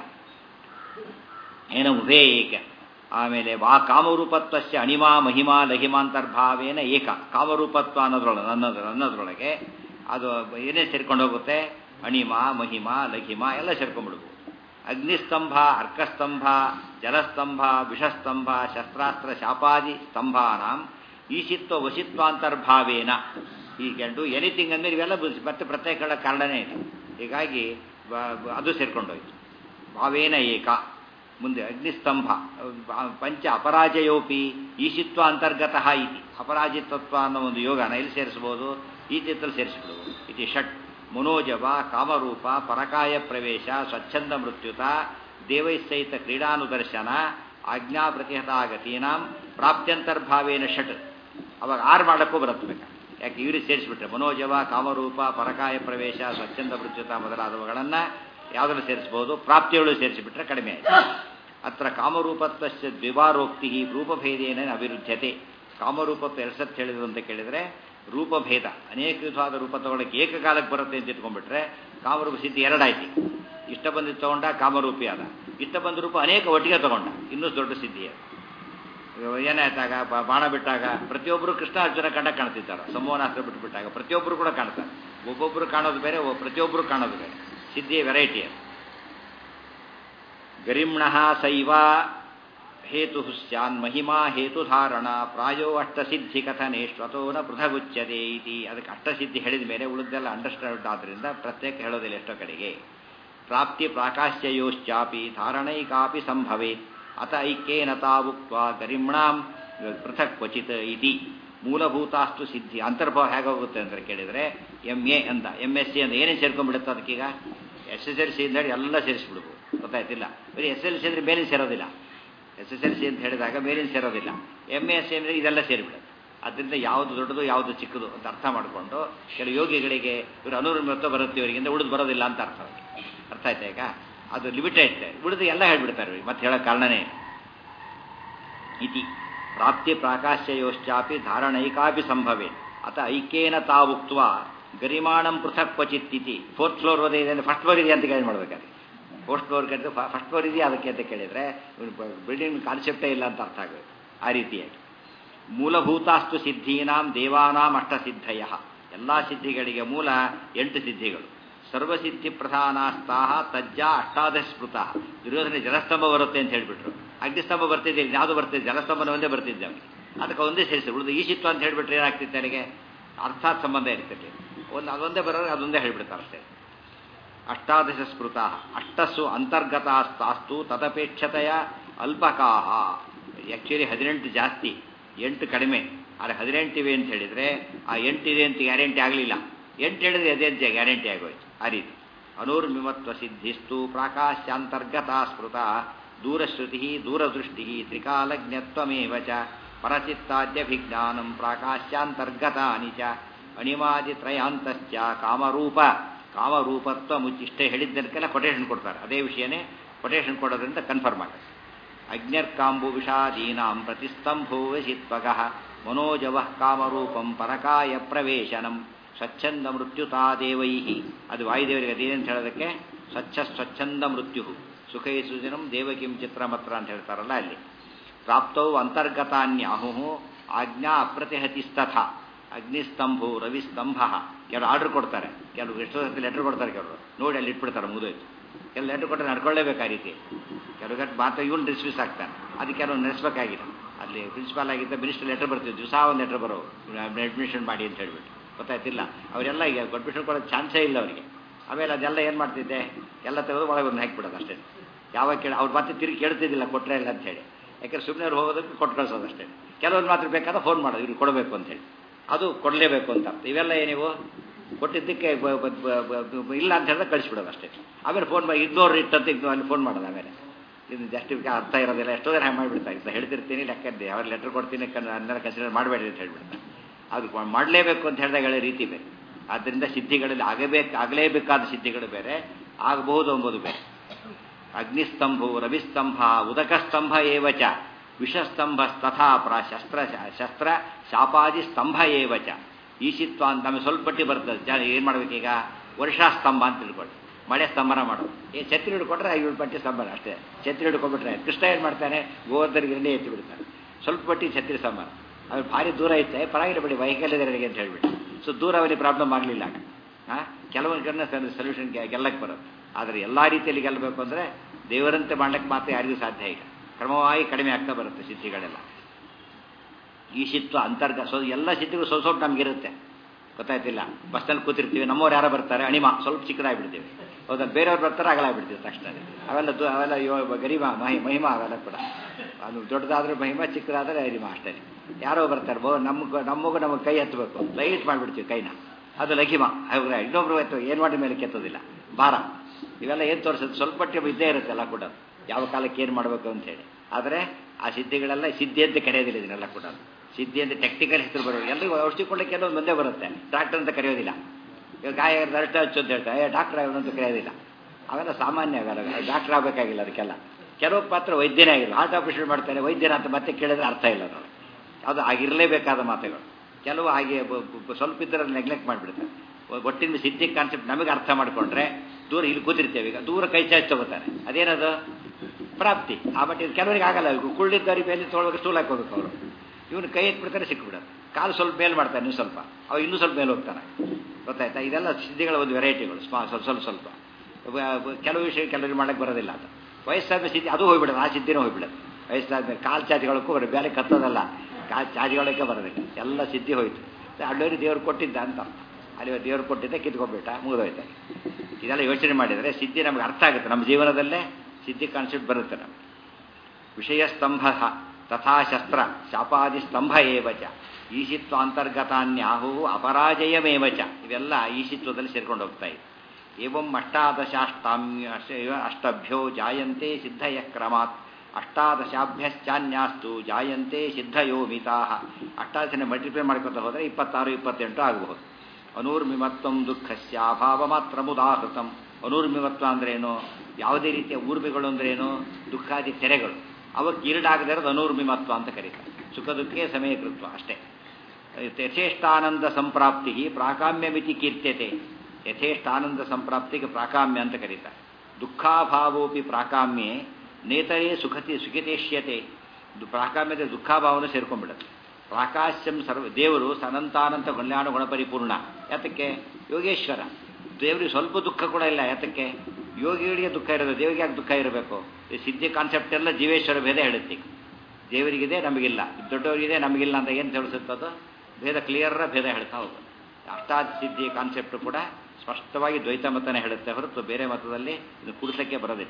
ಏನು ಉಭೇ ಏಕ ಆಮೇಲೆ ವಾ ಕಾಮರೂಪತ್ವಸ್ಯ ಅಣಿಮಾ ಮಹಿಮಾ ಲಹಿಮಾಂತರ್ಭಾವೇನ ಏಕ ಕಾಮರೂಪತ್ವ ಅನ್ನೋದ್ರೊಳಗೆ ಅನ್ನೋದ್ರ ಅನ್ನೋದ್ರೊಳಗೆ ಅದು ಏನೇ ಸೇರ್ಕೊಂಡು ಹೋಗುತ್ತೆ ಅಣಿಮಾ ಮಹಿಮಾ ಲಘಿಮಾ ಎಲ್ಲ ಸೇರ್ಕೊಂಡ್ಬಿಡ್ಬೋದು ಅಗ್ನಿಸ್ತಂಭ ಅರ್ಕಸ್ತಂಭ ಜಲಸ್ತಂಭ ವಿಷಸ್ತಂಭ ಶಸ್ತ್ರಾಸ್ತ್ರ ಶಾಪಾದಿ ಸ್ತಂಭಾನಾಂ ಈಶಿತ್ವ ವಶಿತ್ವಾಂತರ್ಭಾವೇನ ಈ ಕೆಂಡು ಎನಿಥಿಂಗ್ ಅಂದರೆ ಇವೆಲ್ಲ ಮತ್ತೆ ಪ್ರತ್ಯೇಕ ಹೇಳೋ ಕಾರಣನೇ ಇಲ್ಲ ಹೀಗಾಗಿ ಅದು ಸೇರ್ಕೊಂಡೋಯ್ತು ಭಾವೇನ ಏಕ ಮುಂದೆ ಅಗ್ನಿಸ್ತಂಭ ಪಂಚ ಅಪರಾಜಯೋಪಿ ಈಶಿತ್ವ ಅಂತರ್ಗತಃ ಇತಿ ಅಪರಾಜಿತತ್ವ ಅನ್ನೋ ಒಂದು ಯೋಗನ ಎಲ್ಲಿ ಸೇರಿಸ್ಬೋದು ಈ ಚಿತ್ರದಲ್ಲಿ ಸೇರಿಸ್ಬಿಡ್ಬೋದು ಇತಿ ಷಟ್ ಮನೋಜವ ಕಾಮರೂಪ ಪರಕಾಯ ಪ್ರವೇಶ ಸ್ವಚ್ಛಂದ ಮೃತ್ಯುತ ದೇವೈಸಹಿತ ಕ್ರೀಡಾನುದರ್ಶನ ಆಜ್ಞಾ ಪ್ರತಿಹತಾಗತೀನಾಂ ಪ್ರಾಪ್ತ್ಯಂತರ್ಭಾವೇನ ಷಟ್ ಅವಾಗ ಆರು ಮಾಡೋಕ್ಕೂ ಬರುತ್ತಬೇಕು ಯಾಕೆ ಇವ್ರಿಗೆ ಸೇರಿಸ್ಬಿಟ್ರೆ ಮನೋಜವ ಕಾಮರೂಪ ಪರಕಾಯ ಪ್ರವೇಶ ಸ್ವಚ್ಛಂದ ಮೃತ್ಯುತ ಮೊದಲಾದವುಗಳನ್ನು ಯಾವುದನ್ನು ಸೇರಿಸ್ಬೋದು ಪ್ರಾಪ್ತಿಗಳು ಸೇರಿಸಿಬಿಟ್ರೆ ಕಡಿಮೆ ಆಯಿತು ಅತ್ರ ಕಾಮರೂಪತ್ವಸ್ಯ ದ್ವಿವಾರೋಕ್ತಿ ರೂಪಭೇದೇನ ಅವಿರುದ್ಧತೆ ಕಾಮರೂಪತ್ವ ಎರಡು ಸತ್ತು ಹೇಳಿದ್ರು ಅಂತ ಕೇಳಿದರೆ ರೂಪಭೇದ ಅನೇಕ ವಿಧವಾದ ರೂಪ ತಗೊಳ್ಳೋಕೆ ಏಕಕಾಲಕ್ಕೆ ಬರುತ್ತೆ ಅಂತ ಇಟ್ಕೊಂಡ್ಬಿಟ್ರೆ ಕಾಮರೂಪ ಸಿದ್ಧಿ ಎರಡಾಯ್ತು ಇಷ್ಟ ಬಂದಿದ್ದು ತಗೊಂಡ ಕಾಮರೂಪಿ ಆದ ಇಷ್ಟ ಬಂದ ರೂಪ ಅನೇಕ ಒಟ್ಟಿಗೆ ತಗೊಂಡ ಇನ್ನೂ ದೊಡ್ಡ ಸಿದ್ಧಿ ಏನಾಯ್ತಾಗ ಬಾಣ ಬಿಟ್ಟಾಗ ಪ್ರತಿಯೊಬ್ಬರು ಕೃಷ್ಣ ಅರ್ಜುನ ಕಂಡ ಕಾಣ್ತಿದ್ದಾರೆ ಸಂಮೋಹನಾಸ್ತ್ರ ಬಿಟ್ಬಿಟ್ಟಾಗ ಪ್ರತಿಯೊಬ್ಬರು ಕೂಡ ಕಾಣ್ತಾರೆ ಒಬ್ಬೊಬ್ಬರು ಕಾಣೋದು ಬೇರೆ ಪ್ರತಿಯೊಬ್ಬರು ಕಾಣೋದು ಬೇರೆ ಸಿದ್ಧಿಯ ವೆರೈಟಿ ಅದು ಗರಿಮ್ಣ ಸೈವ ಹೇತು ಸ್ಯಾನ್ ಮಹಿಮಾ ಹೇತುಧಾರಣ ಪ್ರಾಯೋ ಅಷ್ಟಸಿದ್ಧಿ ಕಥನೇಶ್ವತೋ ನ ಪೃಥಗುಚ್ಯತೆ ಇತಿ ಅದಕ್ಕೆ ಅಷ್ಟಸಿದ್ಧಿ ಹೇಳಿದ ಮೇಲೆ ಉಳಿದೆಲ್ಲ ಅಂಡರ್ಸ್ಟ್ಯಾಂಡ್ ಆದ್ದರಿಂದ ಪ್ರತ್ಯೇಕ ಹೇಳೋದಿಲ್ಲ ಎಷ್ಟೋ ಕಡೆಗೆ ಪ್ರಾಪ್ತಿ ಪ್ರಾಕಾಶ್ಯಯೋಶ್ಚಾಪಿ ಧಾರಣೈಕಾಪಿ ಸಂಭವೇತ್ ಅತ ಐಕ್ಯೇನ ತಾವುಕ್ತ ಗರಿಮ್ಣಾಂ ಪೃಥಕ್ ಕ್ವಚಿತ್ ಇತಿ ಮೂಲಭೂತಾಸ್ತು ಸಿದ್ಧಿ ಅಂತರ್ಭಾವ ಹೇಗೋಗುತ್ತೆ ಅಂತ ಕೇಳಿದರೆ ಎಮ್ ಎ ಅಂತ ಎಮ್ ಎಸ್ ಸಿ ಅಂತ ಏನೇನು ಸೇರ್ಕೊಂಡ್ಬಿಡುತ್ತೆ ಅದಕ್ಕೀಗ ಎಸ್ ಎಸ್ ಎಲ್ ಸಿ ಅಂತ ಹೇಳಿ ಎಲ್ಲ ಸೇರಿಸ್ಬಿಡ್ಬೋದು ಗೊತ್ತಾಯ್ತಿಲ್ಲ ಬರೀ ಎಸ್ ಎಲ್ ಸಿ ಅಂದರೆ ಮೇಲಿನ ಸೇರೋದಿಲ್ಲ ಎಸ್ ಎಸ್ ಎಲ್ ಸಿ ಅಂತ ಹೇಳಿದಾಗ ಮೇಲಿನ ಸೇರೋದಿಲ್ಲ ಎಮ್ ಎಸ್ ಸಿ ಅಂದರೆ ಇದೆಲ್ಲ ಸೇರಿಬಿಡುತ್ತೆ ಅದರಿಂದ ಯಾವುದು ದೊಡ್ಡದು ಯಾವುದು ಚಿಕ್ಕದು ಅಂತ ಅರ್ಥ ಮಾಡಿಕೊಂಡು ಕೆಲವು ಯೋಗಿಗಳಿಗೆ ಇವರು ಅನುರ್ಮತ್ವ ಬರುತ್ತೆ ಇವರಿಗಿಂತ ಉಳಿದು ಬರೋದಿಲ್ಲ ಅಂತ ಅರ್ಥ ಅರ್ಥ ಆಯ್ತಾ ಈಗ ಅದು ಲಿಮಿಟೆಡ್ ಉಳಿದು ಎಲ್ಲ ಹೇಳ್ಬಿಡ್ತಾರೆ ಇವ್ರಿಗೆ ಮತ್ತೆ ಹೇಳೋ ಕಾರಣನೇ ಇತಿ ಪ್ರಾಪ್ತಿ ಪ್ರಾಕಾಶ್ಯಯೋಶ್ಚಾಪಿ ಧಾರಣೈಕಾಪಿ ಸಂಭವೇ ಅತ ಐಕ್ಯೇನ ತಾವುಕ್ತ ಗರಿಮಾಣಂ ಪೃಥಕ್ ಕ್ವಚಿತ್ ಇತಿ ಫೋರ್ತ್ ಫ್ಲೋರ್ ಓದೇ ಇದೆ ಫಸ್ಟ್ ಫ್ಲೋರ್ ಇದೆ ಅಂತ ಕೇಳಿ ಮಾಡ್ಬೇಕಾದ್ರೆ ಫೋರ್ತ್ ಫ್ಲೋರ್ ಕೇಳಿದ್ರೆ ಫಸ್ಟ್ ಫ್ಲೋರ್ ಇದೆಯಾ ಅದಕ್ಕೆ ಅಂತ ಕೇಳಿದರೆ ಬಿಲ್ಡಿಂಗ್ ಕಾನ್ಸೆಪ್ಟೇ ಇಲ್ಲ ಅಂತ ಅರ್ಥ ಆಗಬೇಕು ಆ ರೀತಿಯಾಗಿ ಮೂಲಭೂತಾಸ್ತು ಸಿದ್ಧೀನಾಂ ದೇವಾನಾಂ ಅಷ್ಟಸಿದ್ಧಯ ಎಲ್ಲ ಸಿದ್ಧಿಗಳಿಗೆ ಮೂಲ ಎಂಟು ಸಿದ್ಧಿಗಳು ಸರ್ವಸಿದ್ಧಿ ಪ್ರಧಾನಾಸ್ತಾಹ ತಜ್ಜ ಅಷ್ಟಾದಶ ಸ್ಮೃತ ದುರ್ಯೋಧನ ಜಲಸ್ತಂಭ ಬರುತ್ತೆ ಅಂತ ಹೇಳಿಬಿಟ್ರು ಅಗ್ನಿಸ್ತಂಭ ಬರ್ತಿದ್ದೆ ಯಾವುದು ಬರ್ತಿದೆ ಜಲಸ್ತಂಭನ ಒಂದೇ ಬರ್ತಿದ್ದೆ ಅವನಿಗೆ ಅದಕ್ಕೆ ಒಂದೇ ಸೇರಿಸಿ ಉಳಿದು ಈಶಿತ್ವ ಅಂತ ಹೇಳಿಬಿಟ್ರೆ ಏನಾಗ್ತಿತ್ತು ನನಗೆ ಅರ್ಥಾತ್ ಸಂಬಂಧ ಇರ್ತೈತೆ ಒಂದು ಅದೊಂದೇ ಬರೋದ್ರೆ ಅದೊಂದೇ ಹೇಳಿಬಿಡ್ತಾರೆ ಅಷ್ಟೇ ಅಷ್ಟಾದಶ ಸ್ಮೃತ ಅಷ್ಟಸ್ಸು ಅಂತರ್ಗತಾಸ್ತಾಸ್ತು ತದಪೇಕ್ಷತೆಯ ಅಲ್ಪಕಾಹ ಆ್ಯಕ್ಚುಲಿ ಹದಿನೆಂಟು ಜಾಸ್ತಿ ಎಂಟು ಕಡಿಮೆ ಆದರೆ ಹದಿನೆಂಟಿವೆ ಅಂತ ಹೇಳಿದರೆ ಆ ಎಂಟಿದೆ ಅಂತ ಗ್ಯಾರಂಟಿ ಆಗಲಿಲ್ಲ ಎಂಟು ಹೇಳಿದ್ರೆ ಅದೇ ಅಂತ ಗ್ಯಾರಂಟಿ ಆಗೋಯ್ತು ಆ ರೀತಿ ಅನೂರ್ಮಿಮತ್ವ ಸಿದ್ಧಿಸ್ತು ಪ್ರಾಕಾಶ್ಯಾಂತರ್ಗತ ಸ್ಮೃತ ದೂರಶ್ರುತಿ ದೂರದೃಷ್ಟಿ ತ್ರಿಕಾಲಜ್ಞತ್ವಮೇವ ಚ ಪರಚಿತ್ತಾದ್ಯಭಿಜ್ಞಾನಂ ಪ್ರಾಕಾಶ್ಯಾಂತರ್ಗತಾನಿ ಚ ಅಣಿಮಾದಿತ್ರಯಾಂತಶ್ಚ ಕಾಮರೂಪ ಕಾಮರೂಪತ್ವ ಮುಚ್ಚಿಷ್ಟೇ ಹೇಳಿದ್ದಕ್ಕೆಲ್ಲ ಕೊಟೇಶನ್ ಕೊಡ್ತಾರೆ ಅದೇ ವಿಷಯನೇ ಕೊಟೇಶನ್ ಕೊಡೋದ್ರಿಂದ ಕನ್ಫರ್ಮ್ ಆಗುತ್ತೆ ಅಜ್ಞರ್ಕಾಂಬು ವಿಷಾದೀನಾಂ ಪ್ರತಿಸ್ತಂಭೋ ವಶಿತ್ವಗ ಮನೋಜವ ಕಾಮರೂಪಂ ಪರಕಾಯ ಪ್ರವೇಶನಂ ಸ್ವಚ್ಛಂದ ಮೃತ್ಯುತಾ ದೇವೈ ಅದು ವಾಯುದೇವರಿಗೆ ಅದೇನಂತ ಹೇಳೋದಕ್ಕೆ ಸ್ವಚ್ಛ ಸ್ವಚ್ಛಂದ ಮೃತ್ಯು ಸುಖೈ ಸುಜನಂ ದೇವಕಿಂ ಚಿತ್ರಮತ್ರ ಅಂತ ಹೇಳ್ತಾರಲ್ಲ ಅಲ್ಲಿ ಪ್ರಾಪ್ತೌ ಅಂತರ್ಗತಾನ್ಯಾಹು ಆಜ್ಞಾ ಅಪ್ರತಿಹತಿಸ್ತಥ ಅಗ್ನಿಸ್ತಂಭು ರವಿಸ್ತಂಭ ಕೆಲವು ಆರ್ಡರ್ ಕೊಡ್ತಾರೆ ಕೆಲವು ಎಷ್ಟೋ ಸರ್ತಿ ಲೆಟರ್ ಕೊಡ್ತಾರೆ ಕೆಲವರು ನೋಡಿ ಅಲ್ಲಿ ಇಟ್ಬಿಡ್ತಾರೆ ಮುಗಿದೋಯ್ತು ಕೆಲವು ಲೆಟರ್ ಕೊಟ್ಟರೆ ನಡ್ಕೊಳ್ಳೇಬೇಕು ಆ ರೀತಿ ಕೆಲವು ಗಂಟೆ ಮಾತ್ರ ಇವನು ಡಿಸ್ಮಿಸ್ ಆಗ್ತಾನೆ ಅದಕ್ಕೆ ಕೆಲವು ನಡೆಸಬೇಕಾಗಿಲ್ಲ ಅಲ್ಲಿ ಪ್ರಿನ್ಸಿಪಾಲ್ ಆಗಿದ್ದ ಮಿನಿಸ್ಟರ್ ಲೆಟರ್ ಬರ್ತಿದ್ದು ದಿವಸ ಒಂದು ಲೆಟರ್ ಬರೋ ಅಡ್ಮಿಷನ್ ಮಾಡಿ ಅಂತ ಹೇಳ್ಬಿಟ್ಟು ಗೊತ್ತಾಯ್ತಿಲ್ಲ ಅವರೆಲ್ಲ ಈಗ ಅಡ್ಮಿಷನ್ ಕೊಡೋ ಚಾನ್ಸೇ ಇಲ್ಲ ಅವರಿಗೆ ಆಮೇಲೆ ಅದೆಲ್ಲ ಏನು ಮಾಡ್ತಿದ್ದೆ ಎಲ್ಲ ತೆಗೆದು ಒಳಗೆ ಒಂದು ಹಾಕಿಬಿಡೋದು ಅಷ್ಟೇ ಯಾವಾಗ ಕೇಳಿ ಅವ್ರು ಮತ್ತೆ ತಿರುಗಿ ಕೇಳ್ತಿದ್ದಿಲ್ಲ ಕೊಟ್ಟರೆ ಇಲ್ಲ ಅಂತ ಹೇಳಿ ಯಾಕಂದ್ರೆ ಸುಮ್ಮನೆ ಅವ್ರು ಹೋಗೋದಕ್ಕೆ ಕೊಟ್ಟು ಕಳ್ಸೋದು ಅಷ್ಟೇ ಕೆಲವೊಂದು ಮಾತ್ರ ಬೇಕಾದ್ರೆ ಫೋನ್ ಮಾಡೋದು ಇವ್ರಿಗೆ ಕೊಡಬೇಕು ಅಂತ ಹೇಳಿ ಅದು ಕೊಡಲೇಬೇಕು ಅಂತ ಇವೆಲ್ಲ ಏನಿವು ಕೊಟ್ಟಿದ್ದಕ್ಕೆ ಇಲ್ಲ ಅಂತ ಹೇಳಿದ್ರೆ ಕಳಿಸ್ಬಿಡೋದು ಅಷ್ಟೇ ಆಮೇಲೆ ಫೋನ್ ಮಾಡಿ ಇಗ್ನೋರ್ ಇಟ್ಟಂತ ಇಗ್ನೋರ್ ಅಲ್ಲಿ ಫೋನ್ ಮಾಡೋದು ಆಮೇಲೆ ಇದು ಜಸ್ಟಿಫಿಕ ಅರ್ಥ ಇರೋದಿಲ್ಲ ಎಷ್ಟೋ ಜನ ಹ್ಯಾಂಗೆ ಮಾಡಿಬಿಡ್ತಾರೆ ಇದು ಹೇಳ್ತಿರ್ತೀನಿ ಲೆಕ್ಕದ್ದೆ ಅವ್ರು ಲೆಟರ್ ಕೊಡ್ತೀನಿ ಅದನ್ನೆಲ್ಲ ಕನ್ಸಿಡರ್ ಮಾಡಬೇಡಿ ಅಂತ ಹೇಳ್ಬಿಡ್ತಾರೆ ಅದು ಮಾಡಲೇಬೇಕು ಅಂತ ಹೇಳಿದಾಗ ಹೇಳೋ ರೀತಿ ಬೇರೆ ಆದ್ದರಿಂದ ಸಿದ್ಧಿಗಳಲ್ಲಿ ಆಗಬೇಕು ಆಗಲೇಬೇಕಾದ ಸಿದ್ಧಿಗಳು ಬೇರೆ ಆಗಬಹುದು ಎಂಬುದು ಬೇರೆ ಅಗ್ನಿಸ್ತಂಭು ರವಿಸ್ತಂಭ ಉದಕಸ್ತಂಭ ಏವಚ ವಿಷಸ್ತಂಭಸ್ತಥಾ ಪ್ರ ಶಸ್ತ್ರ ಶಸ್ತ್ರ ಶಾಪಾದಿ ಸ್ತಂಭ ಏವಚ ಈಶಿತ್ವ ಅಂತ ನಮಗೆ ಸ್ವಲ್ಪ ಪಟ್ಟಿ ಬರ್ತದೆ ಜನ ಏನು ಮಾಡ್ಬೇಕೀಗ ವರ್ಷಾಸ್ತಂಭ ಅಂತ ತಿಳ್ಕೊಳ್ಳಿ ಮಳೆ ಸ್ತಂಭನ ಮಾಡೋದು ಏ ಛತ್ರಿ ಹಿಡ್ಕೊಟ್ರೆ ಐದು ಪಟ್ಟಿ ಸ್ತಂಭನ ಅಷ್ಟೇ ಛತ್ರಿ ಹಿಡ್ಕೊಂಡ್ಬಿಟ್ರೆ ಕೃಷ್ಣ ಏನು ಮಾಡ್ತಾನೆ ಗೋವರ್ಧನಿಗೆ ಗಿರಣೆ ಎತ್ತಿ ಬಿಡ್ತಾನೆ ಸ್ವಲ್ಪ ಪಟ್ಟಿ ಛತ್ರಿ ಸ್ತಂಭನ ಅದು ಭಾರಿ ದೂರ ಐತೆ ಪರವಾಗಿಲ್ಲ ಬಿಡಿ ವೆಹಿಕಲ್ ಇದೆ ಅಂತ ಹೇಳ್ಬಿಟ್ಟು ಸೊ ದೂರ ಅವರಿಗೆ ಪ್ರಾಬ್ಲಮ್ ಆಗಲಿಲ್ಲ ಹಾಂ ಕೆಲವೊಂದು ಸೊಲ್ಯೂಷನ್ ಗೆಲ್ಲಕ್ಕೆ ಬರೋದು ಆದರೆ ಎಲ್ಲ ರೀತಿಯಲ್ಲಿ ಗೆಲ್ಲಬೇಕು ಅಂದರೆ ದೇವರಂತೆ ಮಾಡ್ಲಿಕ್ಕೆ ಮಾತ್ರ ಯಾರಿಗೂ ಸಾಧ್ಯ ಇಲ್ಲ ಕ್ರಮವಾಗಿ ಕಡಿಮೆ ಆಗ್ತಾ ಬರುತ್ತೆ ಸಿದ್ಧಿಗಳೆಲ್ಲ ಈಶಿತ್ವ ಅಂತರ್ಗ ಸೊ ಎಲ್ಲ ಸಿದ್ಧಿಗಳು ಸ್ವಲ್ಪ ಸ್ವಲ್ಪ ನಮಗಿರುತ್ತೆ ಗೊತ್ತಾಯ್ತಿಲ್ಲ ಬಸ್ನಲ್ಲಿ ಕೂತಿರ್ತೀವಿ ನಮ್ಮವ್ರು ಯಾರೋ ಬರ್ತಾರೆ ಅಣಿಮ ಸ್ವಲ್ಪ ಚಿಕ್ಕದಾಗ್ಬಿಡ್ತೀವಿ ಹೌದಾ ಬೇರೆಯವ್ರು ಬರ್ತಾರೆ ಅಗಲಾಗ್ಬಿಡ್ತೀವಿ ತಕ್ಷಣ ಅವೆಲ್ಲ ಅವೆಲ್ಲ ಯೋ ಗರಿಮಾ ಮಹಿ ಮಹಿಮಾ ಅವೆಲ್ಲ ಕೂಡ ಅದು ದೊಡ್ಡದಾದ್ರೆ ಮಹಿಮಾ ಚಿಕ್ಕದಾದ್ರೆ ಅರಿಮಾ ಅಷ್ಟೇ ಯಾರೋ ಬರ್ತಾರೆ ಬೋ ನಮ್ಮ ನಮಗೂ ನಮಗೆ ಕೈ ಎತ್ತಬೇಕು ಲೈಟ್ ಮಾಡಿಬಿಡ್ತೀವಿ ಕೈನ ಅದು ಲಘಿಮ ಅವ್ರೆ ಇನ್ನೊಬ್ರು ಎತ್ತು ಏನು ಮಾಡಿ ಮೇಲೆ ಕೆತ್ತೋದಿಲ್ಲ ಭಾರ ಇವೆಲ್ಲ ಏನು ತೋರಿಸುತ್ತೆ ಸ್ವಲ್ಪ ಮಟ್ಟಿಗೆ ಇದ್ದೇ ಇರುತ್ತೆ ಎಲ್ಲ ಕೂಡ ಯಾವ ಕಾಲಕ್ಕೆ ಏನು ಮಾಡಬೇಕು ಅಂತ ಹೇಳಿ ಆದರೆ ಆ ಸಿದ್ಧಿಗಳೆಲ್ಲ ಸಿದ್ಧಿ ಅಂತ ಕರೆಯೋದಿಲ್ಲ ಇದನ್ನೆಲ್ಲ ಕೂಡ ಸಿದ್ಧಿ ಅಂತ ಟೆಕ್ನಿಕಲ್ ಹೆಸರು ಬರೋದು ಎಲ್ಲರಿಗೂ ಔಷಧಿ ಕೊಡಲಿಕ್ಕೆ ಕೆಲವೊಂದು ಮುಂದೆ ಬರುತ್ತೆ ಡಾಕ್ಟರ್ ಅಂತ ಕರೆಯೋದಿಲ್ಲ ಇವಾಗ ಗಾಯ ಅಷ್ಟ ಹಚ್ಚು ಅಂತ ಹೇಳ್ತಾರೆ ಏ ಡಾಕ್ಟರ್ ಅವನು ಅಂತ ಕರೆಯೋದಿಲ್ಲ ಅವೆಲ್ಲ ಸಾಮಾನ್ಯ ಅವೆಲ್ಲ ಡಾಕ್ಟರ್ ಆಗಬೇಕಾಗಿಲ್ಲ ಅದಕ್ಕೆಲ್ಲ ಕೆಲವು ಪಾತ್ರ ವೈದ್ಯನೇ ಆಗಿಲ್ಲ ಹಾರ್ಟ್ ಆಪರೇಷನ್ ಮಾಡ್ತಾರೆ ವೈದ್ಯನ ಅಂತ ಮತ್ತೆ ಕೇಳಿದ್ರೆ ಅರ್ಥ ಇಲ್ಲ ನೋಡಿ ಅದು ಆಗಿರಲೇಬೇಕಾದ ಮಾತುಗಳು ಕೆಲವು ಹಾಗೆ ಸ್ವಲ್ಪ ಇದ್ದರೆ ನೆಗ್ಲೆಕ್ಟ್ ಮಾಡಿಬಿಡ್ತಾರೆ ಒಟ್ಟಿನ ಸಿದ್ಧಿ ಕಾನ್ಸೆಪ್ಟ್ ನಮಗೆ ಅರ್ಥ ಮಾಡಿಕೊಂಡ್ರೆ ದೂರ ಇಲ್ಲಿ ಕೂತಿರ್ತೇವೆ ಈಗ ದೂರ ಕೈ ಚಾಚಿ ತಗೋತಾರೆ ಅದೇನದು ಪ್ರಾಪ್ತಿ ಆ ಮಟ್ಟಿಗೆ ಕೆಲವರಿಗೆ ಆಗಲ್ಲ ಕುಳ್ಳಿದ್ದವ್ರ ಮೇಲೆ ತೊಗೊಳ್ಬೇಕು ಸ್ಟೂಲ್ ಹಾಕೋಬೇಕು ಅವರು ಇವನು ಕೈ ಎತ್ಬಿಡ್ತಾರೆ ಸಿಕ್ಬಿಡೋದು ಕಾಲು ಸ್ವಲ್ಪ ಮೇಲೆ ಮಾಡ್ತಾನೆ ಇನ್ನೂ ಸ್ವಲ್ಪ ಅವ ಇನ್ನೂ ಸ್ವಲ್ಪ ಮೇಲೆ ಹೋಗ್ತಾನೆ ಗೊತ್ತಾಯ್ತಾ ಇದೆಲ್ಲ ಸಿದ್ಧಿಗಳ ಒಂದು ವೆರೈಟಿಗಳು ಸ್ಮಾ ಸ್ವಲ್ಪ ಸ್ವಲ್ಪ ಸ್ವಲ್ಪ ಕೆಲವು ವಿಷಯ ಕೆಲವರಿಗೆ ಮಾಡಕ್ಕೆ ಬರೋದಿಲ್ಲ ಅದು ವಯಸ್ಸಾದ ಸಿದ್ಧಿ ಅದು ಹೋಗ್ಬಿಡೋದು ಆ ಸಿದ್ಧಿನೂ ಹೋಗ್ಬಿಡೋದು ವಯಸ್ಸಾದ್ಮೇಲೆ ಕಾಲು ಚಾಚಿಗಳಕ್ಕೂ ಬರೋ ಬೇರೆ ಕತ್ತೋದಲ್ಲ ಕಾಲು ಚಾಚಿಗಳಕ್ಕೆ ಬರೋದಿಲ್ಲ ಎಲ್ಲ ಸಿದ್ಧಿ ಹೋಯ್ತು ಅಲ್ಲೋರಿ ದೇವ್ರು ಕೊಟ್ಟಿದ್ದ ಅಂತ ಅಲ್ಲಿ ದೇವ್ರು ಕೊಟ್ಟಿದ್ದೆ ಕಿತ್ಕೊಂಡ್ಬಿಟ್ಟ ಮುಗಿದೋಯ್ತು ಇದೆಲ್ಲ ಯೋಚನೆ ಮಾಡಿದರೆ ಸಿದ್ಧಿ ನಮ್ಗೆ ಅರ್ಥ ಆಗುತ್ತೆ ನಮ್ಮ ಜೀವನದಲ್ಲೇ ಸಿದ್ಧಿ ಕಾನ್ಸೆಪ್ಟ್ ಬರುತ್ತೆ ನಮಗೆ ವಿಷಯ ಸ್ತಂಭ ತಥಾ ಶಸ್ತ್ರ ಶಾಪಾದಿ ಸ್ತಂಭ ಏವಚ ಈಶಿತ್ವ ಅಂತರ್ಗತಾನ್ಯಾಹು ಅಪರಾಜಯಮೇವಚ ಇವೆಲ್ಲ ಈಶಿತ್ವದಲ್ಲಿ ಸೇರ್ಕೊಂಡು ಹೋಗ್ತಾ ಇದೆ ಏವಂ ಅಷ್ಟಾದಶಾಷ್ಟಾಮ್ಯ ಅಷ್ಟಭ್ಯೋ ಜಾಯಂತೆ ಸಿದ್ಧಯ ಕ್ರಮಾತ್ ಅಷ್ಟಾದಶಾಭ್ಯಶ್ಚಾನ್ಯಾಸ್ತು ಜಾಯಂತೆ ಸಿದ್ಧಯೋ ಮಿತಾ ಅಷ್ಟಾದಶನೆ ಮಲ್ಟಿಪ್ಲೈ ಮಾಡ್ಕೊತ ಹೋದರೆ ಇಪ್ಪತ್ತಾರು ಇಪ್ಪತ್ತೆಂಟು ಆಗಬಹುದು ಅನೂರ್ಮಿಮತ್ವಂ ದುಃಖಸ್ಯ ಅಭಾವ ಮಾತ್ರ ಮುದಾಹೃತಂ ಅನೂರ್ಮಿಮತ್ವ ಅಂದ್ರೇನು ಯಾವುದೇ ರೀತಿಯ ಊರ್ಮಿಗಳು ಅಂದ್ರೇನು ದುಃಖಾದಿ ತೆರೆಗಳು ಅವಕ್ಕೆ ಈರಡಾಗದೇ ಇರೋದು ಅನೂರ್ಮಿಮತ್ವ ಅಂತ ಕರೀತಾರೆ ಸುಖ ದುಃಖೇ ಸಮಯಕೃತ್ವ ಅಷ್ಟೇ ಯಥೇಷ್ಟಾನಂದ ಸಂಪ್ರಾಪ್ತಿ ಪ್ರಾಕಾಮ್ಯಮಿತಿ ಕೀರ್ತ್ಯತೆ ಯಥೇಷ್ಟಾನಂದ ಸಂಪ್ರಾಪ್ತಿಗೆ ಪ್ರಾಕಾಮ್ಯ ಅಂತ ಕರೀತಾರೆ ದುಃಖಾಭಾವೋಪಿ ಪ್ರಾಕಾಮ್ಯೆ ನೇತರೇ ಸುಖತಿ ಸುಖಿತೇಷ್ಯತೆ ಇದು ಪ್ರಾಕಾಮ್ಯದ ದುಃಖಾಭಾವನ ಸೇರ್ಕೊಂಡ್ಬಿಡುತ್ತೆ ಪ್ರಾಕಾಶ್ಯಂ ಸರ್ವ ದೇವರು ಅನಂತಾನಂತ ಕಲ್ಯಾಣ ಗುಣಪರಿಪೂರ್ಣ ಯಾತಕ್ಕೆ ಯೋಗೇಶ್ವರ ದೇವರಿಗೆ ಸ್ವಲ್ಪ ದುಃಖ ಕೂಡ ಇಲ್ಲ ಯಾತಕ್ಕೆ ಯೋಗಿಗಳಿಗೆ ದುಃಖ ಇರೋದು ದೇವರಿಗೆ ಯಾಕೆ ದುಃಖ ಇರಬೇಕು ಈ ಸಿದ್ಧಿ ಕಾನ್ಸೆಪ್ಟ್ ಎಲ್ಲ ಜೀವೇಶ್ವರ ಭೇದ ಹೇಳುತ್ತೆ ದೇವರಿಗಿದೆ ನಮಗಿಲ್ಲ ದೊಡ್ಡವರಿಗಿದೆ ನಮಗಿಲ್ಲ ಅಂತ ಏನು ತಿಳಿಸುತ್ತದೋ ಭೇದ ಕ್ಲಿಯರ್ ಭೇದ ಹೇಳ್ತಾ ಹೋಗೋದು ಅಷ್ಟಾದ ಸಿದ್ಧಿ ಕಾನ್ಸೆಪ್ಟ್ ಕೂಡ ಸ್ಪಷ್ಟವಾಗಿ ದ್ವೈತ ಮತನೇ ಹೇಳುತ್ತೆ ಹೊರತು ಬೇರೆ ಮತದಲ್ಲಿ ಇದು ಕುಡಿಸಕ್ಕೆ ಬರೋದಿಲ್ಲ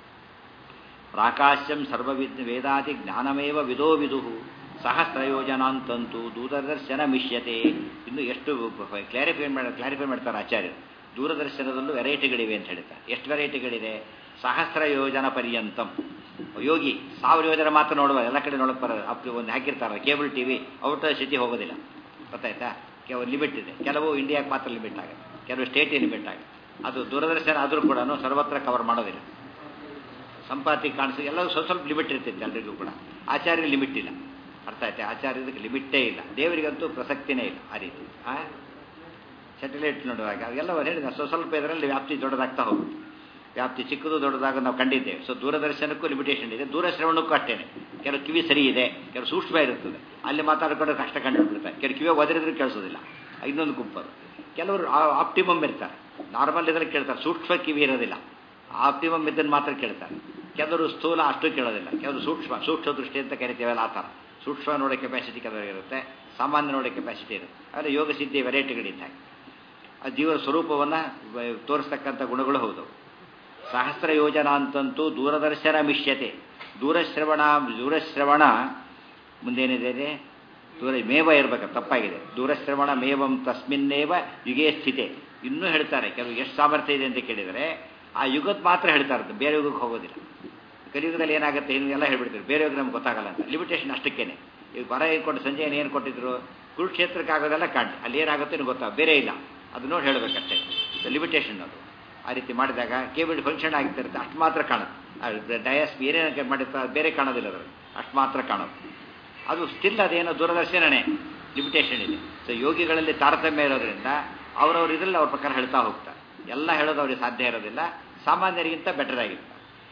ಪ್ರಾಕಾಶ್ಯಂ ಸರ್ವವಿದ್ ವೇದಾದಿ ಜ್ಞಾನಮೇವ ವಿದೋ ವಿದುಹು ಸಹಸ್ರಯೋಜನಾಂತಂತು ದೂರದರ್ಶನ ಮಿಷ್ಯತೆ ಇನ್ನು ಎಷ್ಟು ಕ್ಲಾರಿಫೈ ಮಾಡಿ ಕ್ಲಾರಿಫೈ ಮಾಡ್ತಾರೆ ಆಚಾರ್ಯರು ದೂರದರ್ಶನದಲ್ಲೂ ವೆರೈಟಿಗಳಿವೆ ಅಂತ ಹೇಳ್ತಾರೆ ಎಷ್ಟು ವೆರೈಟಿಗಳಿದೆ ಸಹಸ್ರ ಯೋಜನ ಪರ್ಯಂತಂ ಯೋಗಿ ಸಾವಿರ ಯೋಜನೆ ಮಾತ್ರ ನೋಡುವ ಎಲ್ಲ ಕಡೆ ನೋಡಕ್ಕೆ ಬರೋದು ಅಪ್ ಒಂದು ಹಾಕಿರ್ತಾರೆ cable T V out city ಹೋಗೋದಿಲ್ಲ ಗೊತ್ತಾಯ್ತಾ ಕೆಲವು ಲಿಮಿಟ್ ಇದೆ ಕೆಲವು ಇಂಡಿಯಾಗೆ ಮಾತ್ರ ಲಿಮಿಟ್ ಆಗುತ್ತೆ ಕೆಲವು ಸ್ಟೇಟಿಗೆ ಲಿಮಿಟ್ ಆಗುತ್ತೆ ಅದು ದೂರದರ್ಶನ ಆದರೂ ಕೂಡ ಸರ್ವತ್ರ ಕವರ್ ಮಾಡೋದಿಲ್ಲ ಸಂಪಾತಿ ಕಾಣಿಸಿ ಎಲ್ಲವೂ ಸ್ವಲ್ಪ ಸ್ವಲ್ಪ ಲಿಮಿಟ್ ಇರ್ತಿತ್ತು ಎಲ್ರಿಗೂ ಕೂಡ ಆಚಾರ್ಯ ಲಿಮಿಟ್ ಇಲ್ಲ ಅರ್ಥ ಆಯ್ತಾ ಆಚಾರ್ಯದಕ್ಕೆ ಲಿಮಿಟ್ಟೇ ಇಲ್ಲ ದೇವರಿಗಂತೂ ಪ್ರಸಕ್ತಿನೇ ಇಲ್ಲ ಆ ರೀತಿ ಆ ಸ್ಯಾಟಲೈಟ್ ನೋಡುವಾಗ ಅವೆಲ್ಲ ಹೇಳಿದ ಸ್ವಲ್ಪ ಸ್ವಲ್ಪ ಇದರಲ್ಲಿ ವ್ಯಾಪ್ತಿ ದೊಡ್ಡದಾಗ್ತಾ ಹೋಗುತ್ತೆ ವ್ಯಾಪ್ತಿ ಚಿಕ್ಕದು ದೊಡ್ಡದಾಗ ನಾವು ಕಂಡಿದ್ದೇವೆ ಸೊ ದೂರದರ್ಶನಕ್ಕೂ ಲಿಮಿಟೇಷನ್ ಇದೆ ದೂರಶ್ರವಣಕ್ಕೂ ಅಷ್ಟೇನೆ ಕೆಲವು ಕಿವಿ ಸರಿ ಇದೆ ಕೆಲವು ಸೂಕ್ಷ್ಮ ಇರುತ್ತದೆ ಅಲ್ಲಿ ಮಾತಾಡ್ಕೊಂಡು ಕಷ್ಟ ಕಂಡುಬಿಡ್ತಾರೆ ಕೆಲವು ಕಿವಿಯಾಗ ಒದರಿದ್ರು ಕೇಳಿಸೋದಿಲ್ಲ ಇನ್ನೊಂದು ಗುಂಪರು ಕೆಲವರು ಆಪ್ಟಿಮಮ್ ಇರ್ತಾರೆ ನಾರ್ಮಲ್ ಇದ್ರಲ್ಲಿ ಕೇಳ್ತಾರೆ ಸೂಕ್ಷ್ಮ ಕಿವಿ ಇರೋದಿಲ್ಲ ಆಪ್ಟಿಮಮ್ ಇದ್ದನ್ನು ಮಾತ್ರ ಕೇಳ್ತಾರೆ ಕೆಲವರು ಸ್ಥೂಲ ಅಷ್ಟು ಕೇಳೋದಿಲ್ಲ ಕೆಲವರು ಸೂಕ್ಷ್ಮ ಸೂಕ್ಷ್ಮ ದೃಷ್ಟಿ ಅಂತ ಕರಿತೀವಲ್ಲ ಆ ಥರ ಸೂಕ್ಷ್ಮ ನೋಡೋ ಕೆಪಾಸಿಟಿ ಕೆಲವರಿಗೆ ಇರುತ್ತೆ ಸಾಮಾನ್ಯ ನೋಡೋ ಕೆಪಾಸಿಟಿ ಇರುತ್ತೆ ಆದರೆ ಯೋಗ ಸಿದ್ಧಿ ವೆರೈಟಿಗಳಿದ್ದ ಆ ಜೀವನ ಸ್ವರೂಪವನ್ನು ತೋರಿಸ್ತಕ್ಕಂಥ ಗುಣಗಳು ಹೌದು ಸಹಸ್ರ ಯೋಜನಾ ಅಂತಂತೂ ದೂರದರ್ಶನ ಮಿಷ್ಯತೆ ದೂರಶ್ರವಣ ದೂರಶ್ರವಣ ಮುಂದೇನಿದೆ ದೂರ ಮೇವ ಇರಬೇಕು ತಪ್ಪಾಗಿದೆ ದೂರಶ್ರವಣ ಮೇವಂ ತಸ್ಮಿನ್ನೇವ ಯುಗೇ ಸ್ಥಿತೆ ಇನ್ನೂ ಹೇಳ್ತಾರೆ ಕೆಲವು ಎಷ್ಟು ಸಾಮರ್ಥ್ಯ ಇದೆ ಅಂತ ಕೇಳಿದರೆ ಆ ಯುಗದ ಮಾತ್ರ ಹೇಳ್ತಾರೆ ಬೇರೆ ಯುಗಕ್ಕೆ ಹೋಗೋದಿಲ್ಲ ಕಲಿಯುಗದಲ್ಲಿ ಏನಾಗುತ್ತೆ ಇನ್ನು ಎಲ್ಲ ಹೇಳ್ಬಿಡ್ತಾರೆ ಬೇರೆ ಯುಗ ನಮ್ಗೆ ಗೊತ್ತಾಗಲ್ಲ ಅಂತ ಲಿಮಿಟೇಷನ್ ಅಷ್ಟಕ್ಕೇನೆ ಈಗ ಬರ ಏನು ಕೊಟ್ಟು ಸಂಜೆ ಏನು ಕೊಟ್ಟಿದ್ರು ಕುರುಕ್ಷೇತ್ರಕ್ಕೆ ಆಗೋದೆಲ್ಲ ಕಾಣಿ ಅಲ್ಲಿ ಏನಾಗುತ್ತೆ ಏನು ಗೊತ್ತಾಗ ಬೇರೆ ಇಲ್ಲ ಅದು ನೋಡಿ ಹೇಳಬೇಕಷ್ಟೇ ಲಿಮಿಟೇಷನ್ ಅದು ಆ ರೀತಿ ಮಾಡಿದಾಗ ಕೇಬಲ್ ಫಂಕ್ಷನ್ ಆಗಿರ್ತಿರುತ್ತೆ ಅಷ್ಟು ಮಾತ್ರ ಕಾಣುತ್ತೆ ಡಯಸ್ ಏನೇನು ಮಾಡಿರ್ತಾರೆ ಬೇರೆ ಕಾಣೋದಿಲ್ಲ ಅದರಲ್ಲಿ ಅಷ್ಟು ಮಾತ್ರ ಕಾಣೋದು ಅದು ಸ್ಟಿಲ್ ಅದೇನೋ ದೂರದರ್ಶನನೇ ಲಿಮಿಟೇಷನ್ ಇದೆ ಸೊ ಯೋಗಿಗಳಲ್ಲಿ ತಾರತಮ್ಯ ಇರೋದ್ರಿಂದ ಅವರವ್ರ ಇದರಲ್ಲಿ ಅವ್ರ ಪ್ರಕಾರ ಹೇಳ್ತಾ ಹೋಗ್ತಾರೆ ಎಲ್ಲ ಹೇಳೋದು ಅವ್ರಿಗೆ ಸಾಧ್ಯ ಇರೋದಿಲ್ಲ ಸಾಮಾನ್ಯರಿಗಿಂತ ಬೆಟರ್ ಆಗಿರ್ತಾರೆ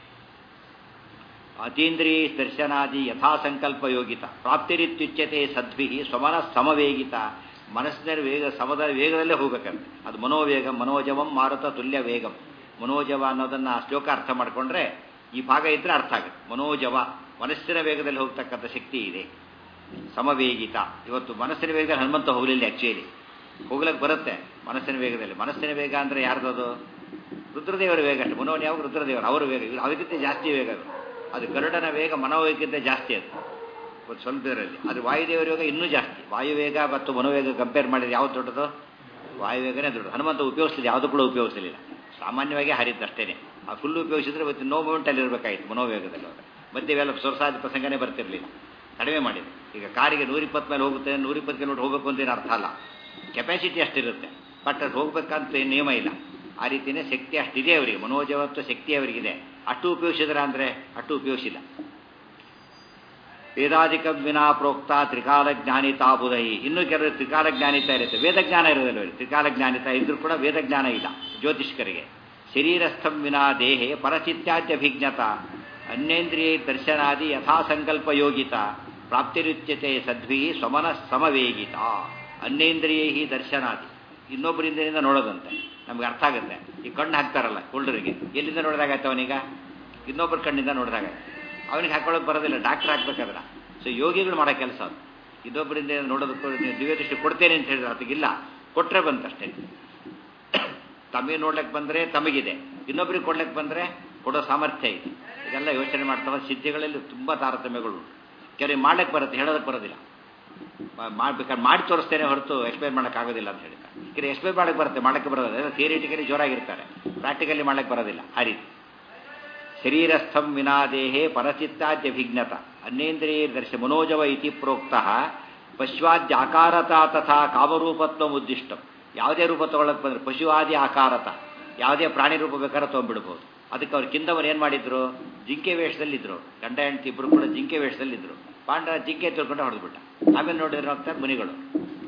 ಅತೀಂದ್ರಿಯ ದರ್ಶನಾದಿ ಯಥಾಸಂಕಲ್ಪ ಯೋಗಿತ ಪ್ರಾಪ್ತಿರಿತ್ಯುಚ್ಯತೆ ಸದ್ಭಿ ಸ್ವಮನ ಸಮವೇಗಿತ ಮನಸ್ಸಿನ ವೇಗ ಸಮದ ವೇಗದಲ್ಲೇ ಹೋಗ್ಬೇಕಂತೆ ಅದು ಮನೋವೇಗ ಮನೋಜವಂ ಮಾರುತ ತುಲ್ಯ ವೇಗಂ ಮನೋಜವ ಅನ್ನೋದನ್ನ ಆ ಶ್ಲೋಕ ಅರ್ಥ ಮಾಡಿಕೊಂಡ್ರೆ ಈ ಭಾಗ ಇದ್ರೆ ಅರ್ಥ ಆಗುತ್ತೆ ಮನೋಜವ ಮನಸ್ಸಿನ ವೇಗದಲ್ಲಿ ಹೋಗ್ತಕ್ಕಂಥ ಶಕ್ತಿ ಇದೆ ಸಮವೇಗಿತ ಇವತ್ತು ಮನಸ್ಸಿನ ವೇಗದಲ್ಲಿ ಹನುಮಂತ ಹೋಗಲಿಲ್ಲ ಆಕ್ಚುಲಿ ಹೋಗ್ಲಿಕ್ಕೆ ಬರುತ್ತೆ ಮನಸ್ಸಿನ ವೇಗದಲ್ಲಿ ಮನಸ್ಸಿನ ವೇಗ ಅಂದ್ರೆ ಯಾರ್ದದು ರುದ್ರದೇವರ ವೇಗ ಅಷ್ಟೇ ಮನೋನ್ ಯಾವ ರುದ್ರದೇವರು ಅವರ ವೇಗ ಅದಕ್ಕಿಂತ ಜಾಸ್ತಿ ವೇಗ ಅದು ಅದು ಗರುಡನ ವೇಗ ಮನೋವೇಗಕ್ಕಿಂತ ಜಾಸ್ತಿ ಅದು ಒಂದು ಸ್ವಲ್ಪ ಇದರಲ್ಲಿ ಅದು ವಾಯುದೇವರ ವೇಗ ಇನ್ನೂ ಜಾಸ್ತಿ ವಾಯುವೇಗ ಮತ್ತು ಮನೋವೇಗ ಕಂಪೇರ್ ಮಾಡಿದ್ರೆ ಯಾವ್ದು ದೊಡ್ಡದು ವಾಯುವೇಗನೇ ದೊಡ್ಡದು ಹನುಮಂತ ಉಪಯೋಗಿಸಲಿಲ್ಲ ಯಾವುದು ಕೂಡ ಉಪಯೋಗಿಸಲಿಲ್ಲ ಸಾಮಾನ್ಯವಾಗಿ ಹರಿದ್ದು ಅಷ್ಟೇನೆ ಆ ಫುಲ್ ಉಪಯೋಗಿಸಿದ್ರೆ ಇವತ್ತು ನೋ ಮೂಮೆಂಟಲ್ಲಿ ಇರಬೇಕಾಗಿತ್ತು ಮನೋವೇಗದಲ್ಲಿ ಹೋದ್ರೆ ಮತ್ತೆ ಇವೆಲ್ಲ ಸ್ವರ್ಸಾದಿ ಪ್ರಸಂಗನೇ ಬರ್ತಿರಲಿಲ್ಲ ಕಡಿಮೆ ಮಾಡಿದೆ ಈಗ ಕಾರಿಗೆ ನೂರಿಪ್ಪತ್ತು ಮೇಲೆ ಹೋಗುತ್ತೆ ನೂರಿಪ್ಪತ್ತು ಕಿಲೋಮೀಟರ್ ಹೋಗಬೇಕು ಅಂತ ಏನು ಅರ್ಥ ಅಲ್ಲ ಕೆಪಾಸಿಟಿ ಅಷ್ಟಿರುತ್ತೆ ಬಟ್ ಅದು ಹೋಗ್ಬೇಕಂತ ನಿಯಮ ಇಲ್ಲ ಆ ರೀತಿಯೇ ಶಕ್ತಿ ಅಷ್ಟಿದೆ ಅವರಿಗೆ ಮನೋಜವತ್ವ ಶಕ್ತಿ ಅವರಿಗಿದೆ ಅಷ್ಟು ಉಪಯೋಗಿಸಿದ್ರ ಅಂದರೆ ಅಷ್ಟು ಉಪಯೋಗಿಸಿಲ್ಲ ವೇದಾಧಿಕ ವಿನಾ ಪ್ರೋಕ್ತ ತ್ರಿಕಾಲ ಜ್ಞಾನಿತ ಬುಧೈ ಇನ್ನೂ ಕೆಲವರು ತ್ರಿಕಾಲ ಜ್ಞಾನಿತ ಇರುತ್ತೆ ವೇದಜ್ಞಾನ ಇರೋದಿಲ್ಲ ಅವರಿಗೆ ತ್ರಿಕಾಲ ಜ್ಞಾನಿತ ಇದ್ರೂ ಕೂಡ ವೇದಜ್ಞಾನ ಇಲ್ಲ ಜ್ಯೋತಿಷ್ಕರಿಗೆ ಶರೀರಸ್ಥಂ ವಿನಾ ದೇಹೆ ಪರಚಿತ್ಯಾದ್ಯಭಿಜ್ಞತ ಅನ್ಯೇಂದ್ರಿಯ ದರ್ಶನಾದಿ ಯಥಾಸಂಕಲ್ಪ ಯೋಗಿತ ಪ್ರಾಪ್ತಿರುಚ್ಯತೆ ಸದ್ವಿ ಸ್ವಮನ ಸಮವೇಗಿತ ಅನ್ಯೇಂದ್ರಿಯ ದರ್ಶನಾದಿ ಇನ್ನೊಬ್ಬರಿಂದ ನೋಡೋದಂತೆ ನಮ್ಗೆ ಅರ್ಥ ಆಗುತ್ತೆ ಈ ಕಣ್ಣು ಹಾಕ್ತಾರಲ್ಲ ಕುಳ್ಳರಿಗೆ ಎಲ್ಲಿಂದ ನೋಡಿದಾಗಾಯ್ತು ಅವನೀಗ ಇನ್ನೊಬ್ಬರ ಕಣ್ಣಿಂದ ನೋಡಿದಾಗ ಅವನಿಗೆ ಹಾಕೊಳ್ಳೋಕೆ ಬರೋದಿಲ್ಲ ಡಾಕ್ಟರ್ ಹಾಕ್ಬೇಕಾದ್ರೆ ಸೊ ಯೋಗಿಗಳು ಮಾಡೋ ಕೆಲಸ ಅದು ಇನ್ನೊಬ್ಬರಿಂದ ನೋಡೋದಕ್ಕೂ ನೀವು ದಿವ್ಯ ದೃಷ್ಟಿ ಕೊಡ್ತೇನೆ ಅಂತ ಹೇಳಿದ್ರೆ ಅದಕ್ಕಿಲ್ಲ ಕೊಟ್ಟರೆ ಬಂತಷ್ಟೇ ತಮಗೆ ನೋಡ್ಲಿಕ್ಕೆ ಬಂದರೆ ತಮಗಿದೆ ಇನ್ನೊಬ್ರಿಗೆ ಕೊಡ್ಲಿಕ್ಕೆ ಬಂದರೆ ಕೊಡೋ ಸಾಮರ್ಥ್ಯ ಇದೆ ಇದೆಲ್ಲ ಯೋಚನೆ ಮಾಡ್ತಾವ ಸಿದ್ಧಿಗಳಲ್ಲಿ ತುಂಬ ತಾರತಮ್ಯಗಳು ಕೆಲವು ಮಾಡ್ಲಿಕ್ಕೆ ಬರುತ್ತೆ ಹೇಳೋದಕ್ಕೆ ಬರೋದಿಲ್ಲ ಮಾಡ್ಬೇಕಾದ್ರೆ ಮಾಡಿ ತೋರಿಸ್ತೇನೆ ಹೊರತು ಎಕ್ಸ್ಪ್ಲೈನ್ ಮಾಡೋಕ್ಕಾಗೋದಿಲ್ಲ ಅಂತ ಹೇಳ್ತಾರೆ ಈಗ ಎಕ್ಸ್ಪ್ಲೈನ್ ಮಾಡಕ್ಕೆ ಬರುತ್ತೆ ಮಾಡಕ್ಕೆ ಬರೋದಿಲ್ಲ ಥಿಯರಿಟಿಕಲಿ ಜೋರಾಗಿರ್ತಾರೆ ಪ್ರಾಕ್ಟಿಕಲಿ ಮಾಡಕ್ಕೆ ಬರೋದಿಲ್ಲ ಆ ರೀತಿ ಶರೀರಸ್ಥಂ ವಿನಾ ದೇಹೇ ಪರಚಿತ್ತಾದ್ಯಭಿಜ್ಞತ ಅನ್ಯೇಂದ್ರಿಯ ದರ್ಶ ಮನೋಜವ ಇತಿ ಪ್ರೋಕ್ತ ಪಶ್ವಾದ್ಯಾಕಾರತ ತಥಾ ಕಾಮರೂಪತ್ವ ಉದ್ದಿಷ್ಟಂ ಯಾವುದೇ ರೂಪ ತಗೊಳ್ಳಕ್ಕೆ ಬಂದ್ರೆ ಪಶುವಾದಿ ಆಕಾರತ ಯಾವುದೇ ಪ್ರಾಣಿ ರೂಪ ಬೇಕಾದ್ರೆ ತೊಗೊಂಡ್ಬಿಡ್ಬೋದು ಅದಕ್ಕೆ ಅವ್ರು ಕಿಂದವರು ಏನು ಮಾಡಿದ್ರು ಜಿಂಕೆ ವೇಷದಲ್ಲಿದ್ದರು ಗಂಡ ಹೆಂಡತಿ ಇಬ್ಬರು ಕೂಡ ಜಿಂಕೆ ವೇಷದಲ್ಲಿದ್ದರು ಪಾಂಡ ಜಿಂಕೆ ತಿಳ್ಕೊಂಡು ಹೊಡೆದ್ಬಿಟ್ಟ ಆಮೇಲೆ ನೋಡಿದ್ರೆ ಹೋಗ್ತಾರೆ ಮುನಿಗಳು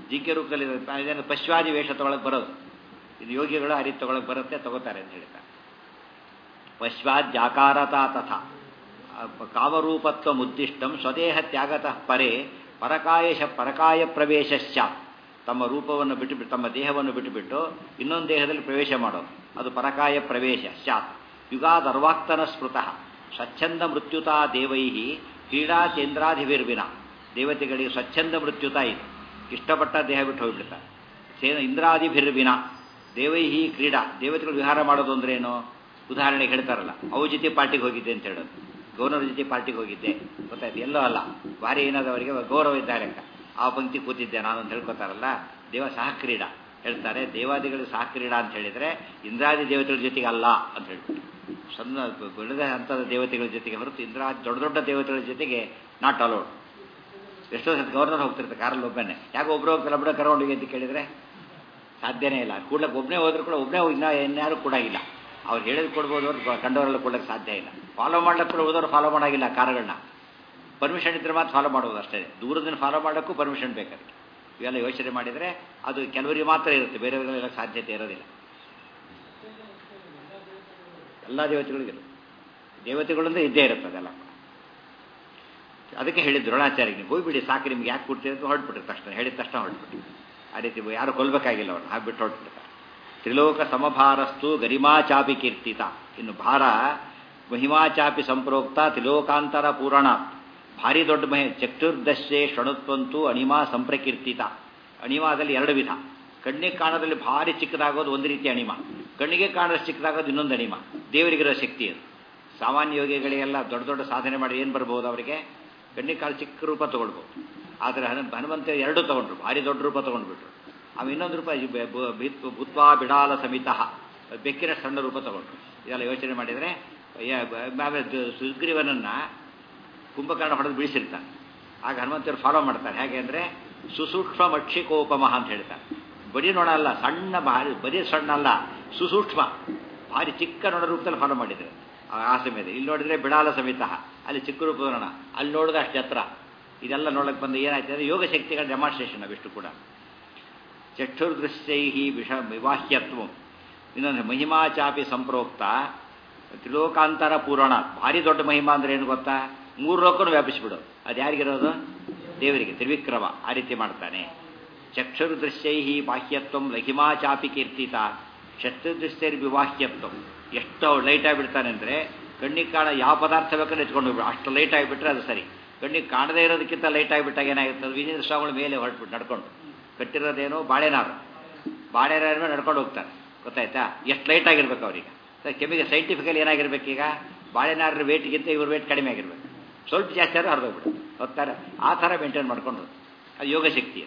ಜಿಂಕೆ ರೂಪದಲ್ಲಿ ಇದೇನು ಪಶ್ವಾದಿ ವೇಷ ತಗೊಳಕ್ ಬರೋದು ಇದು ಯೋಗಿಗಳು ಆ ರೀತಿ ತಗೊಳಕ್ ಬರುತ್ತೆ ತಗೋತಾರೆ ಅಂತ ಹೇಳ್ತಾರೆ ಪಶ್ವಾದ್ಯಾಕಾರತ ತಥಾ ಕಾಮರೂಪತ್ವ ಮುದ್ದಿಷ್ಟಂ ಸ್ವದೇಹ ತ್ಯಾಗತಃ ಪರೇ ಪರಕಾಯಶ ಪರಕಾಯ ಪ್ರವೇಶಶ್ಚ ತಮ್ಮ ರೂಪವನ್ನು ಬಿಟ್ಟು ತಮ್ಮ ದೇಹವನ್ನು ಬಿಟ್ಟುಬಿಟ್ಟು ಇನ್ನೊಂದು ದೇಹದಲ್ಲಿ ಪ್ರವೇಶ ಮಾಡೋದು ಅದು ಪರಕಾಯ ಪ್ರವೇಶ ಸ್ಯಾತ್ ಯುಗಾದರ್ವಾಕ್ತನ ಸ್ಮೃತಃ ಸ್ವಚ್ಛಂದ ಮೃತ್ಯುತಾ ದೇವೈ ಕ್ರೀಡಾ ಚಂದ್ರಾಧಿವಿರ್ವಿನ ದೇವತೆಗಳಿಗೆ ಸ್ವಚ್ಛಂದ ಮೃತ್ಯುತ ಇದೆ ಇಷ್ಟಪಟ್ಟ ದೇಹ ಬಿಟ್ಟು ಹೋಗ್ಬಿಡ್ತಾರೆ ಸೇನ ಇಂದ್ರಾದಿಭಿರ್ವಿನ ದೇವೈ ಕ್ರೀಡಾ ದೇವತೆಗಳು ವಿಹಾರ ಮಾಡೋದು ಅಂದ್ರೆ ಏನು ಉದಾಹರಣೆಗೆ ಹೇಳ್ತಾರಲ್ಲ ಅವು ಜೊತೆ ಪಾರ್ಟಿಗೆ ಹೋಗಿದ್ದೆ ಅಂತ ಹೇಳೋದು ಗೌರವ ಜೊತೆ ಪಾರ್ಟಿಗೆ ಹೋಗಿದ್ದೆ ಗೊತ್ತಾಯ್ತು ಎಲ್ಲೋ ಅಲ್ಲ ಭಾರಿ ಏನಾದವರಿಗೆ ಗೌರವ ಇದ್ದಾರೆ ಆ ಪಂಕ್ತಿ ಕೂತಿದ್ದೆ ನಾನು ಅಂತ ಹೇಳ್ಕೊತಾರಲ್ಲ ದೇವ ಸಹಕ್ರೀಡಾ ಹೇಳ್ತಾರೆ ದೇವಾದಿಗಳು ಸಹಕ್ರೀಡಾ ಅಂತ ಹೇಳಿದ್ರೆ ಇಂದ್ರಾದಿ ದೇವತೆಗಳ ಜೊತೆಗೆ ಅಲ್ಲ ಅಂತ ಹೇಳ್ಬಿಟ್ಟು ಸಣ್ಣ ಬೆಳೆದ ಹಂತದ ದೇವತೆಗಳ ಜೊತೆಗೆ ಹೊರತು ಇಂದ್ರಾದಿ ದೊಡ್ಡ ದೊಡ್ಡ ದೇವತೆಗಳ ಜೊತೆಗೆ ನಾಟ್ ಅಲೋಡ್ ಎಷ್ಟೋ ಸತಿ ಗವರ್ನರ್ ಹೋಗ್ತಿರ್ತಾರೆ ಕಾರಲ್ಲಿ ಒಬ್ಬನೇ ಯಾಕೆ ಒಬ್ರು ಹೋಗ್ತಾರೆ ಒಬ್ಬರೇ ಕರ್ಕೊಂಡು ಅಂತ ಕೇಳಿದ್ರೆ ಸಾಧ್ಯನೇ ಇಲ್ಲ ಕೂಡ್ಲಕ್ಕೆ ಒಬ್ಬನೇ ಹೋದ್ರು ಕೂಡ ಒಬ್ಬನೇ ಇನ್ನ ಇನ್ಯಾರು ಕೊಡಾಗಿಲ್ಲ ಅವ್ರು ಹೇಳಿದ್ ಕೊಡ್ಬೋದು ಅವ್ರು ಕಂಡವರೆಲ್ಲ ಕೊಡಕ್ಕೆ ಸಾಧ್ಯ ಇಲ್ಲ ಫಾಲೋ ಮಾಡ್ಲಿಕ್ಕೆ ಕೂಡ ಉಳಿದವ್ರು ಫಾಲೋ ಮಾಡೋಂಗಿಲ್ಲ ಕಾರುಗಳನ್ನ ಪರ್ಮಿಷನ್ ಇದ್ರೆ ಮಾತ್ರ ಫಾಲೋ ಮಾಡೋದು ಅಷ್ಟೇ ದೂರದಿಂದ ಫಾಲೋ ಮಾಡೋಕ್ಕೂ ಪರ್ಮಿಷನ್ ಬೇಕಾದ್ರೆ ಇವೆಲ್ಲ ಯೋಚನೆ ಮಾಡಿದರೆ ಅದು ಕೆಲವರಿಗೆ ಮಾತ್ರ ಇರುತ್ತೆ ಬೇರೆಯವರಿಗೆಲ್ಲ ಸಾಧ್ಯತೆ ಇರೋದಿಲ್ಲ ಎಲ್ಲ ದೇವತೆಗಳಿಗೂ ದೇವತೆಗಳಿಂದ ಇದ್ದೇ ಇರುತ್ತೆ ಅದೆಲ್ಲ ಅದಕ್ಕೆ ಹೇಳಿದ್ರು ದ್ರೋಣಾಚಾರ್ಯ ನೀವು ಹೋಗ್ಬಿಡಿ ಸಾಕು ನಿಮ್ಗೆ ಯಾಕೆ ಕೊಡ್ತೀರಿ ಅಂತ ಹೊರಟ್ಬಿಟ್ರಿ ತಕ್ಷಣ ಹೇಳಿದ ತಕ್ಷಣ ಹೊರಟ್ಬಿಟ್ರಿ ಆ ರೀತಿ ಯಾರು ಕೊಲ್ಬೇಕಾಗಿಲ್ಲ ಅವ್ರನ್ನ ಹಾಕ್ಬಿಟ್ಟು ಹೊರಟ್ಬಿಡ್ತಾರೆ ತ್ರಿಲೋಕ ಸಮಭಾರಸ್ತು ಗರಿಮಾಚಾಪಿ ಕೀರ್ತಿತ ಇನ್ನು ಭಾರ ಮಹಿಮಾಚಾಪಿ ಸಂಪ್ರೋಕ್ತ ತ್ರಿಲೋಕಾಂತರ ಪೂರಣ ಭಾರಿ ದೊಡ್ಡ ಮಹಿ ಚತುರ್ದಶೆ ಷಣತ್ವಂತು ಅಣಿಮಾ ಸಂಪ್ರಕೀರ್ತಿತ ಅಣಿಮಾದಲ್ಲಿ ಎರಡು ವಿಧ ಕಣ್ಣಿಗೆ ಕಾಣೋದ್ರಲ್ಲಿ ಭಾರಿ ಚಿಕ್ಕದಾಗೋದು ಒಂದು ರೀತಿ ಅಣಿಮ ಕಣ್ಣಿಗೆ ಕಾಣೋದು ಚಿಕ್ಕದಾಗೋದು ಇನ್ನೊಂದು ಅಣಿಮ ದೇವರಿಗಿರೋ ಶಕ್ತಿ ಅದು ಸಾಮಾನ್ಯ ಯೋಗಿಗಳಿಗೆಲ್ಲ ದೊಡ್ಡ ದೊಡ್ಡ ಸಾಧನೆ ಮಾಡಿ ಏನು ಬರ್ಬೋದು ಅವರಿಗೆ ಕಣ್ಣಿಗೆ ಕಾಳು ಚಿಕ್ಕ ರೂಪ ತಗೊಳ್ಬೋದು ಆದರೆ ಹನುಮಂತ ಎರಡು ತಗೊಂಡ್ರು ಭಾರಿ ದೊಡ್ಡ ರೂಪ ತಗೊಂಡ್ಬಿಟ್ರು ಅವ ಇನ್ನೊಂದು ರೂಪ ಭೂತ್ವಾ ಬಿಡಾಲ ಸಮಿತ ಬೆಕ್ಕಿನ ಸಣ್ಣ ರೂಪ ತಗೊಂಡ್ರು ಇದೆಲ್ಲ ಯೋಚನೆ ಮಾಡಿದರೆ ಸುಗ್ರೀವನನ್ನ ಕುಂಭಕರ್ಣ ಹೊಡೆದು ಬೀಳಿಸಿರ್ತಾನೆ ಆಗ ಹನುಮಂತರು ಫಾಲೋ ಮಾಡ್ತಾರೆ ಹೇಗೆ ಅಂದರೆ ಸುಸೂಕ್ಷ್ಮ ಮಕ್ಷಿಕೋಪಮಃ ಅಂತ ಹೇಳ್ತಾರೆ ಬರೀ ನೋಡ ಅಲ್ಲ ಸಣ್ಣ ಭಾರಿ ಬರೀ ಸಣ್ಣ ಅಲ್ಲ ಸುಸೂಕ್ಷ್ಮ ಭಾರಿ ಚಿಕ್ಕ ನೋಡ ರೂಪದಲ್ಲಿ ಫಾಲೋ ಮಾಡಿದ್ದಾರೆ ಆ ಸಮಯದಲ್ಲಿ ಇಲ್ಲಿ ನೋಡಿದ್ರೆ ಬಿಡಾಲ ಸಮೇತ ಅಲ್ಲಿ ಚಿಕ್ಕ ರೂಪದ ನೋಡ ಅಲ್ಲಿ ನೋಡಿದ್ರೆ ಅಷ್ಟು ಎತ್ತರ ಇದೆಲ್ಲ ನೋಡಕ್ಕೆ ಬಂದು ಏನಾಯ್ತು ಅಂದರೆ ಯೋಗ ಶಕ್ತಿಗಳ ಡೆಮಾನ್ಸ್ಟ್ರೇಷನ್ ಅವಿಷ್ಟು ಕೂಡ ಚಕ್ಷುರ್ದೃಶ್ಯೈ ವಿಷ ವಿವಾಹ್ಯತ್ವ ಇನ್ನೊಂದು ಮಹಿಮಾ ಚಾಪಿ ಸಂಪ್ರೋಕ್ತ ತ್ರಿಲೋಕಾಂತರ ಪೂರ್ಣ ಭಾರಿ ದೊಡ್ಡ ಮಹಿಮಾ ಅಂದ್ರೆ ಏನು ಗೊತ್ತಾ ಮೂರು ಲೋಕನು ವ್ಯಾಪಿಸಿಬಿಡು ಅದು ಯಾರಿಗಿರೋದು ದೇವರಿಗೆ ತ್ರಿವಿಕ್ರಮ ಆ ರೀತಿ ಮಾಡ್ತಾನೆ ಚಕ್ಷುರ್ದೃಶ್ಯೈ ಬಾಹ್ಯತ್ವ ಲಹಿಮಾ ಚಾಪಿ ಕೀರ್ತಿತ ಚಕ್ಷುರ್ದೃಶ್ಯರ್ ವಿವಾಹ್ಯತ್ವ ಎಷ್ಟು ಲೈಟ್ ಆಗಿಬಿಡ್ತಾನೆ ಅಂದರೆ ಕಣ್ಣಿಗೆ ಕಾಣ ಯಾವ ಪದಾರ್ಥ ಬೇಕಾದ್ರೆ ಎತ್ಕೊಂಡು ಹೋಗ್ಬಿಡು ಅಷ್ಟು ಲೈಟ್ ಆಗಿಬಿಟ್ರೆ ಅದು ಸರಿ ಕಣ್ಣಿಗೆ ಕಾಣದೇ ಇರೋದಕ್ಕಿಂತ ಲೈಟ್ ಆಗಿಬಿಟ್ಟಾಗ ಏನಾಗುತ್ತೆ ವಿಜೇಂದ್ರ ಸ್ವಾಮಿಗಳ ಮೇಲೆ ಹೊರಟ್ಬಿಟ್ಟು ನಡ್ಕೊಂಡು ಕಟ್ಟಿರೋದೇನೋ ಬಾಳೆನಾರು ಬಾಳೆನಾರ ಮೇಲೆ ನಡ್ಕೊಂಡು ಹೋಗ್ತಾರೆ ಗೊತ್ತಾಯ್ತಾ ಎಷ್ಟು ಲೈಟ್ ಆಗಿರ್ಬೇಕು ಅವ್ರಿಗೆ ಕೆಮಿಗೆ ಸೈಂಟಿಫಿಕಲಿ ಏನಾಗಿರ್ಬೇಕೀಗ ಬಾಳೆನಾರ ವೇಟ್ಗಿಂತ ಇವ್ರ ವೇಟ್ ಕಡಿಮೆ ಆಗಿರ್ಬೇಕು ಸ್ವಲ್ಪ ಜಾಸ್ತಿ ಆದ್ರೆ ಹರಿದೋಗ್ಬಿಡು ಹೋಗ್ತಾರೆ ಆ ಥರ ಮೇಂಟೈನ್ ಮಾಡ್ಕೊಂಡು ಅದು ಯೋಗ ಶಕ್ತಿ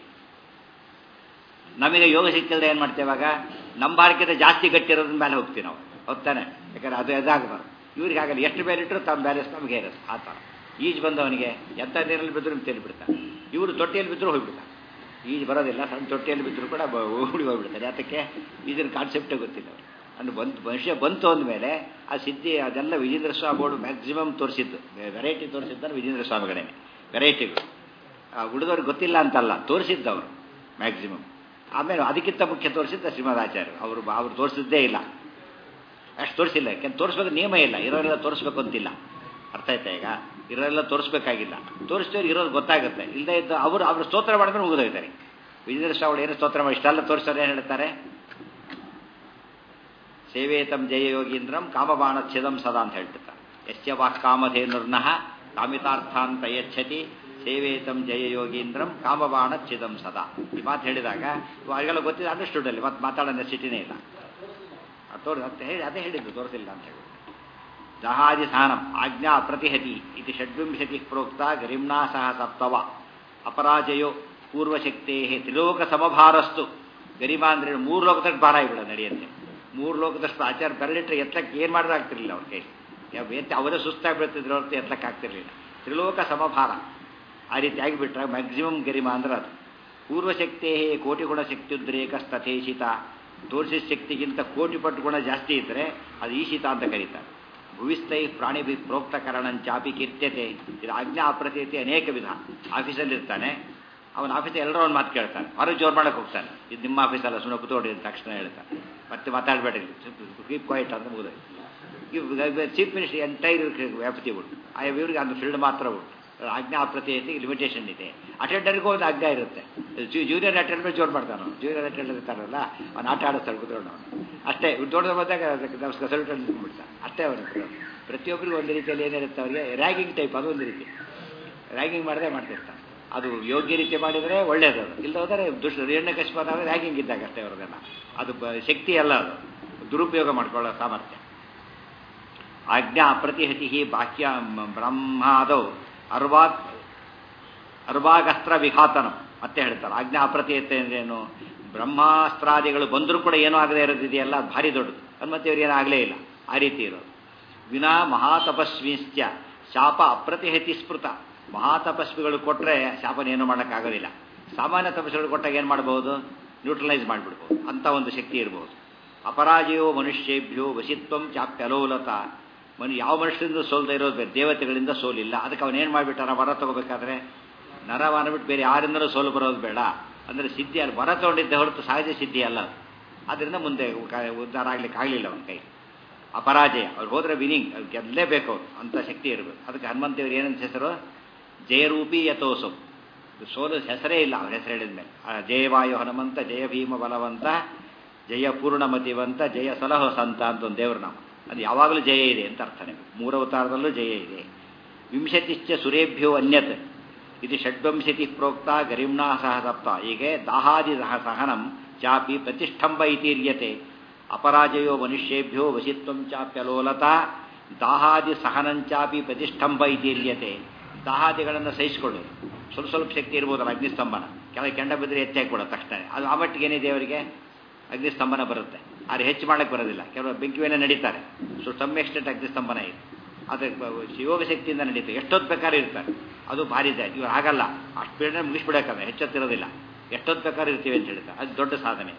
ನಮಗೆ ಯೋಗ ಶಕ್ತಿ ಅಲ್ಲದೆ ಏನು ಮಾಡ್ತೇವಾಗ ನಮ್ಮ ಭಾರಕ್ಕಿಂತ ಜಾಸ್ತಿ ಗಟ್ಟಿರೋದ್ರ ಮೇಲೆ ಹೋಗ್ತೀವಿ ನಾವು ಹೋಗ್ತಾನೆ ಯಾಕಂದ್ರೆ ಅದು ಎದಾಗಬಾರ್ದು ಇವ್ರಿಗೆ ಆಗಲ್ಲ ಎಷ್ಟು ಬೇರೆ ಇಟ್ಟರು ತಮ್ಮ ಬ್ಯಾಲೆನ್ಸ್ ನಮಗೆ ಇರೋದು ಆ ಥರ ಈಜು ಬಂದವನಿಗೆ ಎಂಥ ನೀರಲ್ಲಿ ಬಿದ್ದರೂ ತೇಲಿಬಿಡ್ತಾನೆ ಇವರು ತೊಟ್ಟಿಯಲ್ಲಿ ಬಿದ್ದರೂ ಹೋಗ್ಬಿಡ್ತಾನೆ ಈಜು ಬರೋದಿಲ್ಲ ಸಣ್ಣ ತೊಟ್ಟಿಯಲ್ಲಿ ಬಿದ್ದರೂ ಕೂಡ ಹುಡಿ ಹೋಗ್ಬಿಡ್ತಾರೆ ಯಾತಕ್ಕೆ ಈಜಿನ ಕಾನ್ಸೆಪ್ಟೇ ಗೊತ್ತಿಲ್ಲ ಅವರು ಅಂದ್ರೆ ಬಂತು ಮನುಷ್ಯ ಬಂತು ಅಂದಮೇಲೆ ಆ ಸಿದ್ಧಿ ಅದೆಲ್ಲ ವಿಜೇಂದ್ರ ಸ್ವಾಮಿ ಬೋರ್ಡು ಮ್ಯಾಕ್ಸಿಮಮ್ ತೋರಿಸಿದ್ದು ವೆರೈಟಿ ತೋರಿಸಿದ್ದಾರೆ ವಿಜೇಂದ್ರ ಸ್ವಾಮಿಗಳೇನೆ ವೆರೈಟಿಗಳು ಉಳಿದವ್ರಿಗೆ ಗೊತ್ತಿಲ್ಲ ಅಂತಲ್ಲ ತೋರಿಸಿದ್ದವರು ಮ್ಯಾಕ್ಸಿಮಮ್ ಆಮೇಲೆ ಅದಕ್ಕಿಂತ ಮುಖ್ಯ ತೋರಿಸಿದ್ದ ಶ್ರೀಮದ್ ಆಚಾರ್ಯರು ಅವರು ಅವ್ರು ತೋರಿಸಿದ್ದೇ ಇಲ್ಲ ಅಷ್ಟು ತೋರಿಸಿಲ್ಲ ಯಾಕೆಂದ್ರೆ ತೋರಿಸ್ಬೇಕು ನಿಯಮ ಇಲ್ಲ ಇರೋರೆಲ್ಲ ತೋರಿಸ್ಬೇಕು ಅಂತಿಲ್ಲ ಅರ್ಥ ಆಯ್ತಾ ಈಗ ಇರೋರೆಲ್ಲ ತೋರಿಸ್ಬೇಕಾಗಿಲ್ಲ ತೋರಿಸಿದವ್ರು ಇರೋದು ಗೊತ್ತಾಗುತ್ತೆ ಇಲ್ಲದೆ ಇದ್ದು ಅವರು ಅವರು ಸ್ತೋತ್ರ ಮಾಡಿದ್ರೆ ಮುಗಿದೋಯ್ತಾರೆ ವಿಜೇಂದ್ರ ಸ್ವಾಮಿ ಏನು ಸ್ತೋತ್ರ ಮಾಡಿ ಇಷ್ಟೆಲ್ಲ ತೋರಿಸೋರು ಏನು ಹೇಳ್ತಾರೆ ಸೇವೇತಂ ಜಯ ಯೋಗೀಂದ್ರಂ ಕಾಮಬಾಣಚ್ಛೇದಂ ಸದಾ ಅಂತ ಹೇಳ್ತಿರ್ತಾರೆ ಯಶ್ಯ ವಾಕ್ ಕಾಮಧೇನುರ್ನಃ ಕಾಮಿತಾರ್ಥಾನ್ ಪ್ರಯಚ್ಛತಿ ಸೇವೇತಂ ಜಯ ಯೋಗೀಂದ್ರಂ ಕಾಮಬಾಣಚ್ಛೇದಂ ಸದಾ ಈ ಮಾತು ಹೇಳಿದಾಗ ಅವರಿಗೆಲ್ಲ ಗೊತ್ತಿದೆ ಅಂಡರ್ಸ್ಟುಡ್ ಅಲ್ಲಿ ಮತ್ತೆ ಮಾತಾಡೋ ನೆಸಿಟಿನೇ ಇಲ್ಲ ತೋರ್ ಅಂತ ಹೇಳಿ ಅದೇ ಹೇಳಿದ್ದು ತೋರಿಸಿಲ್ಲ ಅಂತ ಹೇಳಿ ಜಹಾದಿ ಸಹನಂ ಆಜ್ಞಾ ಪ್ರತಿಹತಿ ಇದು ಷಡ್ವಿಂಶತಿ ಪ್ರೋಕ್ತ ಗರಿಮ್ನಾ ಸಹ ಸಪ್ತವ ಅಪರಾಜಯೋ ಪೂರ್ವಶಕ್ತೇ ತ್ರಿಲೋಕ ಸಮಭಾರಸ್ತು ಗರಿಮಾ ಅಂದ್ರೆ ಮೂರು ಲೋಕದಷ್ಟು ಭಾರ ಆಗಿಬಿಡ ನಡೆಯುತ್ತೆ ಮೂರು ಲೋಕದಷ್ಟು ಆಚಾರ ಬೆರಳಿಟ್ರೆ ಎತ್ತಕ್ಕೆ ಏನು ಮಾಡಿದ್ರೆ ಆಗ್ತಿರ್ಲಿಲ್ಲ ಅವ್ರ ಕೈ ಎತ್ತಿ ಅವರೇ ಸುಸ್ತಾಗಿ ಬೀಳ್ತಿದ್ರು ಹೊರತು ಎತ್ತಕ್ಕೆ ಆಗ್ತಿರ್ಲಿಲ್ಲ ತ್ರಿಲೋಕ ಸಮಭಾರ ಆ ರೀತಿ ಆಗಿಬಿಟ್ರೆ ಮ್ಯಾಕ್ಸಿಮಮ್ ಗರಿಮಾ ಅಂದ್ರೆ ಅದು ಪೂರ್ವಶಕ್ತೇ ಕೋಟಿ ಗುಣ ಶಕ್ತಿಯುದ್ರೇಕ ತಥೇಶಿತ ತೋರಿಸಿದ ಶಕ್ತಿಗಿಂತ ಕೋಟಿ ಪಟ್ಟು ಗುಣ ಜಾಸ್ತಿ ಇದ್ದರೆ ಅದು ಈಶಿತ ಅಂತ ಕರೀತಾರೆ ಭುವಿಸ್ತೈ ಪ್ರಾಣಿಭಿ ಪ್ರೋಕ್ತ ಕರಣಂಚಾಪಿ ಕೀರ್ತ್ಯತೆ ಇದು ಆಜ್ಞಾ ಅಪ್ರತೀತಿ ಅನೇಕ ವಿಧ ಆಫೀಸಲ್ಲಿರ್ತಾನೆ ಅವನ ಆಫೀಸ್ ಎಲ್ಲರೂ ಅವ್ನು ಮಾತು ಕೇಳ್ತಾನೆ ಹೊರಗೆ ಜೋರು ಮಾಡಕ್ಕೆ ಹೋಗ್ತಾನೆ ಇದು ನಿಮ್ಮ ಆಫೀಸ್ ಅಲ್ಲ ಸುಮ್ಮನೆ ಕೂತ್ಕೊಡಿ ಅಂತ ತಕ್ಷಣ ಹೇಳ್ತಾನೆ ಮತ್ತೆ ಮಾತಾಡಬೇಡಿ ಕೀಪ್ ಕ್ವೈಟ್ ಅಂತ ಮುಗಿದು ಚೀಫ್ ಮಿನಿಸ್ಟರ್ ಎಂಟೈರ್ ವ್ಯಾಪ್ತಿ ಉಂಟು ಆ ಇವ್ರಿಗೆ ಒಂದು ಫೀಲ್ಡ್ ಮಾತ್ರ ಉಂಟು ಆಜ್ಞಾ ಅಪ್ರತಿಯತೆ ಲಿಮಿಟೇಷನ್ ಇದೆ ಅಟೆಂಡರ್ಗೂ ಒಂದು ಆಜ್ಞಾ ಇರುತ್ತೆ ಜೂನಿಯರ್ ಅಟೆಂಡರ್ ಜೋರು ಮಾಡ್ತಾನೆ ಜೂನಿಯರ್ ಅಟೆಂಡರ್ ಇರ್ತಾರಲ್ಲ ಅವ್ನು ಆಟ ಆಡಿಸ್ತಾರೆ ಕೂತ್ಕೊಂಡು ಅವನು ಅಷ್ಟೇ ದೊಡ್ಡ ಬಂದಾಗ ನಮಸ್ಕಾರ ಸಲ್ಯೂಟ್ ಬಿಡ್ತಾನೆ ಅಷ್ಟೇ ಅವನು ಪ್ರತಿಯೊಬ್ಬರಿಗೂ ಒಂದು ರೀತಿಯಲ್ಲಿ ಏನಿರುತ್ತೆ ಅವರಿಗೆ ರ್ಯಾಗಿಂಗ್ ಟೈಪ್ ಅದೊಂದು ರೀತಿ ರ್ಯಾಗಿಂಗ್ ಮಾಡದೆ ಮಾಡ್ತಿರ್ತಾನೆ ಅದು ಯೋಗ್ಯ ರೀತಿ ಮಾಡಿದರೆ ಒಳ್ಳೇದು ಅದು ಇಲ್ಲ ಹೋದರೆ ದುಷ್ಟ ಹಿರಣ್ಯಕಶ್ಯಪ ಆದರೆ ರ್ಯಾಗಿಂಗ್ ಇದ್ದಾಗ ಅಷ್ಟೇ ಅವ್ರದೆಲ್ಲ ಅದು ಬ- ಶಕ್ತಿ ಅಲ್ಲ ಅದು ದುರುಪಯೋಗ ಮಾಡ್ಕೊಳ್ಳೋ ಸಾಮರ್ಥ್ಯ ಆಜ್ಞಾ ಅಪ್ರತಿಹತಿ ಬಾಹ್ಯ ಮ- ಬ್ರಹ್ಮಾದೌ ಅರ್ವಾಗ್ ಅರ್ವಾಗಸ್ತ್ರ ವಿಘಾತನ ಮತ್ತೆ ಹೇಳ್ತಾರೆ ಆಜ್ಞಾ ಅಪ್ರತಿಹತೆ ಅಂದ್ರೇನು ಬ್ರಹ್ಮಾಸ್ತ್ರಾದಿಗಳು ಬಂದರೂ ಕೂಡ ಏನೂ ಆಗದೆ ಇರೋದಿದೆಯಲ್ಲ ಅದು ಭಾರಿ ದೊಡ್ಡದು ಅದು ಮತ್ತೆ ಇವ್ರಿಗೆ ಆಗಲೇ ಇಲ್ಲ ಆ ರೀತಿ ಇರೋದು ವಿನಾ ಮಹಾತಪಸ್ವಿಶ್ಚ ಶಾಪ ಅಪ್ರತಿಹತಿ ಸ್ಮೃತ ಮಹಾತಪಸ್ವಿಗಳು ಕೊಟ್ಟರೆ ಶಾಪನೇನು ಮಾಡೋಕ್ಕಾಗೋದಿಲ್ಲ ಸಾಮಾನ್ಯ ತಪಸ್ಸುಗಳು ಕೊಟ್ಟಾಗ ಏನು ಮಾಡ್ಬೋದು ನ್ಯೂಟ್ರಲೈಸ್ ಮಾಡಿಬಿಡ್ಬೋದು ಅಂಥ ಒಂದು ಶಕ್ತಿ ಇರ್ಬೋದು ಅಪರಾಜಯೋ ಮನುಷ್ಯೇಭ್ಯೋ ವಶಿತ್ವಂ ಚಾಪ್ಯಲೋಲತ ಮನು ಯಾವ ಮನುಷ್ಯರಿಂದ ಸೋಲ್ತಾ ಇರೋದು ಬೇರೆ ದೇವತೆಗಳಿಂದ ಸೋಲಿಲ್ಲ ಅದಕ್ಕೆ ಅವನೇನು ಮಾಡಿಬಿಟ್ಟಾರ ವರ ತಗೋಬೇಕಾದ್ರೆ ನರವಾನ ಬಿಟ್ಟು ಬೇರೆ ಯಾರಿಂದಲೂ ಸೋಲು ಬರೋದು ಬೇಡ ಅಂದರೆ ಸಿದ್ಧಿ ಅಲ್ಲಿ ವರ ತಗೊಂಡಿದ್ದೆ ಹೊರತು ಸಹಜ ಸಿದ್ಧಿ ಅಲ್ಲ ಅದು ಅದರಿಂದ ಮುಂದೆ ಕ- ಉದ್ಧಾರ ಆಗ್ಲಿಕ್ಕೆ ಆಗಲಿಲ್ಲ ಅವನ ಕೈ ಅಪರಾಜಯ ಅವ್ರು ಹೋದ್ರೆ ವಿನಿಂಗ್ ಅವ್ರು ಗೆಲ್ಲಲೇಬೇಕು ಅವ್ರು ಅಂಥ ಶಕ್ತಿ ಇರಬೇಕು ಅದಕ್ಕೆ ಹನುಮಂತೇವ್ರು ಏನಂತ ಹೆಸರು ಜಯರೂಪಿ ಯಥೋಸು ಇದು ಸೋಲು ಹೆಸರೇ ಇಲ್ಲ ಅವ್ರ ಹೆಸರು ಹೇಳಿದ ಮೇಲೆ ಆ ಜಯವಾಯು ಹನುಮಂತ ಜಯ ಭೀಮ ಬಲವಂತ ಜಯ ಪೂರ್ಣಮತಿವಂತ ಜಯ ಸಲಹ ಸಂತ ಅಂತ ಒಂದು ದೇವ್ರ ನಾಮ ಅದು ಯಾವಾಗಲೂ ಜಯ ಇದೆ ಅಂತ ಅರ್ಥನೇ ಮೂರು ಅವತಾರದಲ್ಲೂ ಜಯ ಇದೆ ವಿಂಶತಿಶ್ಚ ಸುರೇಭ್ಯೋ ಅನ್ಯತ್ ಇದು ಷಡ್ವಂಶತಿ ಪ್ರೋಕ್ತ ಗರಿಮ್ನಾ ಸಹ ಸಪ್ತ ಹೀಗೆ ದಾಹಾದಿ ಸಹ ಸಹನಂ ಚಾಪಿ ಪ್ರತಿಷ್ಠಂಬ ಇತೀರ್ಯತೆ ಅಪರಾಜಯೋ ಮನುಷ್ಯೇಭ್ಯೋ ವಶಿತ್ವಂ ಚಾಪ್ಯಲೋಲತ ದಾಹಾದಿ ಸಹನಂಚಾಪಿ ಪ್ರತಿಷ್ಠಂಬ ಇತೀರ್ಯತೆ ದಾಹಾದಿಗಳನ್ನು ಸಹಿಸಿಕೊಳ್ಳೋದು ಸ್ವಲ್ಪ ಸ್ವಲ್ಪ ಶಕ್ತಿ ಇರ್ಬೋದಲ್ಲ ಅಗ್ನಿಸ್ತಂಭನ ಕೆಳಗೆ ಕೆಂಡ ಬಿದ್ದರೆ ಹೆಚ್ಚಾಗಿ ಕೊಡೋ ತಕ್ಷಣ ಅದು ಆ ಮಟ್ಟಿಗೆ ಏನಿದೆ ಅವರಿಗೆ ಅಗ್ನಿಸ್ತಂಭನ ಬರುತ್ತೆ ಆದರೆ ಹೆಚ್ಚು ಮಾಡಕ್ಕೆ ಬರೋದಿಲ್ಲ ಕೆಲವರು ಬೆಂಕಿವೇನೆ ನಡೀತಾರೆ ಸೊ ಸಮ್ ಎಕ್ಸ್ಟೆಂಟ್ ಅಗ್ನಿಸ್ತಂಭನ ಇದೆ ಆದರೆ ಯೋಗ ಶಕ್ತಿಯಿಂದ ನಡೀತಾರೆ ಎಷ್ಟೊತ್ತು ಬೇಕಾದ್ರೂ ಇರ್ತಾರೆ ಅದು ಭಾರಿ ಇದೆ ಇವ್ರು ಆಗಲ್ಲ ಅಷ್ಟು ಬೇಡ ಮುಗಿಸ್ಬಿಡಕ್ಕಲ್ಲ ಹೆಚ್ಚೊತ್ತಿರೋದಿಲ್ಲ ಎಷ್ಟೊತ್ತು ಬೇಕಾದ್ರೂ ಇರ್ತೀವಿ ಅಂತ ಹೇಳ್ತಾರೆ ಅದು ದೊಡ್ಡ ಸಾಧನೆ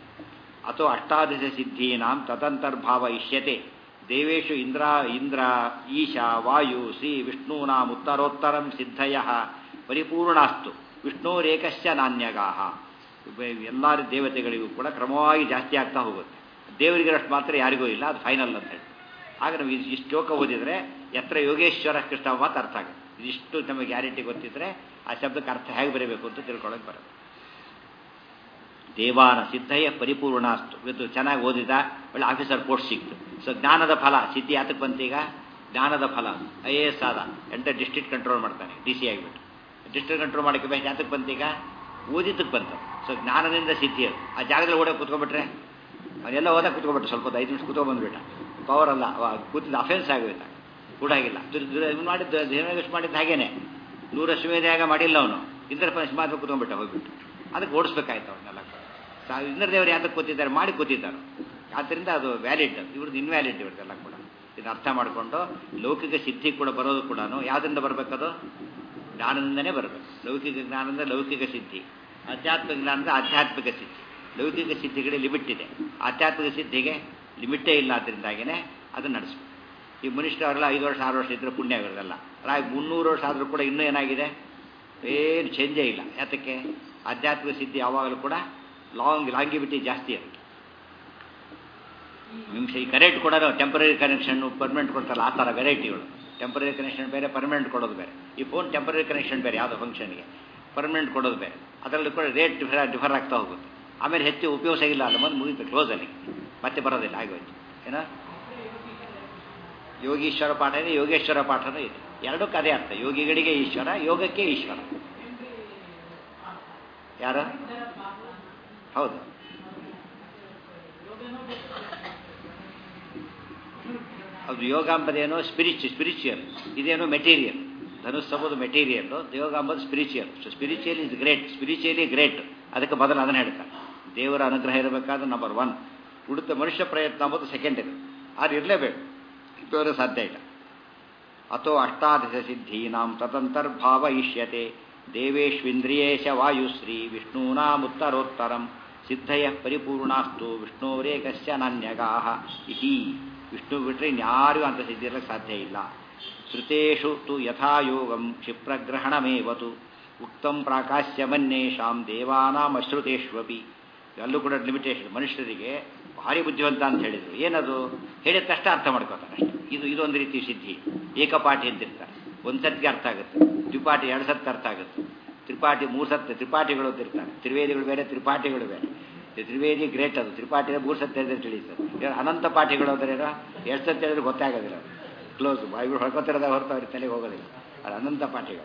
ಅಥೋ ಅಷ್ಟಾದಶ ಸಿದ್ಧೀನಾಂ ತದಂತರ್ಭಾವ ಇಷ್ಯತೆ ದೇವೇಶು ಇಂದ್ರ ಇಂದ್ರ ಈಶ ವಾಯು ಶ್ರೀ ವಿಷ್ಣೂನಾಂ ಉತ್ತರೋತ್ತರಂ ಸಿದ್ಧಯ ಪರಿಪೂರ್ಣಾಸ್ತು ವಿಷ್ಣುರೇಕಶ್ಚ ನಾಣ್ಯಗಾಹ ಎಲ್ಲ ದೇವತೆಗಳಿಗೂ ಕೂಡ ಕ್ರಮವಾಗಿ ಜಾಸ್ತಿ ಆಗ್ತಾ ಹೋಗುತ್ತೆ ದೇವರಿಗಿರಷ್ಟು ಮಾತ್ರ ಯಾರಿಗೂ ಇಲ್ಲ ಅದು ಫೈನಲ್ ಅಂತ ಹೇಳಿ ಆಗ ನಾವು ಇಷ್ಟು ಇಷ್ಟು ಶ್ಲೋಕ ಓದಿದರೆ ಎತ್ರ ಯೋಗೇಶ್ವರ ಕೃಷ್ಣ ಮಾತು ಅರ್ಥ ಆಗುತ್ತೆ ಇದಿಷ್ಟು ನಮಗೆ ಗ್ಯಾರಂಟಿ ಗೊತ್ತಿದ್ರೆ ಆ ಶಬ್ದಕ್ಕೆ ಅರ್ಥ ಹೇಗೆ ಬರೀಬೇಕು ಅಂತ ತಿಳ್ಕೊಳ್ಳೋಕೆ ಬರುತ್ತೆ ದೇವಾನ ಸಿದ್ಧಯ್ಯ ಪರಿಪೂರ್ಣಾಸ್ತು ಇವತ್ತು ಚೆನ್ನಾಗಿ ಓದಿದ ಒಳ್ಳೆ ಆಫೀಸರ್ ಪೋಸ್ಟ್ ಸಿಕ್ತು ಸೊ ಜ್ಞಾನದ ಫಲ ಸಿದ್ಧಿ ಯಾತಕ್ಕೆ ಬಂತೀಗ ಜ್ಞಾನದ ಫಲ ಐ ಎ ಎಸ್ ಆದ ಎಂಟ ಡಿಸ್ಟ್ರಿಕ್ಟ್ ಕಂಟ್ರೋಲ್ ಮಾಡ್ತಾನೆ ಡಿ ಸಿ ಆಗಿಬಿಟ್ಟು ಡಿಸ್ಟ್ರಿಕ್ಟ್ ಕಂಟ್ರೋಲ್ ಮಾಡೋಕ್ಕೆ ಬೇಕು ಯಾತಕ್ಕೆ ಬಂತೀಗ ಓದಿದ್ದಕ್ಕೆ ಬಂತು ಸೊ ಜ್ಞಾನದಿಂದ ಸಿದ್ಧಿ ಅದು ಆ ಜಾಗದಲ್ಲಿ ಓಡೋಕೆ ಕೂತ್ಕೊಂಡ್ಬಿಟ್ರೆ ಅವನ್ನೆಲ್ಲ ಓದಕ್ಕೆ ಕೂತ್ಕೊಂಡ್ಬಿಟ್ರೆ ಸ್ವಲ್ಪ ಹೊತ್ತು ಐದು ನಿಮಿಷ ಕೂತ್ಕೊಂಡ್ಬಂದ್ಬಿಟ್ಟ ಪವರ್ ಅಲ್ಲ ಅವ ಕೂತಿದ್ದ ಅಫೆನ್ಸ್ ಆಗೋಯ್ತ ಕೂಡಾಗಿಲ್ಲ ಮಾಡಿದ್ದು ದೇವನಗಷ್ಟು ಮಾಡಿದ್ದು ಹಾಗೇನೆ ನೂರು ಅಶ್ವಮೇಧಾಗ ಮಾಡಿಲ್ಲ ಅವನು ಇಂದ್ರ ಪಂಚ ಮಾತ್ರ ಕೂತ್ಕೊಂಡ್ಬಿಟ್ಟ ಹೋಗ್ಬಿಟ್ಟು ಅದಕ್ಕೆ ಓಡಿಸ್ಬೇಕಾಯ್ತು ಅವನ್ನೆಲ್ಲ ಇಂದ್ರ ದೇವರು ಯಾತಕ್ಕೆ ಕೂತಿದ್ದಾರೆ ಮಾಡಿ ಕೂತಿದ್ದಾರೆ ಆದ್ದರಿಂದ ಅದು ವ್ಯಾಲಿಡ್ ಇವ್ರದ್ದು ಇನ್ವ್ಯಾಲಿಡ್ ಇವ್ರದ್ದೆಲ್ಲ ಕೂಡ ಇದು ಅರ್ಥ ಮಾಡಿಕೊಂಡು ಲೌಕಿಕ ಸಿದ್ಧಿ ಕೂಡ ಬರೋದು ಕೂಡ ಯಾವುದರಿಂದ ಬರಬೇಕದು ಜ್ಞಾನದಿಂದನೇ ಬರಬೇಕು ಲೌಕಿಕ ಜ್ಞಾನದಿಂದ ಲೌಕಿಕ ಸಿದ್ಧಿ ಆಧ್ಯಾತ್ಮಿಕ ಜ್ಞಾನದಿಂದ ಆಧ್ಯಾತ್ಮಿಕ ಸಿದ್ಧಿ ಲೌಕಿಕ ಸಿದ್ಧಿಗಳಿಗೆ ಲಿಮಿಟ್ ಇದೆ ಆಧ್ಯಾತ್ಮಿಕ ಸಿದ್ಧಿಗೆ ಲಿಮಿಟೇ ಇಲ್ಲ ಅದರಿಂದಾಗಿನೇ ಅದನ್ನು ನಡೆಸಬೇಕು ಈ ಮನುಷ್ಯರೆಲ್ಲ ಐದು ವರ್ಷ ಆರು ವರ್ಷ ಇದ್ದರೆ ಪುಣ್ಯ ಇರೋದಲ್ಲ ರಾಗಿ ಮುನ್ನೂರು ವರ್ಷ ಆದರೂ ಕೂಡ ಇನ್ನೂ ಏನಾಗಿದೆ ಏನು ಚೇಂಜೇ ಇಲ್ಲ ಯಾತಕ್ಕೆ ಆಧ್ಯಾತ್ಮಿಕ ಸಿದ್ಧಿ ಯಾವಾಗಲೂ ಕೂಡ ಲಾಂಗ್ ಲಾಂಗಿವಿಟಿ ಜಾಸ್ತಿ ಅದು ನಿಮಿಷ ಈ ಕರೆಂಟ್ ಕೂಡ ಟೆಂಪರರಿ ಕನೆಕ್ಷನ್ ಪರ್ಮನೆಂಟ್ ಕೊಡ್ತಾರಲ್ಲ ಆ ಥರ ವೆರೈಟಿಗಳು ಟೆಂಪರರಿ ಕನೆಕ್ಷನ್ ಬೇರೆ ಪರ್ಮನೆಂಟ್ ಕೊಡೋದು ಬೇರೆ ಈ ಫೋನ್ ಟೆಂಪರರಿ ಕನೆಕ್ಷನ್ ಬೇರೆ ಯಾವುದೋ ಫಂಕ್ಷನ್ಗೆ ಪರ್ಮನೆಂಟ್ ಕೊಡೋದು ಬೇರೆ ಅದರಲ್ಲಿ ಕೂಡ ರೇಟ್ ಡಿಫರ್ ಡಿಫರ್ ಆಗ್ತಾ ಹೋಗುತ್ತೆ ಆಮೇಲೆ ಹೆಚ್ಚು ಉಪಯೋಗ ಇಲ್ಲ ಅಲ್ಲ ಬಂದು ಮುಗಿತು ಕ್ಲೋಸಲ್ಲಿ ಮತ್ತೆ ಬರೋದಿಲ್ಲ ಆಗೋಯ್ತು ಏನೋ ಯೋಗೀಶ್ವರ ಪಾಠ ಇದೆ ಯೋಗೇಶ್ವರ ಪಾಠನೂ ಇದೆ ಎರಡಕ್ಕೂ ಅದೇ ಅರ್ಥ ಯೋಗಿಗಳಿಗೆ ಈಶ್ವರ ಯೋಗಕ್ಕೆ ಈಶ್ವರ ಯಾರು ಹೌದು ಅದು ಯೋಗ ಅಂಬದೇನೋ ಸ್ಪಿರಿಚು ಸ್ಪಿರಿಚುವಲ್ ಇದೇನೋ ಮೆಟೀರಿಯಲ್ ಧನುಸ್ ಎಂಬುದು ಮೆಟೀರಿಯಲ್ ಯೋಗ ಎಂಬುದು spiritual so spiritual is great spiritually great ಅದಕ್ಕೆ ಬದಲು ಅದನ್ನು ಹೇಳ್ತಾರೆ ದೇವರ ಅನುಗ್ರಹ ಇರಬೇಕಾದ್ರೆ ನಂಬರ್ ಒನ್ ಉಳಿದ ಮನುಷ್ಯ ಪ್ರಯತ್ನ ಎಂಬುದು ಸೆಕೆಂಡ್ ಇದೆ ಅದು ಇರಲೇಬೇಕು ಇದ್ದವರು ಸಾಧ್ಯ ಇಲ್ಲ ಅಥೋ ಅಷ್ಟಾದಶ ಸಿದ್ಧೀನಾಂ ತದಂತರ್ಭಾವ ಇಷ್ಯತೆ ದೇವೇಶ್ವಿಂದ್ರಿಯೇಶ ವಾಯುಶ್ರೀ ವಿಷ್ಣೂನಾಮುತ್ತರೋತ್ತರಂ ಸಿದ್ಧಯ ಪರಿಪೂರ್ಣಾಸ್ತು ವಿಷ್ಣುರೇಕಸ್ಯ ನಾನ್ಯಗಾಹ ಇತಿ ವಿಷ್ಣು ಬಿಟ್ಟರೆ ಇನ್ಯಾರಿಗೂ ಅಂತ ಸಿದ್ಧಿರಲಿಕ್ಕೆ ಸಾಧ್ಯ ಇಲ್ಲ ಶ್ರುತೇಷು ತು ಯಥಾಯೋಗಂ ಕ್ಷಿಪ್ರಗ್ರಹಣಮೇವತು ಉಕ್ತಂ ಪ್ರಾಕಾಶ್ಯಮನ್ಯೇಷಾಂ ದೇವಾನಾಂ ಅಶ್ರುತೇಶ್ವಪಿ ಅಲ್ಲೂ ಕೂಡ ಲಿಮಿಟೇಷನ್ ಮನುಷ್ಯರಿಗೆ ಭಾರಿ ಬುದ್ಧಿವಂತ ಅಂತ ಹೇಳಿದ್ರು ಏನದು ಹೇಳಿದ ತಕ್ಷಣ ಅರ್ಥ ಮಾಡ್ಕೋತಾರೆ ಅಷ್ಟೇ ಇದು ಇದೊಂದು ರೀತಿ ಸಿದ್ಧಿ ಏಕಪಾಠಿ ಅಂತಿರ್ತಾರೆ ಒಂದು ಸತ್ತಿಗೆ ಅರ್ಥ ಆಗುತ್ತೆ ದ್ವಿಪಾಠಿ ಎರಡು ಸತ್ತು ಅರ್ಥ ಆಗುತ್ತೆ ತ್ರಿಪಾಠಿ ಮೂರು ಸತ್ತು ತ್ರಿಪಾಠಿಗಳು ಅಂತಿರ್ತಾರೆ ತ್ರಿವೇದಿಗಳು ಬೇರೆ ತ್ರಿಪಾಠಿಗಳು ಬೇರೆ ತ್ರಿವೇದಿ ಗ್ರೇಟ್ ಅದು ತ್ರಿಪಾಠಿ ಮೂರು ಸತ್ತು ಹೇಳಿದ್ರೆ ತಿಳಿಯುತ್ತೆ ಅನಂತ ಪಾಠಿಗಳು ಅಂದ್ರೆ ಏನೋ ಎರಡು ಸತ್ತು ಹೇಳಿದ್ರೆ ಗೊತ್ತಾಗೋದಿಲ್ಲ ಕ್ಲೋಸ್ ಬಾಯಿಗಳು ಹೊಳ್ಕೊತಿರೋದ ಹೊರತು ಅವ್ರಿಗೆ ತಲೆಗೆ ಹೋಗೋದಿಲ್ಲ ಅದು ಅನಂತ ಪಾಠಿಗಳು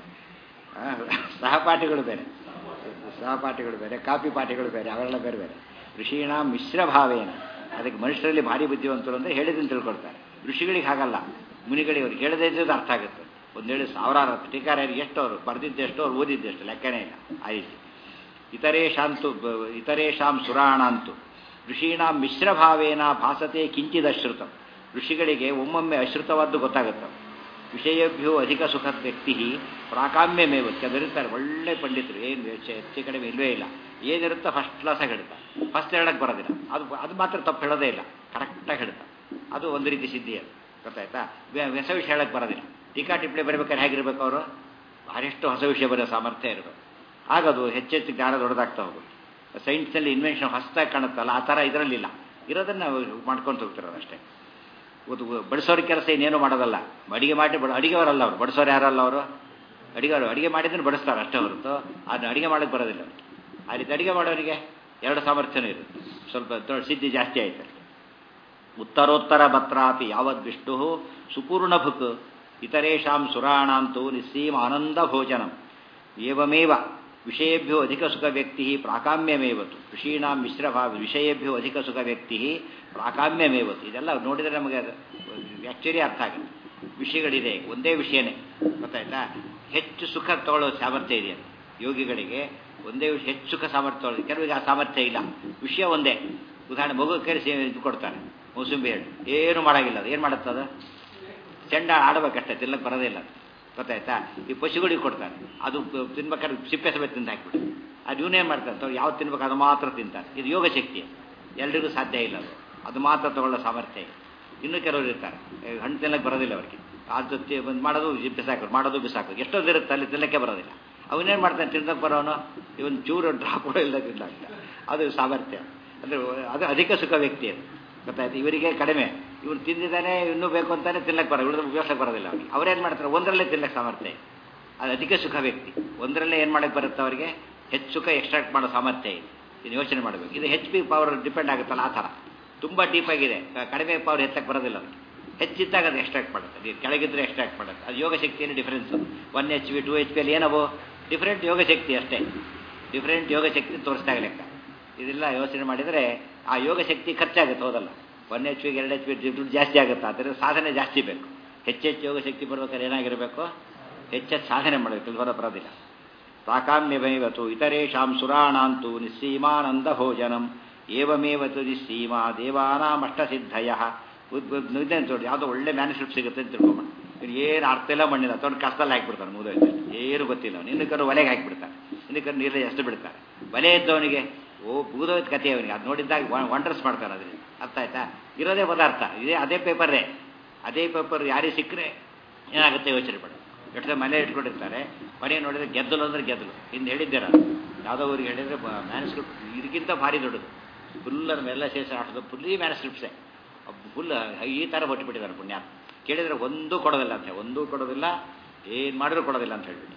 ಸಹಪಾಠಿಗಳು ಬೇರೆ ಸಹಪಾಠಿಗಳು ಬೇರೆ ಕಾಪಿ ಪಾಠಿಗಳು ಬೇರೆ ಅವೆಲ್ಲ ಬೇರೆ ಬೇರೆ ಋಷೀಣ ಮಿಶ್ರ ಭಾವೇನ ಅದಕ್ಕೆ ಮನುಷ್ಯರಲ್ಲಿ ಭಾರಿ ಬುದ್ಧಿವಂತರು ಅಂದರೆ ಹೇಳಿದ್ದನ್ನು ತಿಳ್ಕೊಳ್ತಾರೆ ಋಷಿಗಳಿಗೆ ಹಾಗಲ್ಲ ಮುನಿಗಳಿಗೆ ಅವ್ರಿಗೆ ಹೇಳದೇ ಇದ್ದದ್ದು ಅರ್ಥ ಆಗುತ್ತೆ ಒಂದು ಹೇಳಿ ಸಾವಿರಾರು ಅರ್ಥ ಟೀಕಾರ್ಯರಿಗೆ ಎಷ್ಟು ಅವರು ಬರೆದಿದ್ದೆಷ್ಟು ಅವ್ರು ಓದಿದ್ದೆಷ್ಟು ಲೆಕ್ಕನೇ ಇಲ್ಲ ಆ ರೀತಿ ಇತರೇಶಾಂತು ಇತರೇಶಾಂ ಸುರಾಣಾಂತು ಋಷೀಣಾಂ ಮಿಶ್ರ ಭಾವೇನ ಭಾಸತೆ ಕಿಂಚಿದಶ್ರುತಂ ಋಷಿಗಳಿಗೆ ಒಮ್ಮೊಮ್ಮೆ ಅಶ್ರುತವಾದ್ದು ಗೊತ್ತಾಗುತ್ತೆ ವಿಷಯಭ್ಯೋ ಅಧಿಕ ಸುಖದ ವ್ಯಕ್ತಿ ಪ್ರಾಕಾಮ್ಯಮೇವ ಕೆಲವರಿರ್ತಾರೆ ಒಳ್ಳೆ ಪಂಡಿತರು ಏನು ಹೆಚ್ಚು ಕಡಿಮೆ ಇಲ್ಲವೇ ಇಲ್ಲ ಏನಿರುತ್ತೋ ಫಸ್ಟ್ ಕ್ಲಾಸಾಗಿ ಹೇಳ್ತಾರೆ ಫಸ್ಟ್ ಹೇಳಕ್ಕೆ ಬರೋದಿಲ್ಲ ಅದು ಅದು ಮಾತ್ರ ತಪ್ಪು ಹೇಳೋದೇ ಇಲ್ಲ ಕರೆಕ್ಟಾಗಿ ಹೇಳ್ತಾರೆ ಅದು ಒಂದು ರೀತಿ ಸಿದ್ಧಿ ಅದು ಗೊತ್ತಾಯ್ತಾ ಹೊಸ ವಿಷಯ ಹೇಳಕ್ಕೆ ಬರೋದಿಲ್ಲ ಟೀಕಾ ಟಿಪ್ಪಣಿ ಬರಬೇಕಾದ್ರೆ ಹೇಗಿರ್ಬೇಕು ಅವರು ಭಾರಿಷ್ಟು ಹೊಸ ವಿಷಯ ಬರೋ ಸಾಮರ್ಥ್ಯ ಇರಬೇಕು ಆಗದು ಹೆಚ್ಚೆಚ್ಚು ಜ್ಞಾನ ದೊಡ್ಡದಾಗ್ತಾ ಹೋಗುತ್ತೆ ಸೈನ್ಸ್ನಲ್ಲಿ ಇನ್ವೆನ್ಷನ್ ಹೊಸದಾಗಿ ಕಾಣುತ್ತಲ್ಲ ಆ ಥರ ಇದರಲ್ಲಿಲ್ಲ ಇರೋದನ್ನು ನಾವು ಮಾಡ್ಕೊಂಡು ಹೋಗ್ತಿರೋದು ಅಷ್ಟೇ ಒಂದು ಬಡಿಸೋರ ಕೆಲಸ ಇನ್ನೇನು ಮಾಡೋದಲ್ಲ ಅಡಿಗೆ ಮಾಡಿ ಬಡ ಅಡಿಗೆವರಲ್ಲ ಅವರು ಬಡಿಸೋರು ಯಾರಲ್ಲ ಅವರು ಅಡಿಗೆವರು ಅಡಿಗೆ ಮಾಡಿದ್ರೆ ಬಡಿಸ್ತಾರೆ ಅಷ್ಟೇ ಹೊರತು ಅದನ್ನ ಅಡಿಗೆ ಮಾಡೋಕ್ಕೆ ಬರೋದಿಲ್ಲ ಆ ರೀತಿ ಅಡಿಗೆ ಮಾಡೋರಿಗೆ ಎರಡು ಸಾಮರ್ಥ್ಯನೂ ಇರುತ್ತೆ ಸ್ವಲ್ಪ ದೊಡ್ಡ ಸಿದ್ಧಿ ಜಾಸ್ತಿ ಆಯ್ತು ಉತ್ತರೋತ್ತರ ಭತ್ರಾಪಿ ಯಾವದ್ ವಿಷ್ಣು ಸುಪೂರ್ಣ ಭುಕ್ ಇತರೇಷಾಂ ಸುರಾಣಾಂತೂ ನಿಸ್ಸೀಮ ಆನಂದ ಭೋಜನಂ ಏವಮೇವ ವಿಷಯೇಭ್ಯೋ ಅಧಿಕ ಸುಖ ವ್ಯಕ್ತಿ ಪ್ರಾಕಾಮ್ಯಮೇವತು ಋಷೀಣಾಂ ಮಿಶ್ರಭಾವ ವಿಷಯೇಭ್ಯೋ ಅಧಿಕ ಸುಖ ವ್ಯಕ್ತಿ ಪ್ರಾಕಾಮ್ಯಮೇವತು ಇದೆಲ್ಲ ನೋಡಿದರೆ ನಮಗೆ ಆ್ಯಕ್ಚುಲಿ ಅರ್ಥ ಆಗುತ್ತೆ ವಿಷಯಗಳಿದೆ ಒಂದೇ ವಿಷಯನೇ ಗೊತ್ತಾಯ್ತಾ ಹೆಚ್ಚು ಸುಖ ತಗೊಳ್ಳೋ ಸಾಮರ್ಥ್ಯ ಇದೆ ಯೋಗಿಗಳಿಗೆ ಒಂದೇ ವಿಷಯ ಹೆಚ್ಚು ಸುಖ ಸಾಮರ್ಥ್ಯ ತಗೊಳ್ಳೋದು ಕೆಲವರಿಗೆ ಆ ಸಾಮರ್ಥ್ಯ ಇಲ್ಲ ವಿಷಯ ಒಂದೇ ಉದಾಹರಣೆ ಮಗು ಕರೆಸಿ ಇದು ಕೊಡ್ತಾರೆ ಮೌಸಂಬಿ ಹೇಳಿ ಏನು ಮಾಡೋಂಗಿಲ್ಲ ಅದು ಏನು ಮಾಡುತ್ತದ ಚೆಂಡ ಆಡಬೇಕಷ್ಟೇ ತಿನ್ನಕ್ಕೆ ಬರೋದೇ ಇಲ್ಲ ಗೊತ್ತಾಯ್ತಾ ಈ ಪಶುಗಳಿಗೆ ಕೊಡ್ತಾರೆ ಅದು ತಿನ್ಬೇಕಾದ್ರೆ ಸಿಪ್ಪೆ ಸಮೇತ ತಿಂದು ಹಾಕ್ಬಿಟ್ಟು ಅದು ಇವನೇನು ಮಾಡ್ತಾರೆ ಯಾವ ತಿನ್ಬೇಕು ಅದು ಮಾತ್ರ ತಿಂತಾರೆ ಇದು ಯೋಗ ಶಕ್ತಿ ಎಲ್ರಿಗೂ ಸಾಧ್ಯ ಇಲ್ಲ ಅದು ಅದು ಮಾತ್ರ ತಗೊಳ್ಳೋ ಸಾಮರ್ಥ್ಯ ಇದೆ ಇನ್ನೂ ಕೆಲವರು ಇರ್ತಾರೆ ಹಣ್ಣು ತಿನ್ನಕ್ಕೆ ಬರೋದಿಲ್ಲ ಅವರಿಗೆ ಅದು ಒಂದು ಮಾಡೋದು ಬಿಸಾಕೋದು ಮಾಡೋದು ಬಿಸಾಕೋದು ಎಷ್ಟೊಂದು ಇರುತ್ತೆ ಅಲ್ಲಿ ತಿನ್ನಕ್ಕೆ ಬರೋದಿಲ್ಲ ಅವನೇನು ಮಾಡ್ತಾನೆ ತಿನ್ನಕ್ಕೆ ಬರೋನು ಇವನ್ ಚೂರು ಡ್ರಾಪ್ ಕೂಡ ಇಲ್ಲ ತಿಂದಾಗ್ತ ಅದು ಸಾಮರ್ಥ್ಯ ಅಂದರೆ ಅದು ಅಧಿಕ ಸುಖ ವ್ಯಕ್ತಿ ಅದು ಗೊತ್ತಾಯ್ತು ಇವರಿಗೆ ಕಡಿಮೆ ಇವ್ರು ತಿಂದಿದ್ದಾನೆ ಇನ್ನೂ ಬೇಕು ಅಂತಾನೆ ತಿನ್ನಕ್ಕೆ ಬರೋ ಇವ್ರದ್ದು ಉಪಯೋಗಕ್ಕೆ ಬರೋದಿಲ್ಲ ಅವ್ರಿಗೆ ಅವ್ರೇನು ಮಾಡ್ತಾರೆ ಒಂದರಲ್ಲೇ ತಿನ್ನಕ್ಕೆ ಸಾಮರ್ಥ್ಯ ಅದು ಅಧಿಕ ಸುಖ ವ್ಯಕ್ತಿ ಒಂದರಲ್ಲೇ ಏನು ಮಾಡಕ್ಕೆ ಬರುತ್ತೆ ಅವರಿಗೆ ಹೆಚ್ಚು ಸುಖ ಎಕ್ಸ್ಟ್ರಾಕ್ಟ್ ಮಾಡೋ ಸಾಮರ್ಥ್ಯ ಇದೆ ಇದು ಯೋಚನೆ ಮಾಡಬೇಕು ಇದು ಹೆಚ್ ಪಿ ಪವರ್ ಡಿಪೆಂಡ್ ಆಗುತ್ತಲ್ಲ ಆ ಥರ ತುಂಬ ಡೀಪಾಗಿದೆ ಕಡಿಮೆ ಪವರ್ ಹೆಚ್ಚಕ್ಕೆ ಬರೋದಿಲ್ಲ ಅವ್ರಿಗೆ ಹೆಚ್ಚಿದ್ದಾಗ ಅದು ಎಕ್ಸ್ಟ್ರಾಕ್ಟ್ ಮಾಡುತ್ತೆ ಅದು ಕೆಳಗಿದ್ರೆ ಎಕ್ಸ್ಟ್ರಾಕ್ಟ್ ಮಾಡುತ್ತೆ ಅದು ಯೋಗ ಶಕ್ತಿಯಲ್ಲಿ difference one H P two H P ಅಲ್ಲಿ ಏನವು ಡಿಫ್ರೆಂಟ್ ಯೋಗ ಶಕ್ತಿ ಅಷ್ಟೇ ಡಿಫ್ರೆಂಟ್ ಯೋಗ ಶಕ್ತಿ ತೋರಿಸ್ದಾಗ ಲೆಕ್ಕ ಇದೆಲ್ಲ ಯೋಚನೆ ಮಾಡಿದರೆ ಆ ಯೋಗ ಶಕ್ತಿ ಖರ್ಚಾಗುತ್ತೆ ಹೌದಲ್ಲ ಒನ್ ಎಚ್ ಪಿಗೆ ಎರಡು ಎಚ್ ಪಿ ದುಡ್ಡು ಜಾಸ್ತಿ ಆಗುತ್ತೆ ಆದ್ದರಿಂದ ಸಾಧನೆ ಜಾಸ್ತಿ ಬೇಕು ಹೆಚ್ಚೆಚ್ಚು ಯೋಗ ಶಕ್ತಿ ಬರ್ಬೇಕಾದ್ರೆ ಏನಾಗಿರಬೇಕು ಹೆಚ್ಚೆಚ್ಚು ಸಾಧನೆ ಮಾಡಬೇಕು ಇಲ್ಲಿ ಹೊರ ಬರೋದಿಲ್ಲ ಪ್ರಾಕಾಮ್ಯಮೈವತು ಇತರೇಷಾಂ ಸುರಾಣಾಂತು ನಿಸ್ಸೀಮಾನಂದ ಭೋಜನಂ ಏವಮೇವತು ನಿಸ್ಸೀಮಾ ದೇವಾನಾಮಷ್ಟಸಿದ್ಧಯ ಇದೇನು ನೋಡಿ ಯಾವುದೋ ಒಳ್ಳೆ ಮ್ಯಾನುಸ್ಕ್ರಿಪ್ಟ್ ಸಿಗುತ್ತೆ ಅಂತ ತಿಳ್ಕೊಂಬ ಏನು ಅರ್ಥ ಇಲ್ಲ ಮಣ್ಣಿಲ್ಲ ತೊಗೊಂಡು ಕಷ್ಟದಲ್ಲಿ ಹಾಕಿಬಿಡ್ತಾನೆ ಮುಗಿದೋಯ್ತು ಏನು ಗೊತ್ತಿಲ್ಲ ಅವನು ಇನ್ನಕ್ಕರು ಒಲೆಗೆ ಹಾಕಿಬಿಡ್ತಾನೆ ಇನ್ನಕ್ಕರು ನೀರಲ್ಲಿ ಎಷ್ಟು ಬಿಡ್ತಾರೆ ಒಲೆ ಇದ್ದವನಿಗೆ ಓ ಬೂದೋಯ್ತು ಕತೆ ಅವನಿಗೆ ಅದು ನೋಡಿದ್ದಾಗ ವಂಡರ್ಸ್ ಮಾಡ್ತಾನೆ ಅದರಿಂದ ಅರ್ಥ ಆಯ್ತಾ ಇರೋದೇ ಪದಾರ್ಥ ಇದೇ ಅದೇ ಪೇಪರೇ ಅದೇ ಪೇಪರ್ ಯಾರಿಗೆ ಸಿಕ್ಕರೆ ಏನಾಗುತ್ತೆ ಯೋಚನೆ ಪಡ ಎಷ್ಟು ಮನೆ ಇಟ್ಕೊಂಡಿರ್ತಾರೆ ಮನೆ ನೋಡಿದ್ರೆ ಗೆದ್ದಲು ಅಂದ್ರೆ ಗೆದ್ದಲು ಹಿಂದೆ ಹೇಳಿದ್ದೀರ ಯಾವುದೋ ಊರಿಗೆ ಹೇಳಿದರೆ ಮ್ಯಾನುಸ್ಕ್ರಿಪ್ಟ್ ಇದಕ್ಕಿಂತ ಭಾರಿ ದೊಡ್ಡದು ಫುಲ್ ನಮ್ಮೆಲ್ಲ ಶೇಷ ಆಟದ ಫುಲ್ಲಿ ಮ್ಯಾನುಸ್ಕ್ರಿಪ್ಟ್ಸೇ ಫುಲ್ ಈ ಥರ ಹೊಟ್ಟುಬಿಟ್ಟಿದ್ದಾರೆ ಪುಣ್ಯ ಕೇಳಿದರೆ ಒಂದೂ ಕೊಡೋದಿಲ್ಲ ಅಂತ ಒಂದೂ ಕೊಡೋದಿಲ್ಲ ಏನು ಮಾಡಿದ್ರು ಕೊಡೋದಿಲ್ಲ ಅಂತ ಹೇಳ್ಬಿಟ್ಟು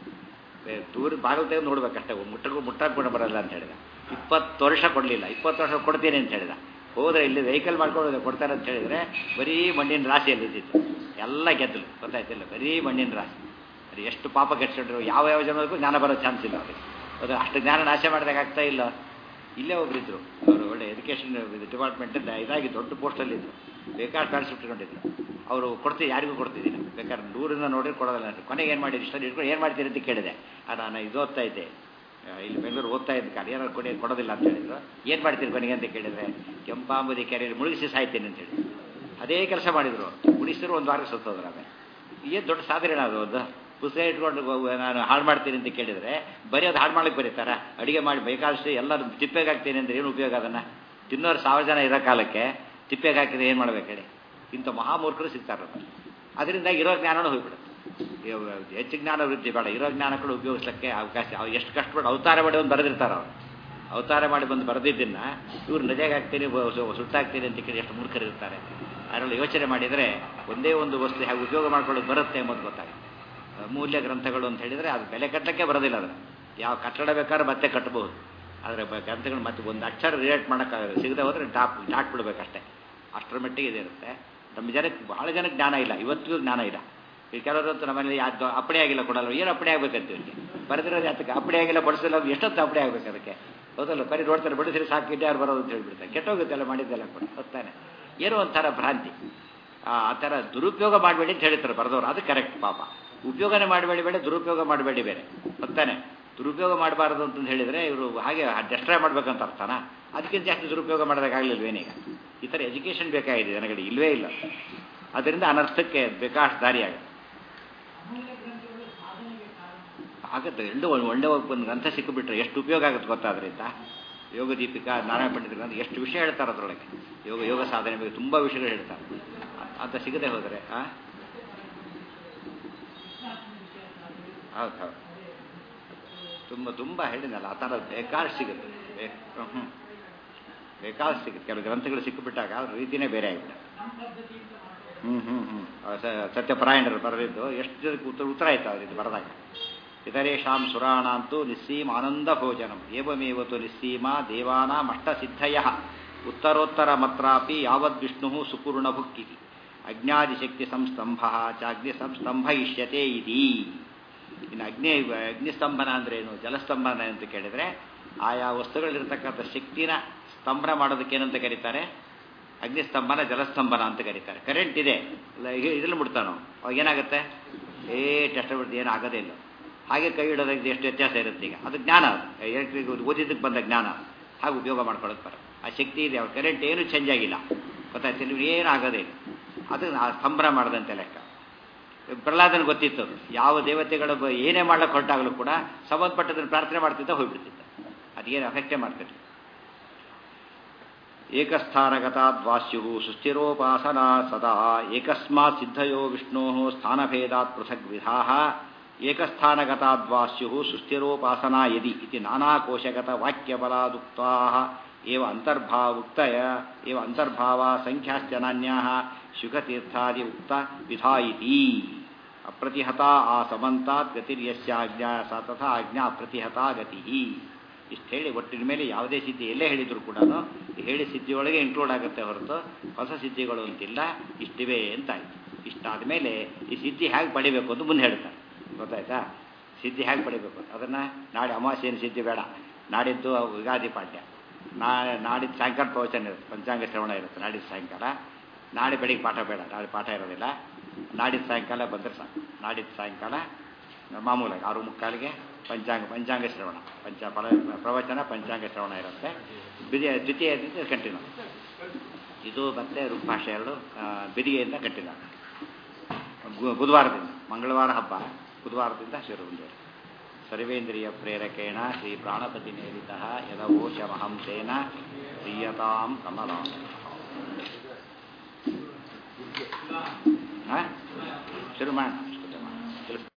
ದೂರ ಬಾಗಿಲು ತೆಗೆದು ನೋಡ್ಬೇಕಷ್ಟೇ ಮುಟ್ಟಕ್ಕೂ ಮುಟ್ಟಕ್ಕೆ ಕೂಡ ಬರೋಲ್ಲ ಅಂತ ಹೇಳಿದ ಇಪ್ಪತ್ತು ವರ್ಷ ಕೊಡಲಿಲ್ಲ ಇಪ್ಪತ್ತು ವರ್ಷ ಕೊಡ್ತೀನಿ ಅಂತ ಹೇಳಿದ ಹೋದ್ರೆ ಇಲ್ಲಿ ವೆಹಿಕಲ್ ಮಾಡ್ಕೊಂಡು ಕೊಡ್ತಾರೆ ಅಂತ ಹೇಳಿದರೆ ಬರೀ ಮಣ್ಣಿನ ರಾಶಿಯಲ್ಲಿ ಇದ್ದಿತ್ತು ಎಲ್ಲ ಗೆದ್ದಲು ಗೊತ್ತಾಯ್ತಿಲ್ಲ ಬರೀ ಮಣ್ಣಿನ ರಾಶಿ ಅದು ಎಷ್ಟು ಪಾಪ ಕೆಡ್ಸಿಟ್ರು ಯಾವ ಯಾವ ಜನರಿಗೂ ಜ್ಞಾನ ಬರೋ ಚಾನ್ಸ್ ಇಲ್ಲ ಅವ್ರಿಗೆ ಅದು ಅಷ್ಟು ಜ್ಞಾನ ನಾಶ ಮಾಡಿದಾಗ ಆಗ್ತಾ ಇಲ್ಲ ಇಲ್ಲೇ ಒಬ್ಬರಿದ್ರು ಅವರು ಒಳ್ಳೆ ಎಜುಕೇಷನ್ ಡಿಪಾರ್ಟ್ಮೆಂಟ್ ಇದಾಗಿ ದೊಡ್ಡ ಪೋಸ್ಟಲ್ಲಿದ್ದರು ಬೇಕಾದ್ರೆ ಪ್ಯಾನ್ಸ್ ಇಟ್ಕೊಂಡಿದ್ರು ಅವರು ಕೊಡ್ತೀವಿ ಯಾರಿಗೂ ಕೊಡ್ತಿದ್ದಿಲ್ಲ ಬೇಕಾದ್ರೆ ದೂರಿಂದ ನೋಡಿ ಕೊಡೋದಿಲ್ಲ ಅಂತ ಕೊನೆಗೆ ಏನು ಮಾಡಿದ್ರು ಇಷ್ಟ ಇಟ್ಕೊಂಡು ಏನು ಮಾಡ್ತೀರಿ ಅಂತ ಕೇಳಿದೆ ನಾನು ಇದು ಓದ್ತಾ ಇದ್ದೆ ಇಲ್ಲಿ ಬೆಂಗಳೂರು ಓದ್ತಾ ಇದ್ದ ಕಾಲ ಏನಾದ್ರು ಕೊಡಿ ಕೊಡೋದಿಲ್ಲ ಅಂತ ಹೇಳಿದ್ರು ಏನು ಮಾಡ್ತೀರಿ ಕೊನೆಗೆ ಅಂತ ಕೇಳಿದ್ರೆ ಕೆಂಪಾಂಬುದಿ ಕೆರೆಯಲ್ಲಿ ಮುಳುಗಿಸಿ ಸಾಯ್ತೇನೆ ಅಂತ ಹೇಳಿ ಅದೇ ಕೆಲಸ ಮಾಡಿದ್ರು ಮುಗಿಸಿದ್ರು ಒಂದು ವಾರ ಸತ್ತೋದ್ರು ಆಮೇಲೆ ಏನು ದೊಡ್ಡ ಸಾಧನೆ ಅದು ಒಂದು ಪುಸ್ತಕ ಇಟ್ಕೊಂಡು ನಾನು ಹಾಳು ಮಾಡ್ತೀನಿ ಅಂತ ಕೇಳಿದರೆ ಬರೀ ಅದು ಹಾಳು ಮಾಡ್ಲಿಕ್ಕೆ ಬರೀತಾರ ಅಡುಗೆ ಮಾಡಿ ಬೇಕಾದಷ್ಟು ಎಲ್ಲ ತಿಪ್ಪೆಗೆ ಹಾಕ್ತೀನಿ ಅಂದರೆ ಏನು ಉಪಯೋಗ ಅದನ್ನು ತಿನ್ನೋರು ಸಾವಿರ ಜನ ಇರೋ ಕಾಲಕ್ಕೆ ತಿಪ್ಪೆಗೆ ಹಾಕಿದ್ರೆ ಏನು ಮಾಡ್ಬೇಕು ಹೇಳಿ ಇಂಥ ಮಹಾಮೂರ್ಖರು ಸಿಗ್ತಾರೆ ಅದರಿಂದ ಇರೋ ಜ್ಞಾನನೂ ಹೋಗ್ಬಿಡುತ್ತೆ ಇವ್- ಹೆಚ್ಚು ಜ್ಞಾನ ವೃದ್ಧಿ ಬೇಡ ಇರೋ ಜ್ಞಾನಗಳು ಉಪಯೋಗಿಸ್ಲಿಕ್ಕೆ ಅವಕಾಶ ಅವ್ರು ಎಷ್ಟು ಕಷ್ಟಪಟ್ಟು ಅವತಾರ ಮಾಡಿ ಒಂದು ಬರೆದಿರ್ತಾರೆ ಅವ್ರು ಅವತಾರ ಮಾಡಿ ಬಂದು ಬರೆದಿದ್ದನ್ನ ಇವ್ರು ನದಿಯಾಗಿ ಹಾಕ್ತೀನಿ ಬ- ಸು- ಸುಟ್ಟಾಕ್ತೀನಿ ಅಂತ ಕೇಳಿ ಎಷ್ಟು ಮೂರ್ಖರಿರ್ತಾರೆ ಅದರಲ್ಲಿ ಯೋಚನೆ ಮಾಡಿದರೆ ಒಂದೇ ಒಂದು ವಸ್ತು ಹೇಗೆ ಉಪಯೋಗ ಮಾಡ್ಕೊಳ್ಳೋದು ಬರುತ್ತೆ ಎಂಬುದು ಗೊತ್ತಾಗುತ್ತೆ ಮೂಲ್ಯ ಗ್ರಂಥಗಳು ಅಂತ ಹೇಳಿದರೆ ಅದು ಬೆಲೆ ಕಟ್ಟಲಿಕ್ಕೆ ಬರೋದಿಲ್ಲ ಅದನ್ನು ಯಾವ ಕಟ್ಟಡ ಬೇಕಾದ್ರೆ ಮತ್ತೆ ಕಟ್ಟಬಹುದು ಆದರೆ ಬ- ಗ್ರಂಥಗಳು ಮತ್ತೆ ಒಂದು ಅಕ್ಷರ ರಿಲೇಟ್ ಮಾಡೋಕ್ಕಾಗಲ್ಲ ಸಿಗದೆ ಹೋದರೆ ಟಾಪ್ ದಾಟ್ ಬಿಡ್ಬೇಕಷ್ಟೇ ಅಷ್ಟರ ಮಟ್ಟಿಗೆ ಇದು ಇರುತ್ತೆ ನಮ್ಮ ಜನಕ್ಕೆ ಬಹಳ ಜನಕ್ಕೆ ಜ್ಞಾನ ಇಲ್ಲ ಇವತ್ತಿಗೂ ಜ್ಞಾನ ಇಲ್ಲ ಈ ಕೆಲವರಂತೂ ನಮ್ಮಲ್ಲಿ ಯಾವ್ದು ಅಪ್ಪಣೆ ಆಗಿಲ್ಲ ಕೊಡಲ್ಲ ಏನು ಅಪ್ಪಣೆ ಆಗ್ಬೇಕಂತ ಇವರಿಗೆ ಬರೆದಿರೋದು ಯಾತಕ್ಕೆ ಅಪ್ಪಣೆ ಆಗಿಲ್ಲ ಬಡಿಸಿಲ್ಲ ಎಷ್ಟೊತ್ತು ಅಪ್ಪಣೆ ಆಗ್ಬೇಕು ಅದಕ್ಕೆ ಹೌದಲ್ಲ ಬರೀ ನೋಡ್ತಾರೆ ಬಡಿಸಿರಿ ಸಾಕು ಯಾರು ಬರೋದು ಅಂತ ಹೇಳ್ಬಿಡ್ತಾರೆ ಕೆಟ್ಟೋಗುತ್ತೆಲ್ಲ ಮಾಡಿದ್ದೆಲ್ಲ ಕೂಡ ಗೊತ್ತಾನೆ ಏನೋ ಒಂಥರ ಭ್ರಾಂತಿ ಆ ಆ ಥರ ದುರುಪಯೋಗ ಮಾಡಬೇಡಿ ಅಂತ ಹೇಳ್ತಾರೆ ಬರೆದವರು ಅದು ಕರೆಕ್ಟ್ ಪಾಪ ಉಪಯೋಗನೇ ಮಾಡಬೇಡಿ ಬೇಡ ದುರುಪಯೋಗ ಮಾಡಬೇಡಿ ಬೇರೆ ಗೊತ್ತಾನೆ ದುರುಪಯೋಗ ಮಾಡಬಾರ್ದು ಅಂತ ಹೇಳಿದರೆ ಇವರು ಹಾಗೆ ಡೆಸ್ಟ್ರಾಯ್ ಮಾಡ್ಬೇಕಂತ ಅರ್ಥನ ಅದಕ್ಕಿಂತ ಜಾಸ್ತಿ ದುರುಪಯೋಗ ಮಾಡೋದಕ್ಕಾಗಲಿಲ್ವೇನೀಗ ಈ ಥರ ಎಜುಕೇಷನ್ ಬೇಕಾಗಿದೆ ಜನಗಳಿಗೆ ಇಲ್ವೇ ಇಲ್ಲ ಅದರಿಂದ ಅನರ್ಥಕ್ಕೆ ಬೇಕಾಷ್ಟು ದಾರಿ ಆಗುತ್ತೆ ಆಗುತ್ತೆ ಎರಡು ಒಳ್ಳೆ ಒಂದು ಗ್ರಂಥ ಸಿಕ್ಕಿಬಿಟ್ರೆ ಎಷ್ಟು ಉಪಯೋಗ ಆಗುತ್ತೆ ಗೊತ್ತಾ ಅದರಿಂದ ಯೋಗ ದೀಪಿಕಾ ನಾರಾಯಣ ಪಂಡಿತರ ಗ್ರಂಥ ಎಷ್ಟು ವಿಷಯ ಹೇಳ್ತಾರೆ ಅದರೊಳಗೆ ಯೋಗ ಯೋಗ ಸಾಧನೆ ಬಗ್ಗೆ ತುಂಬ ವಿಷಯಗಳು ಹೇಳ್ತಾರೆ ಅಂತ ಸಿಗದೆ ಹೋದರೆ ಆ ಹೌದು ಹೌದು ತುಂಬ ತುಂಬ ಹೇಳಿದ್ನಲ್ಲ ಆ ಥರ ಬೇಕಾದ್ರೆ ಸಿಗುತ್ತೆ ಹ್ಞೂ ಬೇಕಾದ್ರೆ ಸಿಗುತ್ತೆ ಕೆಲವು ಗ್ರಂಥಗಳು ಸಿಕ್ಕಿಬಿಟ್ಟಾಗ ಅದ್ರ ರೀತಿನೇ ಬೇರೆ ಆಗಿದೆ ಹ್ಞೂ ಹ್ಞೂ ಹ್ಞೂ ಸತ್ಯಪರಾಯಣರು ಬರೆದಿದ್ದು ಎಷ್ಟು ಜನಕ್ಕೆ ಉತ್ತರ ಉತ್ತರ ಆಯ್ತು ಅದರಿಂದ ಬರೆದಾಗ ಇತರೇಷಾಂ ಸುರಾಣಾಂತೂ ನಿಸ್ಸೀಮ ಆನಂದ ಭೋಜನಂ ಏವಮೇವತು ನಿಸ್ಸೀಮ ದೇವಾನಾಮಷ್ಟಸಿದ್ಧಯ ಉತ್ತರೋತ್ತರ ಮತ್ರಾಪಿ ಯಾವದ್ವಿಷ್ಣು ಸುಪೂರ್ಣ ಭುಕ್ಕಿತಿ ಅಜ್ಞಾದಿಶಕ್ತಿ ಸಂಸ್ತಂಭ ಚಾಗ್ನಿ ಸಂಸ್ತಂಭ ಇಷ್ಯತೆ ಇದಿ ಇನ್ನು ಅಗ್ನಿ ಅಗ್ನಿಸ್ತಂಭನ ಅಂದ್ರೇನು ಜಲಸ್ತಂಭನ ಅಂತ ಕೇಳಿದರೆ ಆಯಾ ವಸ್ತುಗಳಿರ್ತಕ್ಕಂಥ ಶಕ್ತಿನ ಸ್ತಂಭನ ಮಾಡೋದಕ್ಕೆ ಏನಂತ ಕರೀತಾರೆ ಅಗ್ನಿಸ್ತಂಭನ ಜಲಸ್ತಂಭನ ಅಂತ ಕರೀತಾರೆ ಕರೆಂಟ್ ಇದೆ ಇದ್ರಲ್ಲಿ ಬಿಡ್ತಾನೋ ಅವಾಗ ಏನಾಗುತ್ತೆ ಏ ಟೆಸ್ಟ್ ಬಿಡ್ತು ಏನು ಆಗೋದೇ ಇಲ್ಲ ಹಾಗೆ ಕೈ ಇಡೋದಕ್ಕೆ ಎಷ್ಟು ವ್ಯತ್ಯಾಸ ಇರುತ್ತೆ ಈಗ ಅದು ಜ್ಞಾನ ಅದು ಎಲೆಕ್ಟ್ರಿಕ್ ಓದಿದ್ದಕ್ಕೆ ಬಂದ ಜ್ಞಾನ ಹಾಗೆ ಉಪಯೋಗ ಮಾಡ್ಕೊಳ್ಳೋದು ಬರ ಆ ಶಕ್ತಿ ಇದೆ ಅವ್ರ ಕರೆಂಟ್ ಏನು ಚೇಂಜ್ ಆಗಿಲ್ಲ ಗೊತ್ತಾಯ್ತು ನೀವು ಏನು ಆಗೋದೇ ಇಲ್ಲ ಅದು ಆ ಸ್ತಂಭನ ಮಾಡದಂತೆ ಲೆಕ್ಕ ಪ್ರಹ್ಲಾದನ ಗೊತ್ತಿತ್ತು ಅದು. ಯಾವ ದೇವತೆಗಳು ಬ- ಏನೇ ಮಾಡ್ಲಿಕ್ಕೆ ಹೊರಟಾಗಲೂ ಕೂಡ ಸಂಬಂಧಪಟ್ಟದನ್ನು ಪ್ರಾರ್ಥನೆ ಮಾಡ್ತಿದ್ದ ಹೋಗ್ಬಿಡ್ತಿದ್ದ ಅದೇನು ಅಫೆಕ್ಟೇ ಮಾಡ್ತಿದ್ರು ಏಕಸ್ಥಾನಗತಾದ್ವಾಸ್ಯು ಸುಸ್ಥಿರೋಪಾಸನಾ ಸದಾ ಏಕಸ್ಮಾತ್ ಸಿದ್ಧಯೋ ವಿಷ್ಣೋ ಸ್ಥಾನಭೇದಾತ್ ಪೃಥಗ್ ವಿಧಾ ಏಕಸ್ಥಾನಗತಾದ್ವಾಸ್ಯು ಸುಸ್ಥಿರೋಪಾಸನಾ ಯದಿ ಇತಿ ನಾನಾಕೋಶಗತ ವಾಕ್ಯಬಲಾದುಕ್ತಾ ಏವ ಅಂತರ್ಭಾವುಕ್ತಯ ಏವ ಅಂತರ್ಭಾವ ಸಂಖ್ಯಾಶ್ಚನಾನ್ಯಾ ಶುಕತೀರ್ಥಾದಿ ಉಕ್ತ ವಿಧಾ ಇತಿ ಅಪ್ರತಿಹತ ಆ ಸಮಂತಾತ್ ಗತಿರ್ಯಸ್ಯಾಜ್ಞಾ ಸ ತಥಾ ಆಜ್ಞಾ ಅಪ್ರತಿಹತ ಗತಿ ಇಷ್ಟು ಹೇಳಿ ಒಟ್ಟಿನ ಮೇಲೆ ಯಾವುದೇ ಸಿದ್ಧಿ ಎಲ್ಲೇ ಹೇಳಿದ್ರು ಕೂಡ ಹೇಳಿ ಸಿದ್ಧಿಯೊಳಗೆ ಇನ್ಕ್ಲೂಡ್ ಆಗುತ್ತೆ ಹೊರತು ಹೊಸ ಸಿದ್ಧಿಗಳು ಅಂತಿಲ್ಲ ಇಷ್ಟಿವೆ ಅಂತ ಆಯ್ತು ಇಷ್ಟಾದ ಮೇಲೆ ಈ ಸಿದ್ಧಿ ಹೇಗೆ ಪಡಿಬೇಕು ಅಂತ ಮುಂದೆ ಹೇಳ್ತಾರೆ ಗೊತ್ತಾಯ್ತಾ ಸಿದ್ಧಿ ಹೇಗೆ ಪಡಿಬೇಕು ಅದನ್ನು ನಾಳೆ ಅಮಾವಾಸ್ಯೆಯನ್ನು ಸಿದ್ಧಿ ಬೇಡ ನಾಡಿದ್ದು ಯುಗಾದಿ ಪಾಠ್ಯ ನಾ ನಾಡಿದ್ದು ಸಾಯಂಕಾಲ ಪ್ರವಚನ ಇರುತ್ತೆ ಪಂಚಾಂಗ ಶ್ರವಣ ಇರುತ್ತೆ ನಾಡಿದ್ದು ಸಾಯಂಕಾಲ ನಾಳೆ ಬೆಳಿಗ್ಗೆ ಪಾಠ ಬೇಡ ನಾಳೆ ಪಾಠ ಇರೋದಿಲ್ಲ ನಾಡಿದ್ದು ಸಾಯಂಕಾಲ ಬಂದರೆ ಸಾಕು ನಾಡಿದ್ದು ಸಾಯಂಕಾಲ ಮಾಮೂಲಾಗಿ ಆರು ಮುಕ್ಕಾಲಿಗೆ ಪಂಚಾಂಗ ಪಂಚಾಂಗ ಶ್ರವಣ ಪಂಚ ಫಲ ಪ್ರವಚನ ಪಂಚಾಂಗ ಶ್ರವಣ ಇರುತ್ತೆ ಬಿದಿಯ ದ್ವಿತೀಯದಿಂದ ಕಂಟಿನ್ಯೂ ಇದು ಮತ್ತೆ ಋಗ್ಭಾಷೆ ಎರಡು ಆ, ಬಿದಿಗೆಯಿಂದ ಕಂಟಿನ್ಯೂ ಗು- ಬುಧವಾರದಿಂದ ಮಂಗಳವಾರ ಹಬ್ಬ ಬುಧವಾರದಿಂದ ಶುರು ಮುಂದುವರೆ ಸರ್ವೇಂದ್ರಿಯ ಪ್ರೇರಕೇಣ ಶ್ರೀ ಪ್ರಾಣಪತಿ ನೇರಿತ ಯದವೋಶಮಹಂಸೇನ ಪ್ರಿಯತಾಂ ಕಮಲ ಶುರು ಮಾಡಿ